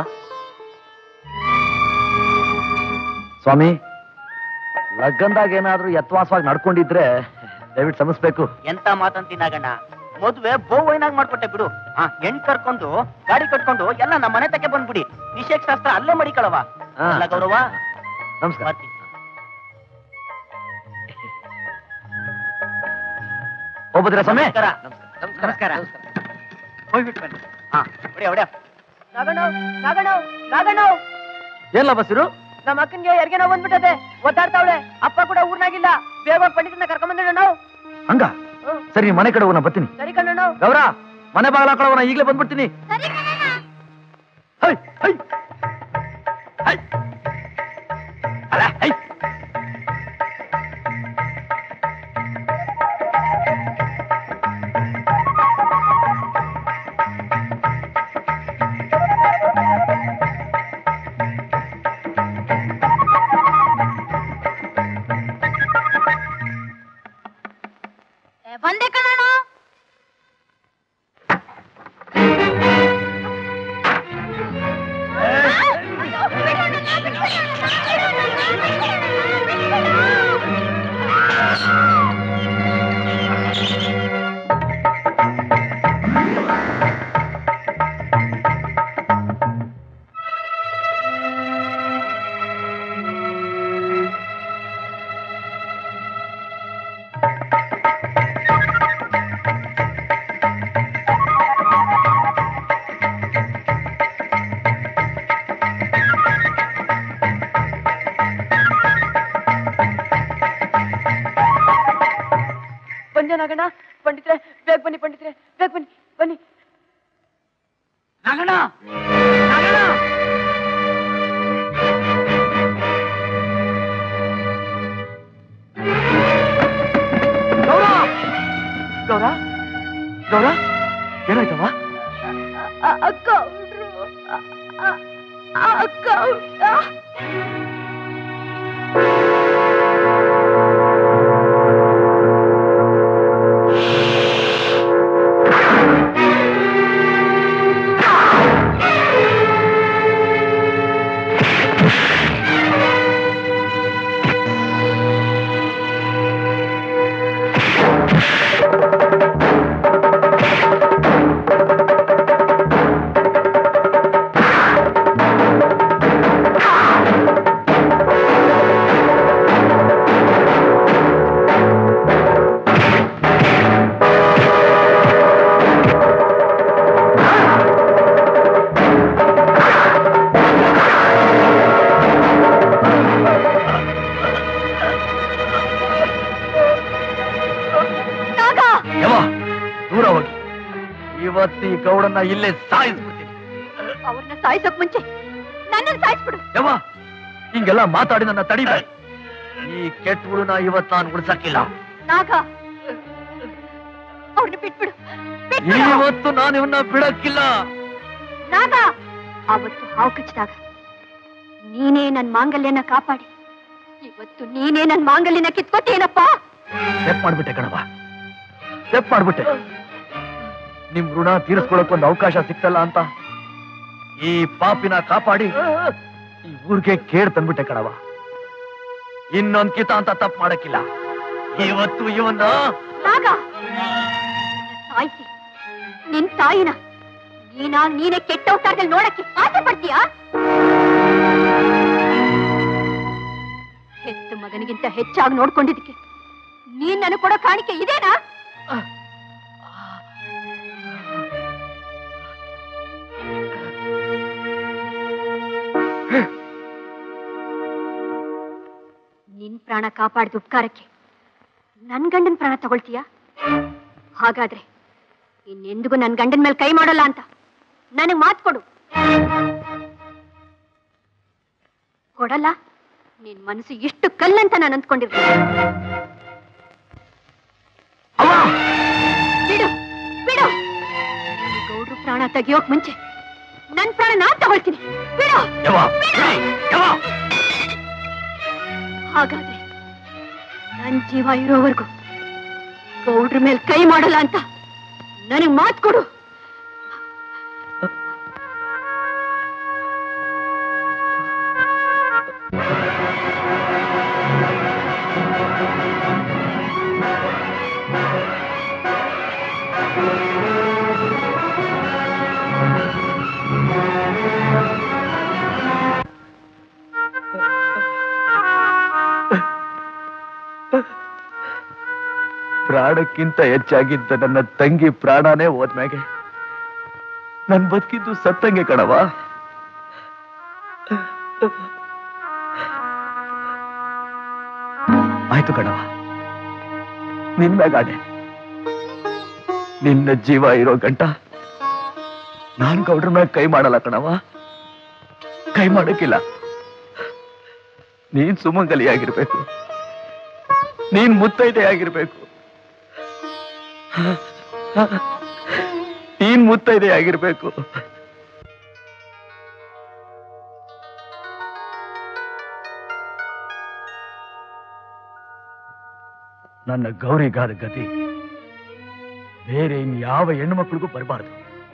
ಸ್ವಾಮಿ ಲಗ್ಗಂದಾಗ ಏನಾದ್ರೂ ಯತ್ವಾಸವಾಗಿ ನಡ್ಕೊಂಡಿದ್ರೆ ದಯವಿಟ್ಟು ಸಮಸ್ಬೇಕು ಎಂತ ಮಾತಂತೀನಾಗಣ್ಣ ಮದುವೆ ಬೋವೈನಾಗ್ ಮಾಡ್ಕೊಟ್ಟೆ ಬಿಡು ಹಾ ಹೆಣ್ ಕರ್ಕೊಂಡು ಗಾಡಿ ಕಟ್ಕೊಂಡು ಎಲ್ಲ ನಮ್ಮ ಮನೆ ತಕ್ಕೆ ಬಂದ್ಬಿಡಿ ನಿಷೇಕ ಶಾಸ್ತ್ರ ಅಲ್ಲೇ ಮಡಿಕಳವ ಹಾ. ಅಲ್ಲ ಗೌರವ ನಮಸ್ಕಾರ ಬರ್ತೀನಿ ಹೋಗ್ಬೋದ್ರ ಸ್ವಾಮಿ ನಮಸ್ಕಾರ ನಮಸ್ಕಾರ ಹೋಗ್ಬಿಟ್ಟು ಬನ್ನಿ ಹಾ ಹೊಡಿಯ ಹೊಡಿಯ ನಾಗಣ್ಣ ನಾಗಣ್ಣ ನಾಗಣ್ಣ ಏನ್ಲ ಬಸ್ಸಿರು ನಮ್ಮ ಅಕ್ಕನ್ಗೆ ಯಾರಿಗೇನೋ ಬಂದ್ಬಿಟ್ಟದೆ ಒದ್ದಾಡ್ತಾವಳೆ ಅಪ್ಪ ಕೂಡ ಊರ್ನಾಗಿಲ್ಲ ಬೇಗ ಪಂಡಿತನ ಕರ್ಕೊಂಡ್ ಬಂದಿಡ ನಾವು ಹಂಗ ಸರಿ ಮನೆ ಕಡೆ ಹೋಗೋಣ ಬರ್ತೀನಿ ಸರಿ ಕಣ್ಣ ನಾವು ಗೌರ ಮನೆ ಬಾಗಿಲ ಹಾಕೊಳ್ಳೋಣ ಈಗಲೇ ಬಂದ್ಬಿಡ್ತೀನಿ ಹೈ, ಹೈ. ಹೈ. ಅಲ್ಲ, ಹೈ. ನಾಗಣ್ಣ ಪಂಡಿತ್ರೆ ಬೇಗ ಬನ್ನಿ ಪಂಡಿತ್ರೆ ಬೇಗ ಬನ್ನಿ ಬನ್ನಿ ನಾಗಣ್ಣ ನಾಗಣ್ಣ ಗೌರ ಗೌರ ಗೌರ ಏನಾಯ್ತವ ಅಕ್ಕ ಅಕ್ಕ ಯವ ದೂರ ಹೋಗಿ ಇವತ್ತು ಈ ಗೌಡನ್ನ ಇಲ್ಲೇ ಸಾಯಿಸ್ಬಿಡ್ತೀನಿ ಅವ್ರನ್ನ ಸಾಯಿಸೋಕ್ ಮುಂಚೆ ನನ್ನನ್ನು ಸಾಯಿಸ್ಬಿಡು ಯವ ಹಿಂಗೆಲ್ಲ ಮಾತಾಡಿ ನನ್ನ ತಡಿಬೇಡ ಈ ಕೆಟ್ಟ ಹುಡುನ ಇವತ್ತು ನಾನು ಉಳ್ಸಕ್ಕಿಲ್ಲ ನಾಗ ಅವ್ರನ್ನ ಬಿಟ್ಬಿಡು ಬಿಟ್ಬಿಡು ಇವತ್ತು ನಾನು ಇವನ್ನ ಬಿಡಕ್ಕಿಲ್ಲ ನಾಗ ಅವತ್ತು ಹಾವು ಕಚ್ಚಿದಾಗ ನೀನೇ ನನ್ ಮಾಂಗಲ್ಯನ ಕಾಪಾಡಿ ಇವತ್ತು ನೀನೇ ನನ್ ಮಾಂಗಲ್ಯನ ಕಿತ್ಕೊತೀನಪ್ಪ ಸ್ಟೆಪ್ ಮಾಡ್ಬಿಟ್ಟೆ ಕಣವ ಸ್ಟೆಪ್ ಮಾಡ್ಬಿಟ್ಟೆ ನಿಮ್ ಋಣ ತೀರಿಸ್ಕೊಳಕ್ ಒಂದು ಅವಕಾಶ ಸಿಕ್ತಲ್ಲ ಅಂತ ಈ ಪಾಪಿನ ಕಾಪಾಡಿ ಈ ಊರಿಗೆ ಕೇಡ್ ತಂದ್ಬಿಟ್ಟೆ ಕಣವ ಇನ್ನೊಂದ್ ಕಿತ ಅಂತ ತಪ್ಪು ಮಾಡಕ್ಕಿಲ್ಲ ಇವತ್ತು ಇವನ್ನ ನಾಗ ಸಾಯಿಸಿ ನಿನ್ ತಾಯಿನ ನೀನಾಗ್ ನೀನೇ ಕೆಟ್ಟ ಅವತಾರದಲ್ಲಿ ನೋಡಕ್ಕೆ ಆಸೆ ಪಡ್ತೀಯಾ ಹೆತ್ತ ಮಗನಿಗಿಂತ ಹೆಚ್ಚಾಗಿ ನೋಡ್ಕೊಂಡಿದ್ದಕ್ಕೆ ನೀನ್ ನನಗೆ ಕೊಡೋ ಕಾಣಿಕೆ ಇದೇನಾ ನಿನ್ ಪ್ರಾಣ ಕಾಪಾಡಿದ ಉಪಕಾರಕ್ಕೆ ನನ್ ಗಂಡನ್ ಪ್ರಾಣ ತಗೊಳ್ತೀಯಾ ಹಾಗಾದ್ರೆ ಇನ್ನೆಂದಿಗೂ ನನ್ ಗಂಡನ ಮೇಲೆ ಕೈ ಮಾಡಲ್ಲ ಅಂತ ನನಗ್ ಮಾತು ಕೊಡು ಕೊಡಲ್ಲ ನಿನ್ ಮನಸ್ಸು ಇಷ್ಟು ಕಲ್ಲಂತ ನಾನು ಅಂದ್ಕೊಂಡಿರ್ತೀನಿ ಬಿಡು ಬಿಡು ಈ ಗೌಡ್ರು ಪ್ರಾಣ ತೆಗಿಯೋಕ್ ಮುಂಚೆ ನನ್ ಪ್ರಾಣ ನಾನ್ ತಗೊಳ್ತೀನಿ ಬಿಡು ಯವ್ವ, ಬಿಡು. ಯವ್ವ. ಹಾಗಾದ್ರೆ ನನ್ ಜೀವ ಇರೋವರೆಗೂ ಗೌಡ್ರ ಮೇಲೆ ಕೈ ಮಾಡಲ್ಲ ಅಂತ ನನಗ್ ಮಾತು ಕೊಡು ಪ್ರಾಣಕ್ಕಿಂತ ಹೆಚ್ಚಾಗಿದ್ದ ನನ್ನ ತಂಗಿ ಪ್ರಾಣನೇ ಹೋದ್ಮ್ಯಾಗೆ ನನ್ ಬದುಕಿದ್ದು ಸತ್ತಂಗೆ ಕಣವ ಆಯ್ತು ಕಣವ ನಿನ್ ಮ್ಯಾಗಾಡೆ ನಿನ್ನ ಜೀವ ಇರೋ ಗಂಟ ನಾನ್ ಗೌಡ್ರ ಮ್ಯಾಗ ಕೈ ಮಾಡಲ್ಲ ಕಣವ ಕೈ ಮಾಡಕ್ಕಿಲ್ಲ ನೀನ್ ಸುಮಂಗಲಿ ಆಗಿರ್ಬೇಕು ನೀನ್ ಮುತ್ತೈದೆ ಆಗಿರ್ಬೇಕು ನೀನ್ ಮುತ್ತೈದೆ ಆಗಿರ್ಬೇಕು ನನ್ನ ಗೌರಿಗಾದ ಗತಿ ಬೇರೆ ಇನ್ ಯಾವ ಹೆಣ್ಣು ಮಕ್ಕಳಿಗೂ ಬರಬಾರ್ದು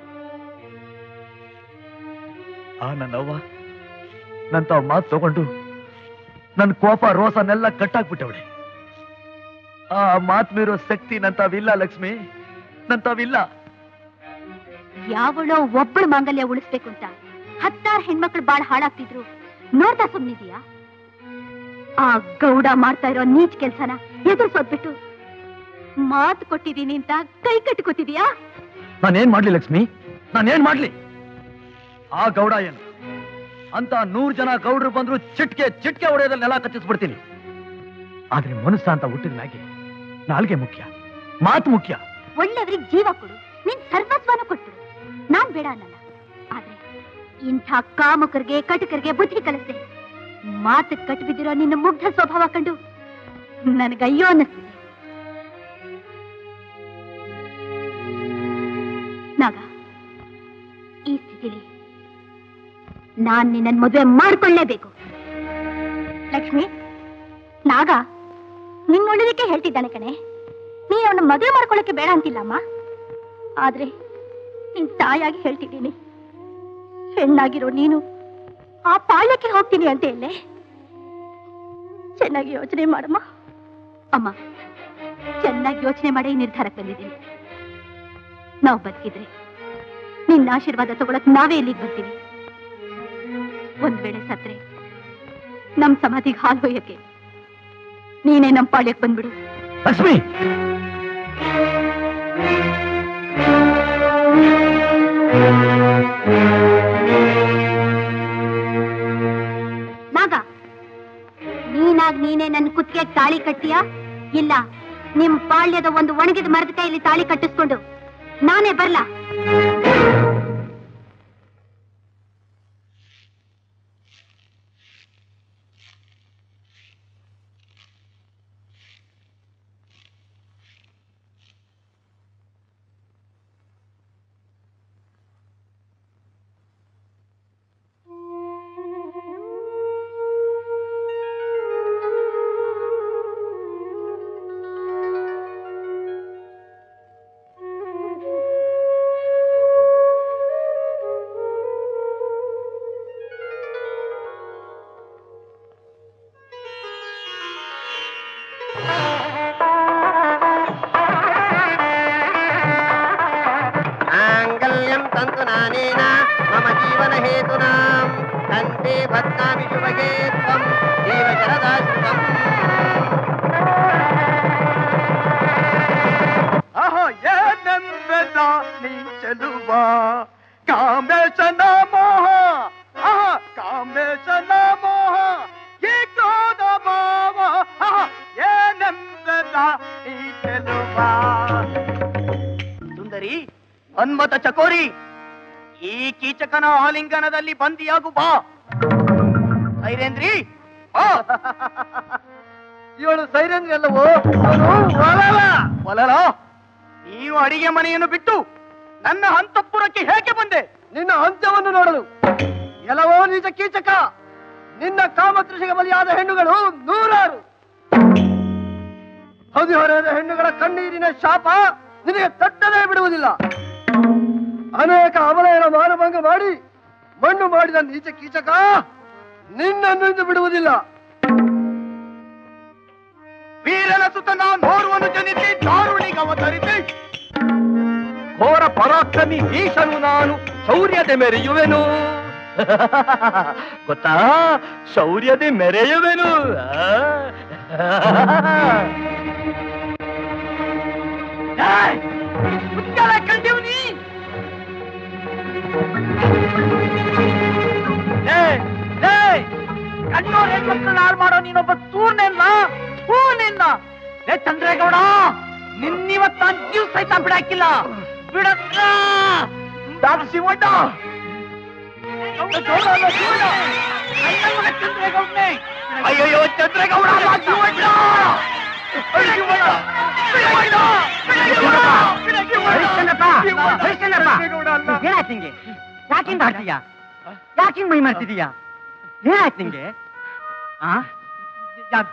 ಆ ನನ್ನವ್ವ ನನ್ನ ತಾವ್ ಮಾತು ತಗೊಂಡು ನನ್ನ ಕೋಪ ರೋಸನೆಲ್ಲ ಕಟ್ಟಾಕ್ಬಿಟ್ಟವಳೆ ಆ ಮಾತ್ ಮೀರೋ ಶಕ್ತಿ ನಂತಾವಿಲ್ಲ ಲಕ್ಷ್ಮಿ ನಂತಾವಿಲ್ಲ ಯಾವಳೋ ಒಬ್ಬಳು ಮಾಂಗಲ್ಯ ಉಳಿಸ್ಬೇಕು ಅಂತ ಹತ್ತಾರು ಹೆಣ್ಮಕ್ಳು ಬಾಳ ಹಾಳಾಗ್ತಿದ್ರು ನೋಡ್ತಾ ಸುಮ್ನಿದೀಯಾ ಆ ಗೌಡ ಮಾಡ್ತಾ ಇರೋ ನೀಚ್ ಕೆಲ್ಸನ ಎದುರ್ಸೋದ್ಬಿಟ್ಟು ಮಾತು ಕೊಟ್ಟಿದೀನಿ ಅಂತ ಕೈ ಕಟ್ಕೋತಿದೀಯಾ ನಾನೇನ್ ಮಾಡ್ಲಿ ಲಕ್ಷ್ಮಿ ನಾನೇನ್ ಮಾಡ್ಲಿ ಆ ಗೌಡ ಏನು ಅಂತ ನೂರ್ ಜನ ಗೌಡ್ರು ಬಂದ್ರು ಚಿಟ್ಕೆ ಚಿಟ್ಕೆ ಹೊಡೆಯೋದ್ರಲ್ಲಿ ನೆಲ ಕಚ್ಚಿಸ್ಬಿಡ್ತೀನಿ ಆದ್ರೆ ಮನುಷ್ಯ ಅಂತ ಹುಟ್ಟಿದ ಮ್ಯಾಗೆ ನಾಲ್ಗೆ ಮುಖ್ಯ ಮಾತು ಮುಖ್ಯ ಒಳ್ಳೆಯವರಿಗೆ ಜೀವ ಕೊಡು ನಿನ್ ಸರ್ವಸ್ವನು ಕೊಟ್ಬಿಡು ನಾನ್ ಬೇಡ ಅನ್ನಲ್ಲ ಆದ್ರೆ ಇಂಥ ಕಾಮುಕರಿಗೆ ಕಟಕರಿಗೆ ಬುದ್ಧಿ ಕಲಿಸ್ದೆ ಮಾತು ಕಟ್ಬಿದ್ದಿರೋ ನಿನ್ನ ಮುಗ್ಧ ಸ್ವಭಾವ ಕಂಡು ನನಗಯ್ಯೋ ಅನ್ನಿಸ್ತಿದೆ ನಾಗ ಈ ಸ್ಥಿತಿಲಿ ನಾನ್ ನಿನ್ನ ಮದುವೆ ಮಾಡ್ಕೊಳ್ಳೇಬೇಕು ಲಕ್ಷ್ಮಿ ನಾಗ ನಿನ್ ಒಳ್ಳೇದಕ್ಕೆ ಹೇಳ್ತಿದ್ದಾನೆ ಕಣೆ ನೀ ಅವನ ಮದುವೆ ಮಾಡ್ಕೊಳ್ಳಕ್ಕೆ ಬೇಡ ಅಂತಿಲ್ಲಮ್ಮ ಆದ್ರೆ ನಿನ್ ತಾಯಾಗಿ ಹೇಳ್ತಿದ್ದೀನಿ ಹೆಣ್ಣಾಗಿರೋ ನೀನು ಆ ಪಾಳ್ಯಕ್ಕೆ ಹೋಗ್ತೀನಿ ಅಂತ ಎಲ್ಲೆ ಚೆನ್ನಾಗಿ ಯೋಚನೆ ಮಾಡಮ್ಮ ಅಮ್ಮ ಚೆನ್ನಾಗಿ ಯೋಚನೆ ಮಾಡಿ ಈ ನಿರ್ಧಾರಕ್ಕೆ ಬಂದಿದ್ದೀನಿ ನಾವು ಬದುಕಿದ್ರೆ ನಿನ್ನ ಆಶೀರ್ವಾದ ತಗೊಳಕ್ ನಾವೇ ಇಲ್ಲಿಗೆ ಬರ್ತೀವಿ ಒಂದ್ ವೇಳೆ ಸತ್ರೆ ನಮ್ ಸಮಾಧಿಗೆ ಹಾಲು ಹೊಯ್ಯಕ್ಕೆ ನೀನೇ ನಮ್ ಪಾಳ್ಯಕ್ಕೆ ಬಂದ್ಬಿಡು ಲಕ್ಷ್ಮಿ ನಾಗ ನೀನಾಗ್ ನೀನೇ ನನ್ನ ಕುತ್ತಿಗೆ ತಾಳಿ ಕಟ್ಟಿಯಾ ಇಲ್ಲ ನಿಮ್ ಪಾಳ್ಯದ ಒಂದು ಒಣಗಿದ ಮರದ ಕೈಯಲ್ಲಿ ತಾಳಿ ಕಟ್ಟಿಸ್ಕೊಂಡು ನಾನೇ ಬರ್ಲಾ माङ्गल्यं तन्तु नानेन मम जीवनहेतुनां कण्ठे भद्नामि शुभगे त्वं जीवशरदाश्रितम् ಆಹಾ ಏನೆಂಬೆದ ನೀ ಚೆಲುವ ಕಾಮೇಶನ ಮೋಹ ಆಹಾ ಕಾಮೇಶನ ಮೋಹ ಈ ಕ್ರೋಧ ಭಾವ ಆಹಾ ಏನೆಂಬೆದ ನೀ ಚೆಲುವ ಸುಂದರಿ ಮನ್ಮತ ಚಕೋರಿ ಈ ಕೀಚಕನ ಆಲಿಂಗನದಲ್ಲಿ ಬಂದಿಯಾಗು ಬಾ ಸೈರೇಂದ್ರಿ ಬಾ ಇವಳು ಸೈರೇಂದ್ರ ಅಲ್ಲವೋ ಒಲಲ ಒಲಲ ನೀವು ಅಡಿಗೆ ಮನೆಯನ್ನು ಬಿಟ್ಟು ನನ್ನ ಅಂತಃಪುರಕ್ಕೆ ಹೇಗೆ ಬಂದೆ ನಿನ್ನ ಅಂತ್ಯವನ್ನು ನೋಡಲು ಎಲ್ಲವೋ ನಿಜ ಕೀಚಕ ನಿನ್ನ ಕಾಮತೃಷಿಗೆ ಬಲಿಯಾದ ಹೆಣ್ಣುಗಳು ನೂರಾರು ಹದಿಹೊರೆಯದ ಹೆಣ್ಣುಗಳ ಕಣ್ಣೀರಿನ ಶಾಪ ನಿನಗೆ ತಟ್ಟದೇ ಬಿಡುವುದಿಲ್ಲ ಅನೇಕ ಅಬಲೆಯರ ಮಾನಭಂಗ ಮಾಡಿ ಮಣ್ಣು ಮಾಡಿದ ನೀಚ ಕೀಚಕ ನಿನ್ನನ್ನು ಇಂದು ಬಿಡುವುದಿಲ್ಲ ವೀರನ ಸುತನ ನೋರುವನು ಜನಿಸಿ ದಾರುಣಿಗೆ ಅವತರಿಸಿ ಘೋರ ಪರಾಕ್ರಮಿ ಈಶನು ನಾನು ಶೌರ್ಯದೆ ಮೆರೆಯುವೆನು ಗೊತ್ತಾ ಶೌರ್ಯದೆ ಮೆರೆಯುವೆನು ಆ? ಏಯ್! ಮುತ್ಯಾಲ ಕಂಡಿವ್ನಿ ಏಯ್! ಏಯ್! ಕಣ್ಣೋರ್ ಹೆಣ್ಮಕ್ಳನ್ನ ಹಾಳು ಮಾಡೋ ನೀನೊಬ್ಬ ಸೂರ್ನೆಲ್ಲ ಹೂ ನಿನ್ನ ಏ ಚಂದ್ರೇಗೌಡ ನಿನ್ನಿವತ್ ನಾನ್ ಜೀವ ಸಹಿತ ಬಿಡಾಕಿಲ್ಲ ಬಿಡಕ್ಕ ಡಾಕ್ಟರ್ ಶಿವಣ್ಣ ಅಯ್ಯಯ್ಯೋ ಚಂದ್ರೇಗೌಡ ಅಲ್ಲ, ಶಿವಣ್ಣ ಶಿವಣ್ಣ! ಶಿವಣ್ಣ! ಹರಿಶ್ಚಂದ್ರಪ್ಪ ಹರಿಶ್ಚಂದ್ರಪ್ಪ ಏನಾಯ್ತು ನಿಂಗೆ ಯಾಕಿಂದ ಆಡ್ತೀಯ ಯಾಕಿಂಗ್ ಮೈ ಮಾಡ್ತಿದೀಯ ಏನಾಯ್ತು ನಿಂಗೆ ಆ ಯಾ-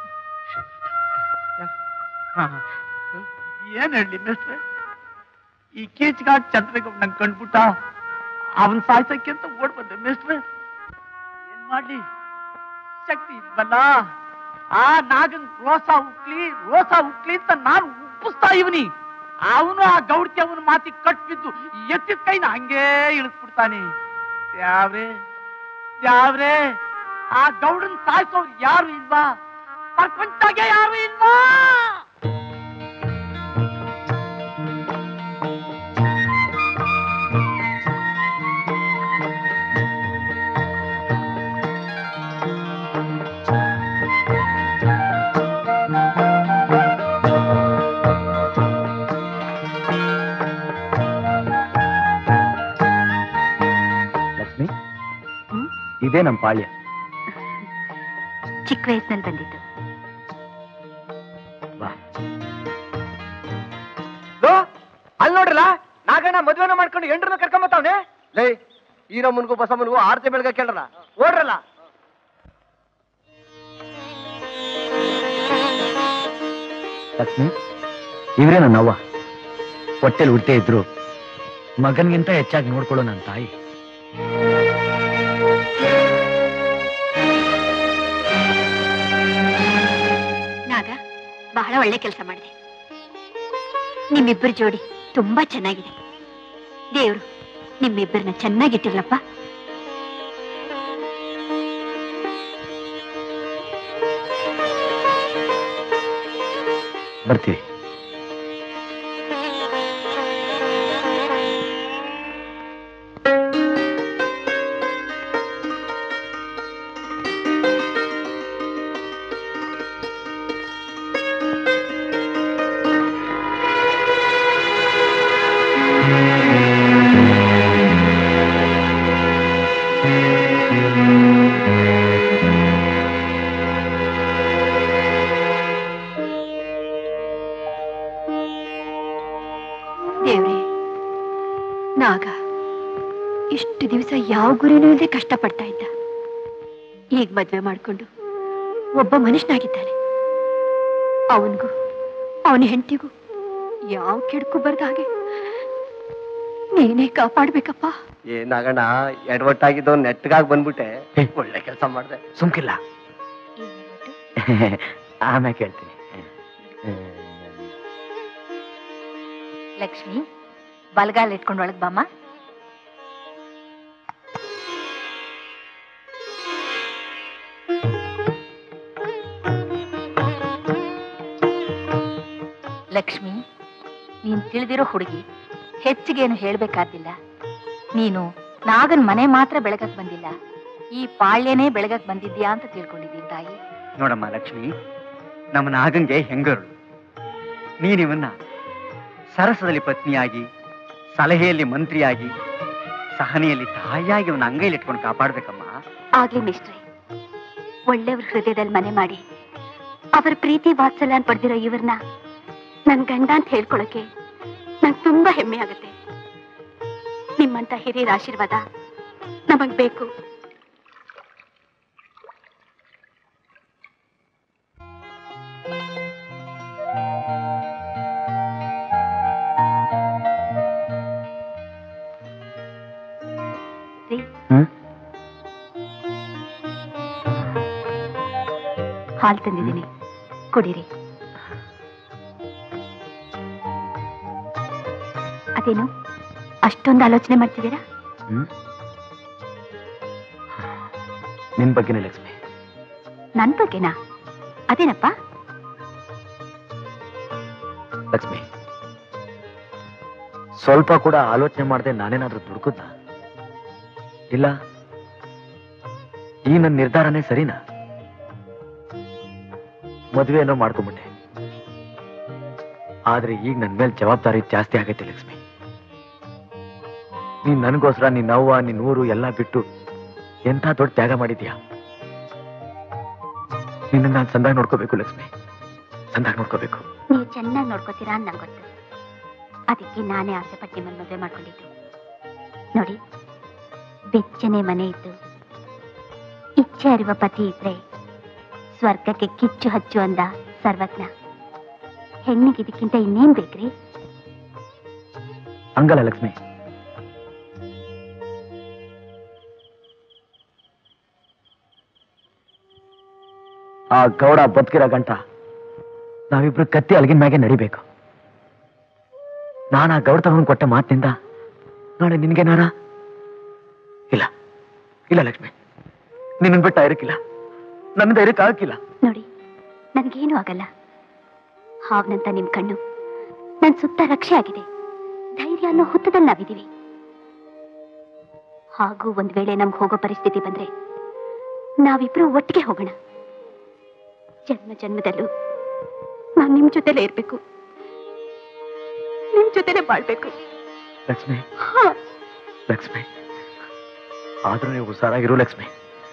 ಯಾ- ಹಾ, ಹಾ. ಏನ್ ಹೇಳಿ ಮಿಸ್ಟ್ರೆ ಈ ಕೀಚ್ಗಾಟ್ ಚಂದ್ರಗೌಡ ನಂಗೆ ಕಂಡ್ಬಿಟ್ಟ ಅವನ್ ಸಾಯ್ಸಕ್ಕೆ ಅಂತ ಓಡ್ ಬಂದೆ ಮಿಸ್ಟ್ರೆ ಏನ್ ಮಾಡ್ಲಿ ಶಕ್ತಿ ಇಲ್ವಲ್ಲ ಆ ನಾಗನ್ ರೋಸ ಉಕ್ಲಿ ರೋಸ ಉಕ್ಲಿ ಅಂತ ನಾನು ಉಪ್ಪಿಸ್ತಾ ಇವನಿ ಅವನು ಆ ಗೌಡ್ತಿ ಅವನ ಮಾತಿಗೆ ಕಟ್ಬಿದ್ದು ಎತ್ತಿದ ಕೈನ ಹಂಗೇ ಇಳಿಸ್ಬಿಡ್ತಾನೆ ಯಾವ್ರೆ ಯಾವ್ರೆ ಆ ಗೌಡನ್ ಸಾಯಿಸೋರು ಯಾರು ಇಲ್ವಾ ಪ್ರಪಂಚಾಗೆ ಯಾರು ಇಲ್ವಾ ಇದೇ ನಮ್ಮ ಪಾಳ್ಯ ಚಿಕ್ಕ ವಯಸ್ಸಿನಲ್ಲಿ ಬಂದಿದ್ದು ಅಲ್ಲಿ ನೋಡ್ರಲ್ಲ ನಾಗಣ್ಣ ಮದ್ವೆನ ಮಾಡ್ಕೊಂಡು ಎಂಡ್ರನ್ನ ಕರ್ಕೊಂಬತ್ತವನೆ ಲೇ ಈರಮ್ಮನ್ಗೂ ಬಸಮ್ಮನ್ಗೂ ಆರತಿ ಬೆಳಗ್ಗೆ ಕೇಳ್ರಲ್ಲ ಓಡ್ರಲ್ಲ ಲಕ್ಷ್ಮಿ ಇವರೇ ನನ್ನ ಅವ್ವ ಹೊಟ್ಟೆಲ್ ಹುಟ್ಟೆ ಇದ್ರು ಮಗನ್ಗಿಂತ ಹೆಚ್ಚಾಗಿ ನೋಡ್ಕೊಳ್ಳೋ ನನ್ನ ತಾಯಿ ನಾಗ ಬಹಳ ಒಳ್ಳೆ ಕೆಲಸ ಮಾಡಿದೆ ನಿಮ್ಮಿಬ್ಬರ ಜೋಡಿ ತುಂಬಾ ಚೆನ್ನಾಗಿದೆ ದೇವ್ರು ನಿಮ್ಮಿಬ್ಬರನ್ನ ಚೆನ್ನಾಗಿಟ್ಟಿರ್ಲಪ್ಪ ಬರ್ತೀವಿ ದೇವ್ರೆ ನಾಗ ಇಷ್ಟು ದಿವಸ ಯಾವ ಗುರಿನೂ ಇಲ್ಲದೆ ಕಷ್ಟಪಡ್ತಾ ಇದ್ದ ಈಗ ಮದ್ವೆ ಮಾಡ್ಕೊಂಡು ಒಬ್ಬ ಮನುಷ್ಯನಾಗಿದ್ದಾನೆ ಅವನಿಗೂ ಅವನ ಹೆಂಡತಿಗೂ ಯಾವ ಕೆಡಕು ಬರ್ದ ಹಾಗೆ ನೀನೇ ಕಾಪಾಡ್ಬೇಕಪ್ಪ ಏ ನಾಗಣ್ಣ ಎಡವಟ್ಟಾಗಿದ್ದು ನೆಟ್ಗಾಗಿ ಬಂದ್ಬಿಟ್ಟೆ ಹೇ. ಒಳ್ಳೆ ಕೆಲಸ ಮಾಡ್ದೆ ಸುಮ್ಕಿಲ್ಲ ಆಮೇಲೆ ಕೇಳ್ತೀನಿ ಲಕ್ಷ್ಮಿ ಬಲಗಾಲ ಇಟ್ಕೊಂಡು ಒಳಗ್ ಬಾಮ್ಮ ಲಕ್ಷ್ಮಿ ನೀನ್ ತಿಳಿದಿರೋ ಹುಡುಗಿ ಹೆಚ್ಚಿಗೇನು ಹೇಳ್ಬೇಕಾದಿಲ್ಲ ನೀನು ನಾಗನ್ ಮನೆ ಮಾತ್ರ ಬೆಳಗಕ್ ಬಂದಿಲ್ಲ ಈ ಪಾಳ್ಯನೇ ಬೆಳಗಕ್ ಬಂದಿದ್ಯಾ ಅಂತ ತಿಳ್ಕೊಂಡಿದ್ದೀನಿ ತಾಯಿ ನೋಡಮ್ಮ ಲಕ್ಷ್ಮಿ ನಮ್ಮ ನಾಗಂಗೆ ಹೆಂಗರು ನೀನಿವನ್ನ ಸರಸದಲ್ಲಿ ಪತ್ನಿಯಾಗಿ ಸಲಹೆಯಲ್ಲಿ ಮಂತ್ರಿಯಾಗಿ ಸಹನೆಯಲ್ಲಿ ತಾಯಿಯಾಗಿ ಅವನ ಅಂಗೈಲಿ ಇಟ್ಕೊಂಡು ಕಾಪಾಡ್ಬೇಕಮ್ಮ ಆಗ್ಲಿ ಮಿಸ್ಟ್ರೆ ಒಳ್ಳೆಯವ್ರ ಹೃದಯದಲ್ಲಿ ಮನೆ ಮಾಡಿ ಅವರ ಪ್ರೀತಿ ವಾತ್ಸಲ್ಯ ಪಡೆದಿರೋ ಇವ್ರನ್ನ ನನ್ ಗಂಡ ಅಂತ ಹೇಳ್ಕೊಳಕ್ಕೆ ನಂಗೆ ತುಂಬಾ ಹೆಮ್ಮೆ ಆಗುತ್ತೆ ನಿಮ್ಮಂತ ಹಿರಿಯರ ಆಶೀರ್ವಾದ ನಮಗ್ ಬೇಕು ರೀ, ಹ್ಮ್? ಹಾಲು ತಂದಿದ್ದೀನಿ ಕುಡೀರಿ ಅದೇನು ಅಷ್ಟೊಂದು ಆಲೋಚನೆ ಮಾಡ್ತಿದ್ದೀರಾ ಹ್ಮ್ ನಿನ್ ಬಗ್ಗೆನೇ ಲಕ್ಷ್ಮಿ ನನ್ ಬಗ್ಗೆನಾ ಅದೇನಪ್ಪ ಲಕ್ಷ್ಮಿ ಸ್ವಲ್ಪ ಕೂಡ ಆಲೋಚನೆ ಮಾಡದೆ ನಾನೇನಾದ್ರೂ ದುಡ್ಕುದ್ನ ಇಲ್ಲ ಈ ನನ್ನ ನಿರ್ಧಾರನೇ ಸರಿನಾ ಮದುವೆ ಏನೋ ಮಾಡ್ಕೊಂಬಿಟ್ಟೆ ಆದ್ರೆ ಈಗ ನನ್ ಮೇಲೆ ಜವಾಬ್ದಾರಿ ಜಾಸ್ತಿ ಆಗೈತೆ ಲಕ್ಷ್ಮಿ ನೀನ್ ನನಗೋಸ್ಕರ ನಿನ್ನ ಅವ್ವ ನಿನ್ನ ಊರು ಎಲ್ಲ ಬಿಟ್ಟು ಎಂಥ ದೊಡ್ಡ ತ್ಯಾಗ ಮಾಡಿದ್ಯಾ ನಿನ್ನ ನಾನು ಸಂದಾಗ ನೋಡ್ಕೋಬೇಕು ಲಕ್ಷ್ಮಿ ಸಂದಾಗ ನೋಡ್ಕೋಬೇಕು ನೀವು ಚೆನ್ನಾಗಿ ನೋಡ್ಕೋತೀರಾ ಅಂತ ನಂಗೆ ಗೊತ್ತು ಅದಕ್ಕೆ ನಾನೇ ಆಸೆ ಪಟ್ಟು ನಿಮ್ಮನ್ನು ಮದುವೆ ಮಾಡ್ಕೊಂಡಿದ್ದು ನೋಡಿ ಬೆಚ್ಚನೆ ಮನೆ ಇದ್ದು ಇಚ್ಛೆ ಅರಿವ ಪತಿ ಇದ್ರೆ ಸ್ವರ್ಗಕ್ಕೆ ಕಿಚ್ಚು ಹಚ್ಚು ಅಂದ ಸರ್ವಜ್ಞ ಹೆಣ್ಣಿಗೆ ಇದಕ್ಕಿಂತ ಇನ್ನೇನ್ ಬೇಕ್ರಿ ಹಂಗಲ್ಲ ಲಕ್ಷ್ಮಿ ಆ ಗೌಡ ಬದುಕಿರೋ ಗಂಟ ನಾವಿಬ್ರು ಕತ್ತಿ ಅಲಗಿನ ಮ್ಯಾಗೆ ನಡಿಬೇಕು ನಾನು ಆ ಗೌಡ ತಗೊಂಡು ಕೊಟ್ಟ ಮಾತಿನಿಂದ ನಾಳೆ ನಿನ್ಗೇನಾರ ಇಲ್ಲ ಇಲ್ಲ ಲಕ್ಷ್ಮಿ ನಿನ್ನ ಬಿಟ್ಟ ಇರಕ್ಕಿಲ್ಲ ನನ್ನ ಧೈರ್ಯಕ್ಕೆ ಆಗಕ್ಕಿಲ್ಲ ನೋಡಿ ನನ್ಗೇನು ಆಗಲ್ಲ ಹಾವ್ನಂತ ನಿಮ್ ಕಣ್ಣು ನನ್ ಸುತ್ತ ರಕ್ಷೆ ಆಗಿದೆ ಧೈರ್ಯ ಅನ್ನೋ ಹುತ್ತದಲ್ಲಿ ನಾವಿದೀವಿ ಹಾಗೂ ಒಂದ್ ವೇಳೆ ನಮ್ಗೆ ಹೋಗೋ ಪರಿಸ್ಥಿತಿ ಬಂದ್ರೆ ನಾವಿಬ್ರು ಒಟ್ಟಿಗೆ ಹೋಗೋಣ ಜನ್ಮ ಜನ್ಮದಲ್ಲೂ ನಾನ್ ನಿಮ್ ಜೊತೆಲೇ ಇರ್ಬೇಕು ನಿಮ್ ಜೊತೆಲೇ ಬಾಳ್ಬೇಕು ಲಕ್ಷ್ಮಿ ಹಾ ಲಕ್ಷ್ಮಿ ಆದ್ರೂ ನೀವು ಹುಷಾರಾಗಿರು ಲಕ್ಷ್ಮಿ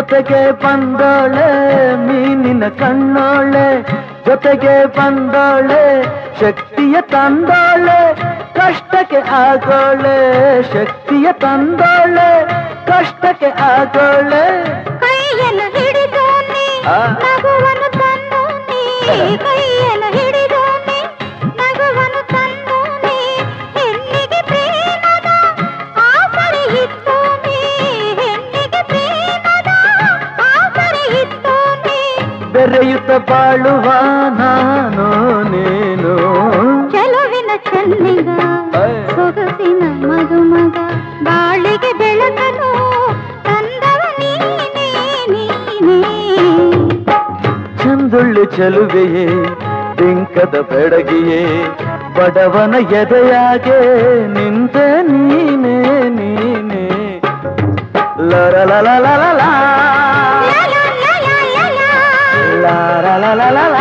ಜೊತೆಗೆ ಬಂದೋಳೆ ಮೀನಿನ ಕಣ್ಣೋಳೆ ಜೊತೆಗೆ ಬಂದೋಳೆ ಶಕ್ತಿಯ ತಂದೋಳೆ ಕಷ್ಟಕ್ಕೆ ಆಗೋಳೆ ಶಕ್ತಿಯ ತಂದೋಳೆ ಕಷ್ಟಕ್ಕೆ ಆಗೋಳೆ ಕೈಯನ್ನು ಹಿಡಿದು ನೀ ಆ. ನಗುವನ್ನು ತಂದು ನೀ ಕೈಯನ್ನು ಹಿಡಿದು ನೀ ನಗುವನ್ನು ತಂದು ನೀ ಹೆಣ್ಣಿಗೆ ಪ್ರೇಮದ ಆಸರೆ ಇತ್ತು ನೀ ಹೆಣ್ಣಿಗೆ ಪ್ರೇಮದ ಆಸರೆ ಇತ್ತು ನೀ ಬೆರೆಯುತ್ತ ಬಾಳುವ ನಾನು ನೀನು ಚೆಲುವಿನ ಚೆನ್ನಿಗ ಸೊಗಸಿನ ಮದುಮಗ ಬಾಳಿಗೆ ಬೆಳಕನು ತಂದವ ನೀನೇ ನೀನೇ ಚಂದುಳ್ಳು ಚೆಲುವೆಯೇ ಬಿಂಕದ ಬೆಡಗಿಯೇ ಬಡವನ ಎದೆಯಾಗೆ ನಿಂತ ನೀನೇ ನೀನೇ ಲರಲಲಲಲಲ. ಲರಲಲಲಲ.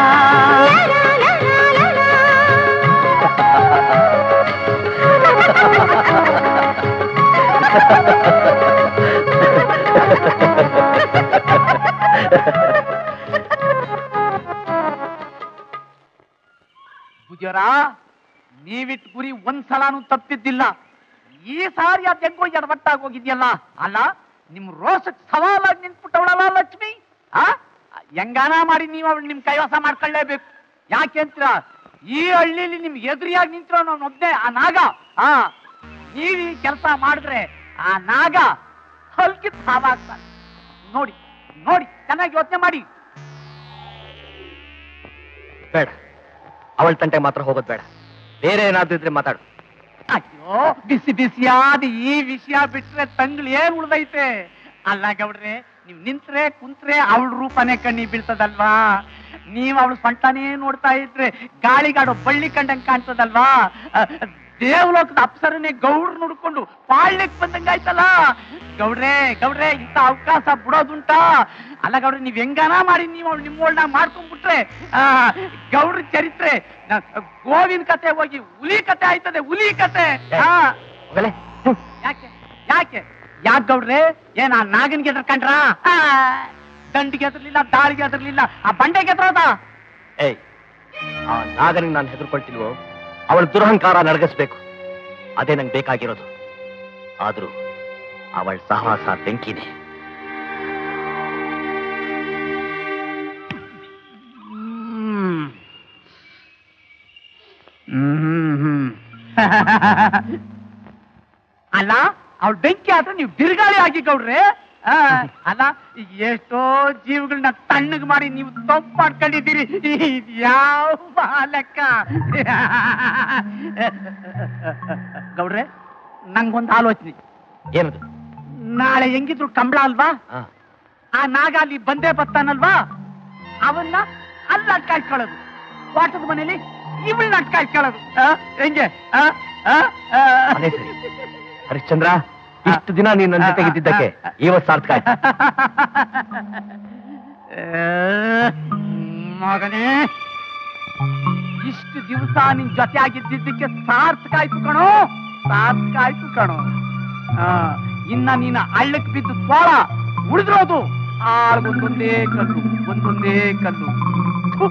ಗುಜರ ನೀವಿಟ್ ಗುರಿ ಒಂದ್ಸಲಾನು ತಪ್ಪಿದ್ದಿಲ್ಲ ಈ ಸಾರಿ ಅದ್ ಹೆಂಗೋ ಎಡವಟ್ಟಾಗಿ ಹೋಗಿದ್ಯಲ್ಲ ಅಲ್ಲ ನಿಮ್ ರೋಸಕ್ ಸವಾಲಾಗಿ ನಿಂತ್ಬಿಟ್ಟವಳಲ್ಲ ಲಕ್ಷ್ಮಿ ಆ ಹೆಂಗಾನ ಮಾಡಿ ನೀವು ಅವಳು ನಿಮ್ ಕೈವಸ ಮಾಡ್ಕೊಳ್ಳೇಬೇಕು ಯಾಕೆ ಅಂತೀರ ಈ ಹಳ್ಳಿಲಿ ನಿಮ್ ಎದುರಿಯಾಗಿ ನಿಂತಿರೋ ನಾನು ಒಬ್ನೇ ಆ ನಾಗ ಆ ನೀವ್ ಈ ಕೆಲಸ ಮಾಡಿದ್ರೆ ಆ ನಾಗ ಹಲ್ಕಿತ್ ಸಾವಾಗ್ತಾನೆ ನೋಡಿ ನೋಡಿ ಚೆನ್ನಾಗಿ ಯೋಚನೆ ಮಾಡಿ ಬೇಡ ಅವಳ ತಂಟೆ ಮಾತ್ರ ಹೋಗೋದು ಬೇಡ ಬೇರೆ ಏನಾದ್ರೂ ಇದ್ರೆ ಮಾತಾಡು ಅಯ್ಯೋ ಬಿಸಿ ಬಿಸಿಯಾದ ಈ ವಿಷಯ ಬಿಟ್ರೆ ತಂಗ್ಳು ಏನ್ ಉಳ್ದೈತೆ ಅಲ್ಲ ಗೌಡ್ರೆ ನೀವ್ ನಿಂತ್ರೆ ಕುಂತ್ರೆ ಅವಳ ರೂಪನೇ ಕಣ್ಣಿ ಬೀಳ್ತದಲ್ವಾ ನೀವ್ ಅವಳು ಸೊಂಟನೇ ನೋಡ್ತಾ ಇದ್ರೆ ಗಾಳಿಗಾಡೋ ಬಳ್ಳಿ ಕಂಡಂಗ್ ಕಾಣ್ತದಲ್ವಾ ಅಹ್, ದೇವಲೋಕದ ಅಪ್ಸರನೇ ಗೌಡ್ರು ನೋಡ್ಕೊಂಡು ಪಾಳ್ಯಕ್ ಬಂದಂಗಾಯ್ತಲ್ಲ ಗೌಡ್ರೆ ಗೌಡ್ರೆ ಇಂಥ ಅವಕಾಶ ಬಿಡೋದುಂಟಾ ಅಲ್ಲ ಗೌಡ್ರೆ ನೀವ್ ಹೆಂಗಾನ ಮಾಡಿ ನೀವು ಅವ್ಳು ನಿಮ್ಮೋಳ್ನ ಮಾಡ್ಕೊಂಡ್ಬಿಟ್ರೆ ಆ ಗೌಡ್ರ ಚರಿತ್ರೆ ನ- ಗೋವಿನ ಕತೆ ಹೋಗಿ ಹುಲಿ ಕತೆ ಆಯ್ತದೆ ಹುಲಿ ಕತೆ ಆ, ಹೋಗಲೇ ಯಾಕೆ ಯಾಕೆ ಯಾಕೆ ಗೌಡ್ರೆ ಏನ್ ಆ ನಾಗನ್ಗೆ ಎದ್ರಕಂಡ್ರ ದಂಡಿಗೆ ಎದ್ರಲಿಲ್ಲ ದಾಳಿಗೆ ಎದ್ರಲಿಲ್ಲ ಆ ಬಂಡೆಗೆ ಎದ್ರದ ಏಯ್ ಆ ನಾಗನಿಗೆ ನಾನು ಹೆದರ್ಕೊಳ್ತಿಲ್ವೋ ಅವಳ ದುರಹಂಕಾರ ನಡಗಿಸ್ಬೇಕು ಅದೇ ನಂಗೆ ಬೇಕಾಗಿರೋದು ಆದ್ರೂ ಅವಳ ಸಹವಾಸ ಬೆಂಕಿನೇ ಅಲ್ಲ ಅವ್ಳ ಬೆಂಕಿ ಆದ್ರೆ ನೀವು ಬಿರುಗಾಳಿ ಆಗಿ ಗೌಡ್ರೆ ಆ, ಅಲ್ಲ ಎಷ್ಟೋ ಜೀವಗಳನ್ನ ತಣ್ಣಗ್ ಮಾಡಿ ನೀವು ತಪ್ಪು ಮಾಡ್ಕೊಂಡಿದ್ದೀರಿ ಇದ್ ಯಾವ ಲೆಕ್ಕ ಗೌಡ್ರೆ ನಂಗೊಂದು ಆಲೋಚನೆ ಏನದು ನಾಳೆ ಹೆಂಗಿದ್ರು ಕಂಬಳ ಅಲ್ವಾ ಆ, ಆ ನಾಗ ಅಲ್ಲಿ ಬಂದೇ ಬರ್ತಾನಲ್ವಾ ಅವನ್ನ ಅಲ್ಲಿ ಅಟ್ಕಾಯ್ಕೊಳ್ಳೋದು ವಾಟದ ಮನೇಲಿ ಇವಳನ್ನ ಅಟ್ಕಾಯ್ಕೊಳ್ಳೋದು ಆ? ಹೆಂಗೆ ಆ? ಆ? ಆ? ಅದೇ ಸರಿ ಹರಿಶ್ಚಂದ್ರ ಇಷ್ಟು ದಿನ ನೀನ್ ನನ್ನ ಜೊತೆಗೆ ಇದ್ದಿದ್ದಕ್ಕೆ ಇವತ್ತು ಸಾರ್ಥಕ ಆಯ್ತು ಆ, ಮಗನೇ ಇಷ್ಟು ದಿವಸ ನಿನ್ ಜೊತೆ ಆಗಿದ್ದಿದ್ದಕ್ಕೆ ಸಾರ್ಥಕ ಆಯ್ತು ಕಣೋ ಸಾರ್ಥಕ ಆಯ್ತು ಕಣೋ ಆ, ಇನ್ನ ನೀನ ಹಳ್ಳಕ್ ಬಿದ್ದು ತೋಳ ಉಳಿದ್ರೋದು ಆಳ್ಗೊಂದೊಂದೇ ಕಲ್ಲು ಒಂದೊಂದೇ ಕಲ್ಲು ಥು.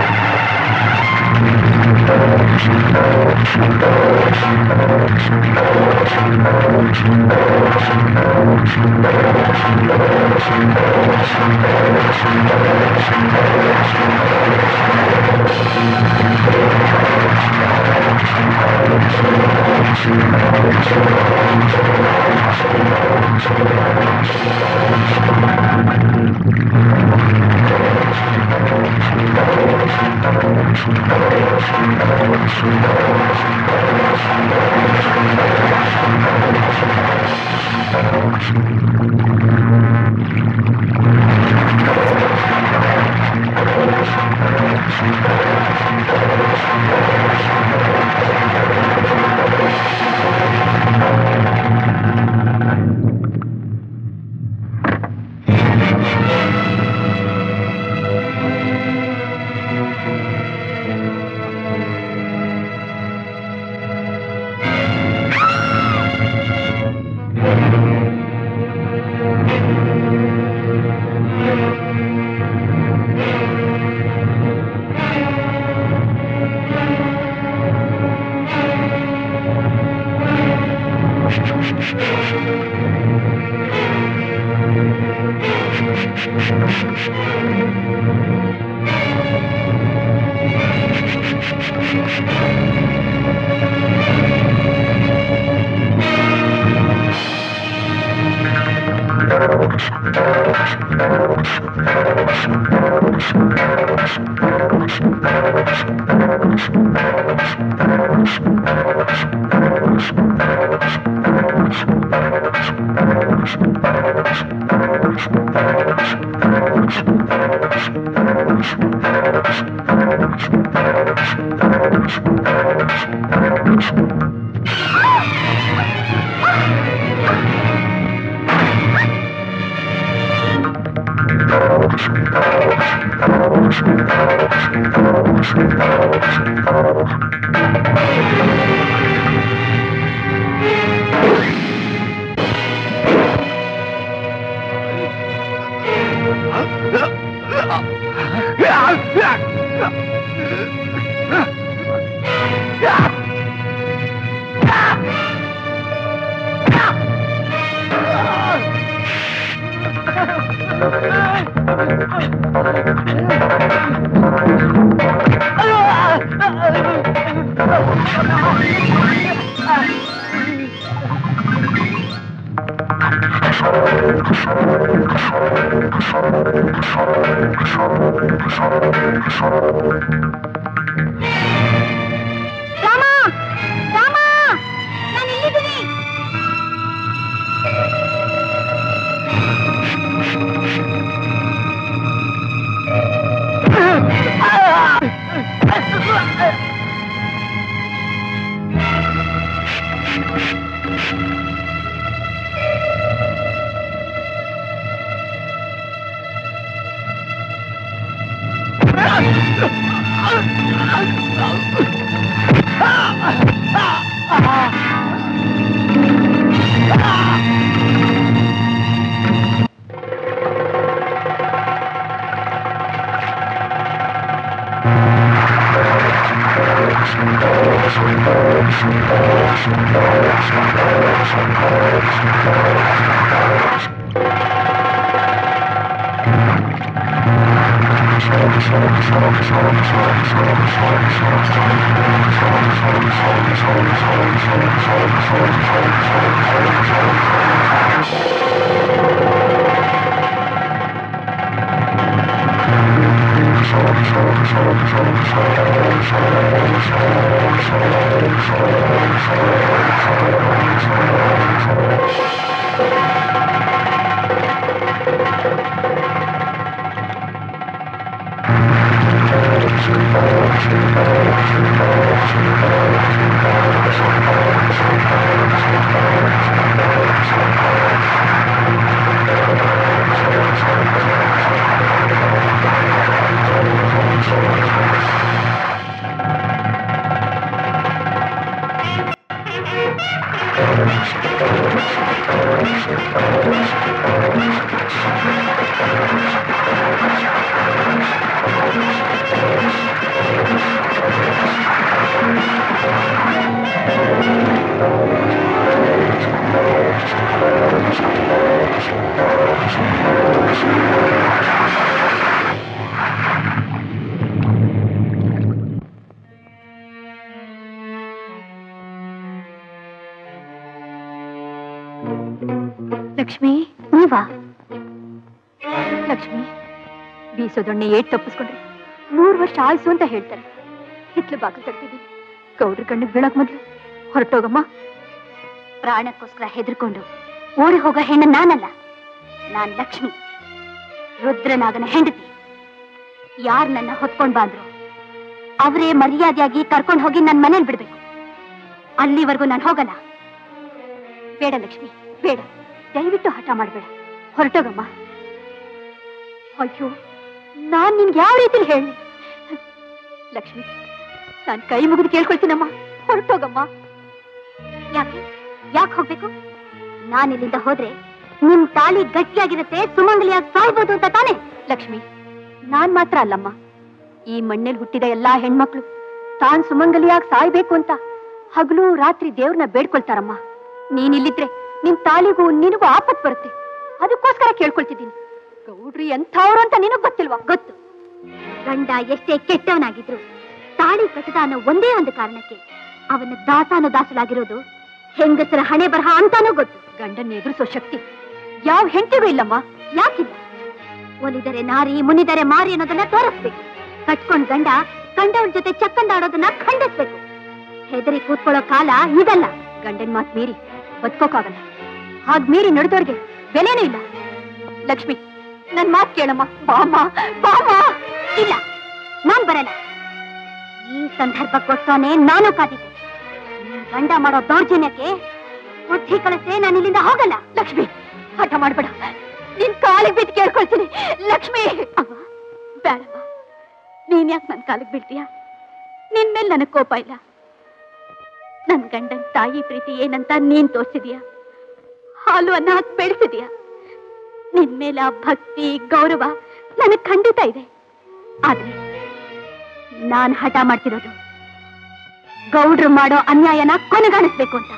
ಆ ರಾಮ ರಾಮ ನಾನು ಇಲ್ಲಿದ್ದೀನಿ Thank ಲಕ್ಷ್ಮಿ ನೀವಾ ಲಕ್ಷ್ಮಿ ಬೀಸೋದೊಣ್ಣೆ ಏಟ್ ತಪ್ಪಿಸ್ಕೊಂಡ್ರೆ ಮೂರು ವರ್ಷ ಆಯ್ಸು ಅಂತ ಹೇಳ್ತಾರೆ ಹಿತ್ಲು ಬಾಗಿಲು ತಗ್ತಿದ್ದೀನಿ ಗೌಡ್ರ ಕಣ್ಣಿಗೆ ಬೀಳಕ್ ಮೊದ್ಲು ಹೊರಟೋಗಮ್ಮ ಪ್ರಾಣಕ್ಕೋಸ್ಕರ ಹೆದರ್ಕೊಂಡು ಓಡಿ ಹೋಗೋ ಹೆಣ್ಣು ನಾನಲ್ಲ ನಾನ್ ಲಕ್ಷ್ಮಿ ರುದ್ರನಾಗನ ಹೆಂಡತಿ ಯಾರ್ ನನ್ನ ಹೊತ್ಕೊಂಡ್ ಬಂದ್ರು ಅವರೇ ಮರ್ಯಾದೆಯಾಗಿ ಕರ್ಕೊಂಡು ಹೋಗಿ ನನ್ನ ಮನೇಲಿ ಬಿಡ್ಬೇಕು ಅಲ್ಲಿವರೆಗೂ ನಾನು ಹೋಗಲ್ಲ ಬೇಡ ಲಕ್ಷ್ಮಿ ಬೇಡ ದಯವಿಟ್ಟು ಹಠ ಮಾಡಬೇಡ ಹೊರಟೋಗಮ್ಮ ಅಯ್ಯೋ ನಾನ್ ನಿನ್ಗೆ ಯಾವ ರೀತಿಲಿ ಹೇಳಿ ಲಕ್ಷ್ಮಿ ನಾನ್ ಕೈ ಮುಗಿದು ಕೇಳ್ಕೊಳ್ತೀನಮ್ಮ ಹೊರಟೋಗಮ್ಮ ಯಾಕೆ ಯಾಕೆ ಹೋಗ್ಬೇಕು ನಾನು ಇಲ್ಲಿಂದ ಹೋದ್ರೆ ನಿಮ್ ತಾಳಿ ಗಟ್ಟಿಯಾಗಿರುತ್ತೆ ಸುಮಂಗಲಿಯಾಗಿ ಸಾಯ್ಬೋದು ಅಂತ ತಾನೆ ಲಕ್ಷ್ಮಿ ನಾನ್ ಮಾತ್ರ ಅಲ್ಲಮ್ಮ ಈ ಮಣ್ಣಲ್ಲಿ ಹುಟ್ಟಿದ ಎಲ್ಲಾ ಹೆಣ್ಮಕ್ಳು ತಾನ್ ಸುಮಂಗಲಿಯಾಗಿ ಸಾಯ್ಬೇಕು ಅಂತ ಹಗಲು ರಾತ್ರಿ ದೇವ್ರನ್ನ ಬೇಡ್ಕೊಳ್ತಾರಮ್ಮ ನೀನಿಲ್ಲಿದ್ರೆ ನಿನ್ ತಾಳಿಗೂ ನಿನಗೂ ಆಪತ್ ಬರುತ್ತೆ ಅದಕ್ಕೋಸ್ಕರ ಕೇಳ್ಕೊಳ್ತಿದ್ದೀನಿ ಗೌಡ್ರಿ ಎಂಥವ್ರು ಅಂತ ನಿನಗ್ ಗೊತ್ತಿಲ್ವಾ ಗೊತ್ತು ಗಂಡ ಎಷ್ಟೇ ಕೆಟ್ಟವನಾಗಿದ್ರು ತಾಳಿ ಕಟ್ಟದ ಅನ್ನೋ ಒಂದೇ ಒಂದು ಕಾರಣಕ್ಕೆ ಅವನ ದಾಸಾನು ದಾಸಲಾಗಿರೋದು ಹೆಂಗಸರ ಹಣೆ ಬರಹ ಅಂತಾನೂ ಗೊತ್ತು ಗಂಡನ್ನ ಎದುರಿಸೋ ಶಕ್ತಿ ಯಾವ ಹೆಂಡತಿಗೂ ಇಲ್ಲಮ್ಮ ಯಾಕಿಲ್ಲ ಒಲಿದರೆ ನಾರಿ ಮುನಿದರೆ ಮಾರಿ ಅನ್ನೋದನ್ನ ತೋರಿಸ್ಬೇಕು ಕಟ್ಕೊಂಡ್ ಗಂಡ ಕಂಡವಳ ಜೊತೆ ಚಕ್ಕಂದಾಡೋದನ್ನ ಖಂಡಿಸ್ಬೇಕು ಹೆದರಿ ಕೂತ್ಕೊಳ್ಳೋ ಕಾಲ ಇದಲ್ಲ ಗಂಡನ್ ಮಾತ್ ಮೀರಿ ಬದುಕೋಕಾಗಲ್ಲ ಹಾಗ್ ಮೀರಿ ನಡೆದವ್ರಿಗೆ ಬೆಲೆನೂ ಇಲ್ಲ ಲಕ್ಷ್ಮಿ ನನ್ ಮಾತ್ ಕೇಳಮ್ಮ ಬಾಮ ಬಾಮ ಇಲ್ಲ ನಾನ್ ಬರಲ್ಲ ಈ ಸಂದರ್ಭಕ್ಕೋಸ್ಕರನೇ ನಾನು ಕಾದಿದ್ದೆ ನಿನ್ ಗಂಡ ಮಾಡೋ ದೌರ್ಜನ್ಯಕ್ಕೆ ಬುದ್ಧಿ ಕಳಿಸೆ ನಾನು ಇಲ್ಲಿಂದ ಹೋಗಲ್ಲ ಲಕ್ಷ್ಮಿ ಹಠ ಮಾಡ್ಬೇಡ ನಿನ್ ಕಾಲಿಗೆ ಬಿದ್ದು ಕೇಳ್ಕೊಳ್ತೀನಿ ಲಕ್ಷ್ಮಿ ಅವ್ವ ಬೇಡಮ್ಮ ನೀನ್ ಯಾಕೆ ನನ್ ಕಾಲಿಗೆ ಬೀಳ್ತೀಯ ನಿನ್ ಮೇಲೆ ನನಗ್ ಕೋಪ ಇಲ್ಲ ನನ್ ಗಂಡನ್ ತಾಯಿ ಪ್ರೀತಿ ಏನಂತ ನೀನ್ ತೋರ್ಸಿದೀಯ ಹಾಲು ಅನ್ನ ಹಾಕಿ ಬೆಳೆಸಿದೀಯ ನಿನ್ ಮೇಲೆ ಆ ಭಕ್ತಿ ಗೌರವ ನನಗ್ ಖಂಡಿತ ಇದೆ ಆದ್ರೆ ನಾನ್ ಹಠ ಮಾಡ್ತಿರೋದು ಗೌಡ್ರು ಮಾಡೋ ಅನ್ಯಾಯನ ಕೊನೆಗಾಣಿಸ್ಬೇಕು ಅಂತ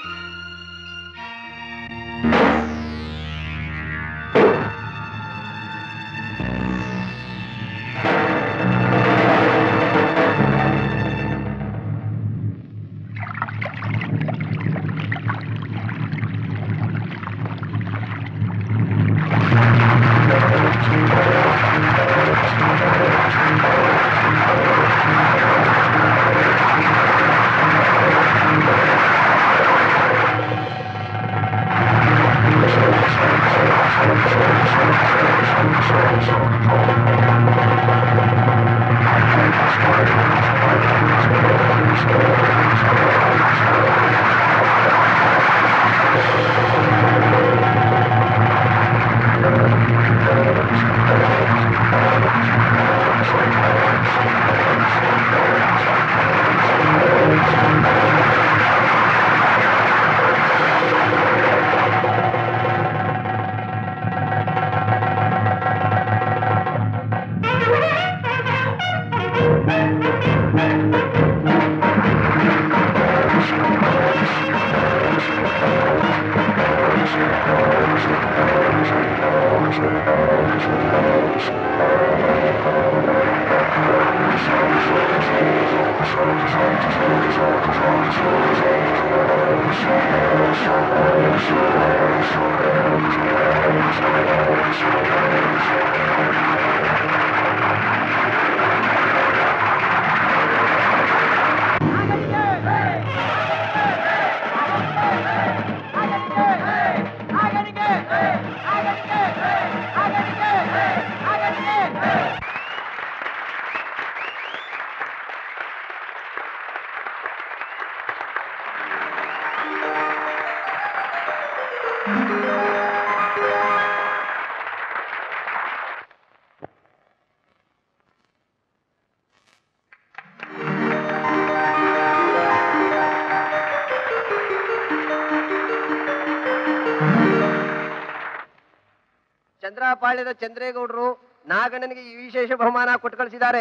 ಚಂದ್ರಪಾಳ್ಯದ ಚಂದ್ರೇಗೌಡರು ನಾಗಣ್ಣನಿಗೆ ಈ ವಿಶೇಷ ಬಹುಮಾನ ಕೊಟ್ಟು ಕಳಿಸಿದ್ದಾರೆ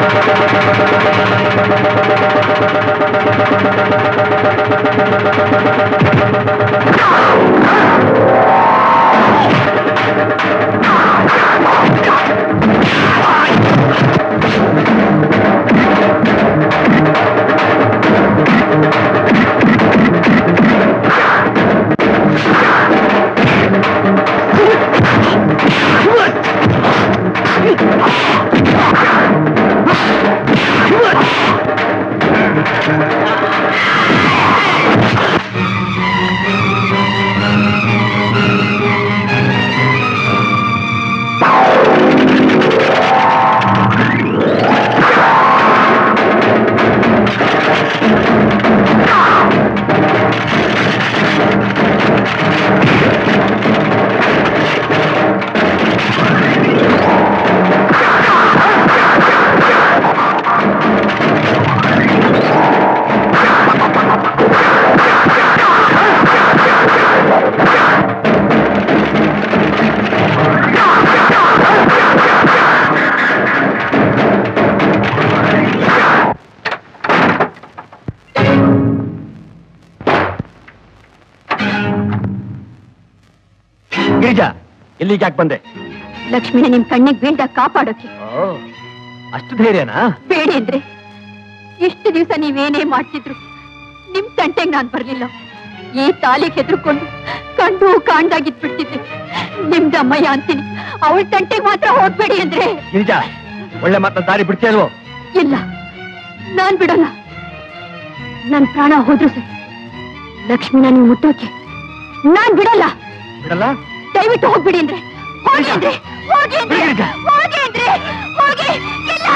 ಗಿರಿಜಾ ಇಲ್ಲಿಗೆ ಯಾಕೆ ಬಂದೆ ಲಕ್ಷ್ಮಿನ ನಿಮ್ ಕಣ್ಣಿಗೆ ಬೀಳ್ದಾಗ ಕಾಪಾಡೋಕೆ ಓ, ಅಷ್ಟು ಧೈರ್ಯನಾ ಬೇಡಿ ಅಂದ್ರೆ ಇಷ್ಟು ದಿವಸ ನೀವೇನೇ ಮಾಡ್ತಿದ್ರು ನಿಮ್ ತಂಟೆಗ್ ನಾನ್ ಬರ್ಲಿಲ್ಲ ಈ ತಾಲಿಗೆ ಹೆದರ್ಕೊಂಡು ಕಂಡು ಕಾಣ್ದಾಗಿದ್ಬಿಡ್ತಿದ್ದೆ ನಿಮ್ದು ಅಮ್ಮಯ್ಯ ಅಂತೀನಿ ಅವಳ ತಂಟೆಗೆ ಮಾತ್ರ ಹೋಗ್ಬೇಡಿ ಅಂದ್ರೆ ಗಿರಿಜಾ ಒಳ್ಳೆ ಮಾತನ್ನ ದಾರಿ ಬಿಡ್ತೀಯ ಅಲ್ವೋ ಇಲ್ಲ ನಾನ್ ಬಿಡಲ್ಲ ನನ್ ಪ್ರಾಣ ಹೋದ್ರು ಸರಿ ಲಕ್ಷ್ಮಿನ ನೀವು ಮುಟ್ಟೋಕೆ ನಾನ್ ಬಿಡಲ್ಲ ಬಿಡಲ್ಲ ದಯವಿಟ್ಟು ಹೋಗ್ಬಿಡಿ ಅಂದ್ರೆ ಹೋಗಿ ಅಂದ್ರೆ ಹೋಗಿ ಅಂದ್ರೆ ಹೋಗಿ ಅಂದ್ರೆ ಹೋಗಿ ಇಲ್ಲ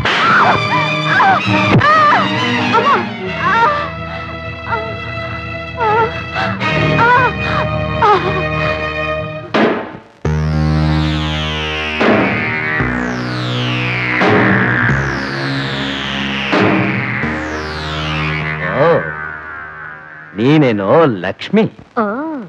ಅಮ್ಮ ಆ, ಆ, ಆ, ಆ, ಆ. ಓ ನೀನೇನೋ ಲಕ್ಷ್ಮಿ ಓ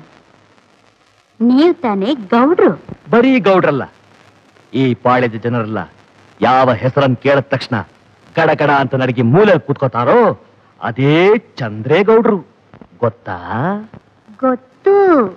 ನೀವ್ ತಾನೇ ಗೌಡ್ರು ಬರೀ ಗೌಡ್ರಲ್ಲ ಈ ಪಾಳ್ಯದ ಜನರಲ್ಲ ಯಾವ ಹೆಸರನ್ನು ಕೇಳಿದ ತಕ್ಷಣ ಗಡಗಡ ಅಂತ ನಡಗಿ ಮೂಲೆ ಕೂತ್ಕೋತಾರೋ ಅದೇ ಚಂದ್ರೇಗೌಡ್ರು ಗೊತ್ತಾ ಗೊತ್ತು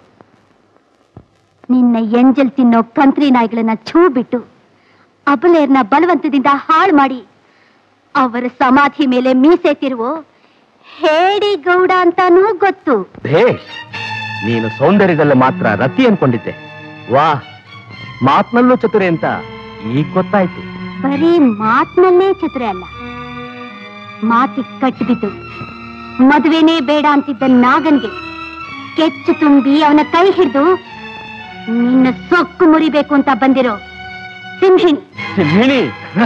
ನಿನ್ನ ಎಂಜಲ್ ತಿನ್ನೋ ಕಂತ್ರಿ ನಾಯಿಗಳನ್ನ ಛೂ ಬಿಟ್ಟು ಅಬಲೇರ್ನ ಬಲವಂತದಿಂದ ಹಾಳು ಮಾಡಿ ಅವರ ಸಮಾಧಿ ಮೇಲೆ ಮೀಸೆ ತಿರುವು ಹೇಡಿ ಗೌಡ ಅಂತಾನೂ ಗೊತ್ತು ಭೇಷ್ ನೀನು ಸೌಂದರ್ಯದಲ್ಲಿ ಮಾತ್ರ ರತಿ ಅನ್ಕೊಂಡಿದ್ದೆ ವಾ ಮಾತ್ನಲ್ಲೂ ಚತುರೆ ಅಂತ ಈಗ ಗೊತ್ತಾಯ್ತು ಬರೀ ಮಾತಿನಲ್ಲೇ ಚತುರೆ ಅಲ್ಲ ಮಾತಿಗೆ ಕಟ್ಟಿಬಿದ್ದು ಮದುವೆನೇ ಬೇಡ ಅಂತಿದ್ದ ನಾಗನ್ಗೆ ಕೆಚ್ಚು ತುಂಬಿ ಅವನ ಕೈ ಹಿಡಿದು ನಿನ್ನ ಸೊಕ್ಕು ಮುರಿಬೇಕು ಅಂತ ಬಂದಿರೋ ಸಿಂಹಿಣಿ ಸಿಂಹಿಣಿ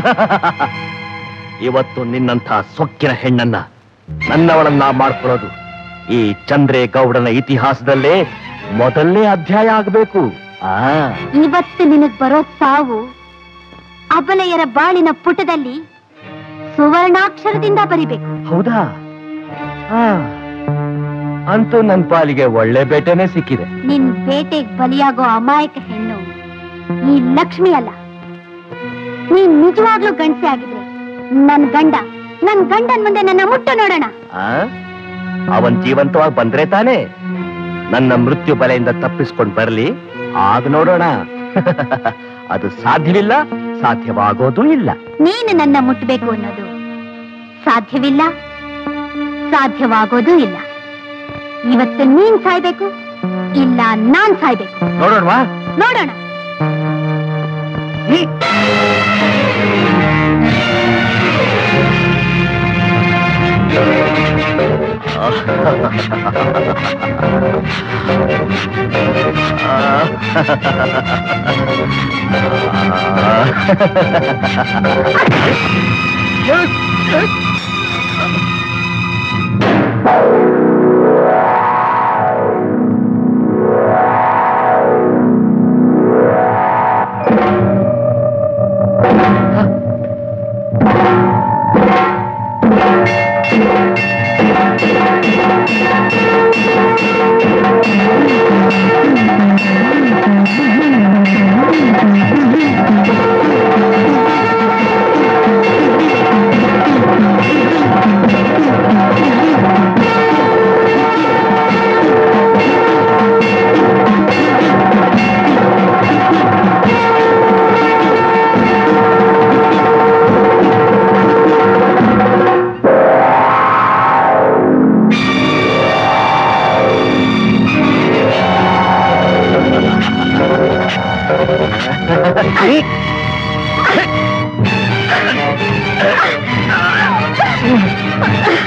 ಇವತ್ತು ನಿನ್ನಂಥ ಸೊಕ್ಕಿನ ಹೆಣ್ಣನ್ನ ನನ್ನವಳನ್ನ ಮಾಡ್ಕೊಳ್ಳೋದು ಈ ಚಂದ್ರೆ ಗೌಡನ ಇತಿಹಾಸದಲ್ಲೇ ಮೊದಲನೇ ಅಧ್ಯಾಯ ಆಗಬೇಕು ಆ ಇವತ್ತು ನಿನಗ್ ಬರೋ ಸಾವು ಅಬಲೆಯರ ಬಾಳಿನ ಪುಟದಲ್ಲಿ ಸುವರ್ಣಾಕ್ಷರದಿಂದ ಬರಿಬೇಕು ಹೌದಾ ಆ, ಅಂತೂ ನನ್ನ ಪಾಲಿಗೆ ಒಳ್ಳೆ ಬೇಟೆನೆ ಸಿಕ್ಕಿದೆ ನಿನ್ ಬೇಟೆಗ್ ಬಲಿಯಾಗೋ ಅಮಾಯಕ ಹೆಣ್ಣು ಈ ಲಕ್ಷ್ಮಿ ಅಲ್ಲ ನೀನ್ ನಿಜವಾಗ್ಲೂ ಗಂಡಸೆ ಆಗಿದ್ರೆ ನನ್ ಗಂಡ ನನ್ ಗಂಡನ್ ಮುಂದೆ ನನ್ನ ಮುಟ್ಟು ನೋಡೋಣ ಆ ಅವನ್ ಜೀವಂತವಾಗಿ ಬಂದ್ರೆ ತಾನೇ ನನ್ನ ಮೃತ್ಯು ಬಲೆಯಿಂದ ತಪ್ಪಿಸ್ಕೊಂಡ್ ಬರ್ಲಿ ಆಗ ನೋಡೋಣ ಅದು ಸಾಧ್ಯವಿಲ್ಲ ಸಾಧ್ಯವಾಗೋದೂ ಇಲ್ಲ ನೀನು ನನ್ನ ಮುಟ್ಟಬೇಕು ಅನ್ನೋದು ಸಾಧ್ಯವಿಲ್ಲ ಸಾಧ್ಯವಾಗೋದೂ ಇಲ್ಲ ಇವತ್ತು ನೀನ್ ಸಾಯ್ಬೇಕು ಇಲ್ಲ ನಾನ್ ಸಾಯ್ಬೇಕು ನೋಡೋಣವಾ ನೋಡೋಣ ಆ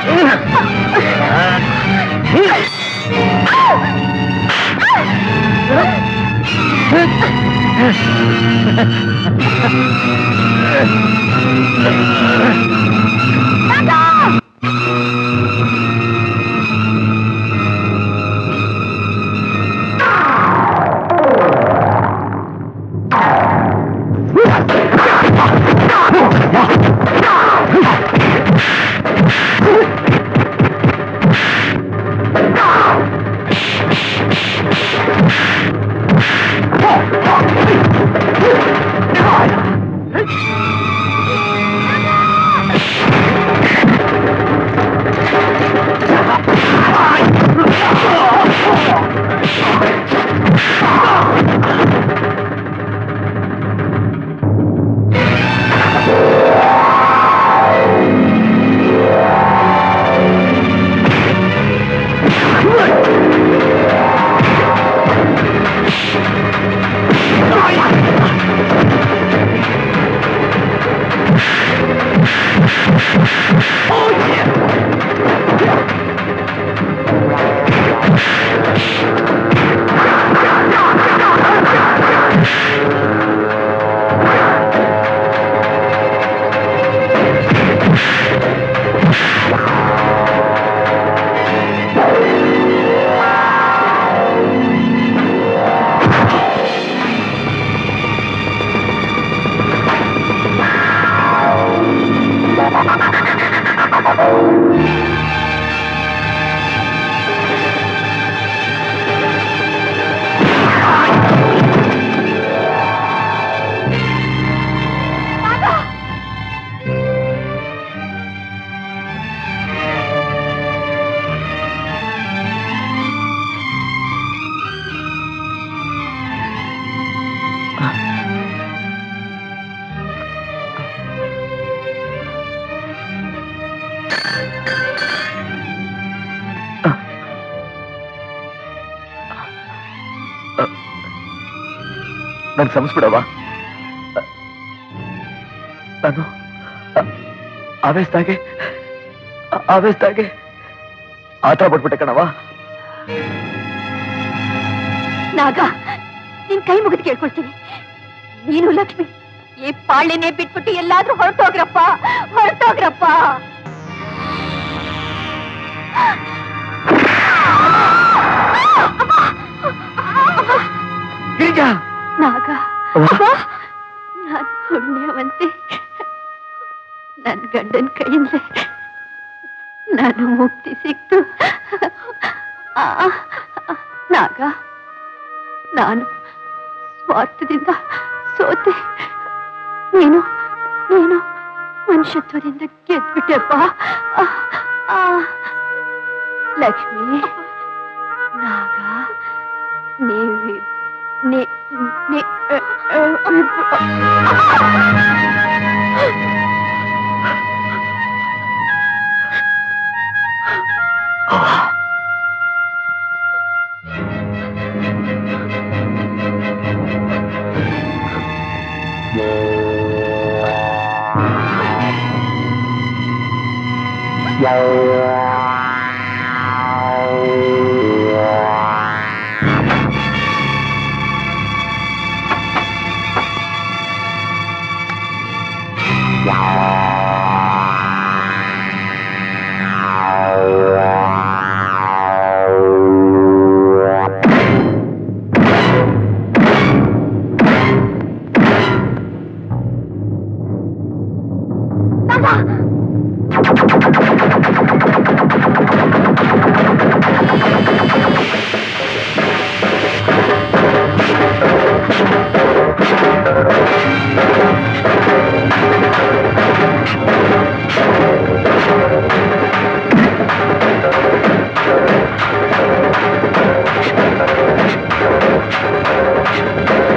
ನನ್ ಕ್ಷಮಿಸ್ಬಿಡವಾ ನಾನು ಆ- ಆವೇಶದಾಗೆ ಆ- ಆವೇಶದಾಗೆ ಆಟ ಪಟ್ಬಿಟ್ಟೆ ಕಣವಾ ನಾಗ ನಿನ್ ಕೈ ಮುಗಿದು ಕೇಳ್ಕೊಳ್ತೀನಿ ನೀನು ಲಕ್ಷ್ಮಿ ಈ ಪಾಳ್ಯನೇ ಬಿಟ್ಬಿಟ್ಟು ಎಲ್ಲಾದ್ರೂ ಹೊರಟೋಗ್ರಪ್ಪ ಹೊರಟೋಗ್ರಪ್ಪ ಗಿರಿಜಾ ನಾಗ ಅವ್ವ. ನಾನ್ ಪುಣ್ಯವಂತೆ ನನ್ ಗಂಡನ ಕೈಯಿಂದಲೇ ನಾನು ಮುಕ್ತಿ ಸಿಕ್ತು ಆ, ನಾಗ ನಾನು ಸ್ವಾರ್ಥದಿಂದ ಸೋತೆ ನೀನು ನೀನು ಮನುಷ್ಯತ್ವದಿಂದ ಗೆದ್ಬಿಟ್ಟೆಪ್ಪ ಆ, ಆ, ಲಕ್ಷ್ಮಿ ನಾಗ ನೀವಿ ನೀ ನೀ ಅ, ಅ,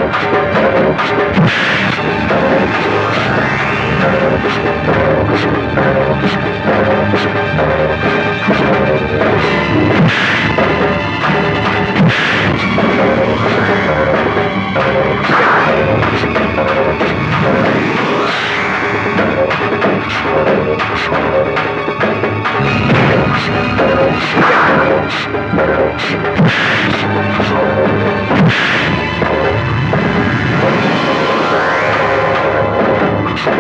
ಆ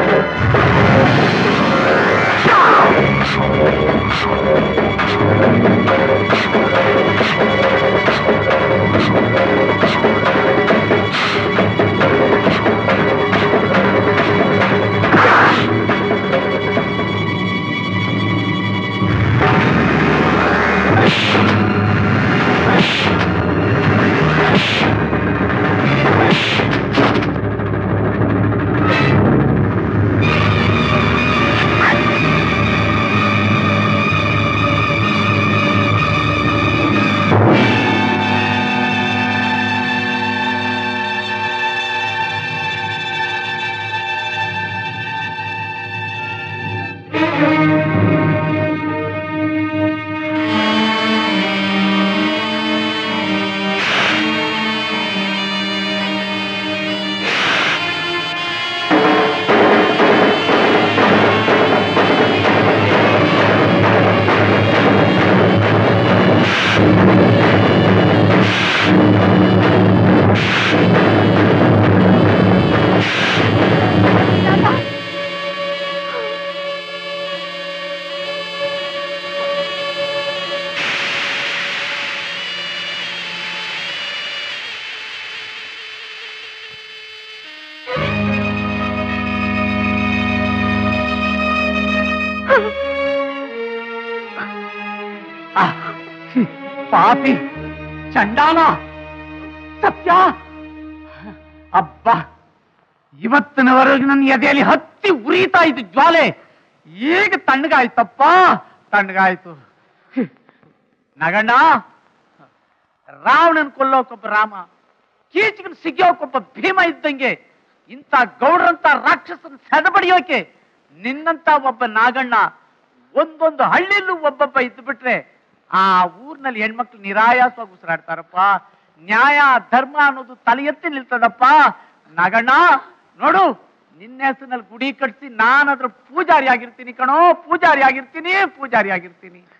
ಪಾಪಿ ಚಂಡಾಲ ಸತ್ಯ ಅಬ್ಬ ಇವತ್ತಿನವರೆಗೆ ನನ್ನ ಎದೆಯಲ್ಲಿ ಹತ್ತಿ ಉರಿತಾ ಇದ್ದು ಜ್ವಾಲೆ ಈಗ ತಣ್ಣಗಾಯ್ತಪ್ಪ ತಣ್ಣಗಾಯ್ತು ನಗಣ್ಣ ರಾವಣನ್ ಕೊಲ್ಲೋಕೊಬ್ಬ ರಾಮ ಕೀಚಕನ್ ಸಿಗ್ಯೋಕೊಬ್ಬ ಭೀಮ ಇದ್ದಂಗೆ ಇಂಥ ಗೌಡ್ರಂತ ರಾಕ್ಷಸನ್ ಸೆದಬಡಿಯೋಕೆ ನಿನ್ನಂತ ಒಬ್ಬ ನಾಗಣ್ಣ ಒಂದೊಂದು ಹಳ್ಳಿಲೂ ಒಬ್ಬೊಬ್ಬ ಇದ್ದು ಬಿಟ್ರೆ ಆ ಊರ್ನಲ್ಲಿ ಹೆಣ್ಮಕ್ಳು ನಿರಾಯಾಸವಾಗಿ ಉಸಿರಾಡ್ತಾರಪ್ಪ ನ್ಯಾಯ ಧರ್ಮ ಅನ್ನೋದು ತಲೆ ಎತ್ತಿ ನಿಲ್ತದಪ್ಪ ನಾಗಣ್ಣ ನೋಡು ನಿನ್ನ ಹೆಸರಿನಲ್ಲಿ ಗುಡಿ ಕಟ್ಸಿ ನಾನು ಅದ್ರ ಪೂಜಾರಿ ಆಗಿರ್ತೀನಿ ಕಣೋ ಪೂಜಾರಿ ಆಗಿರ್ತೀನಿ ಪೂಜಾರಿ ಆಗಿರ್ತೀನಿ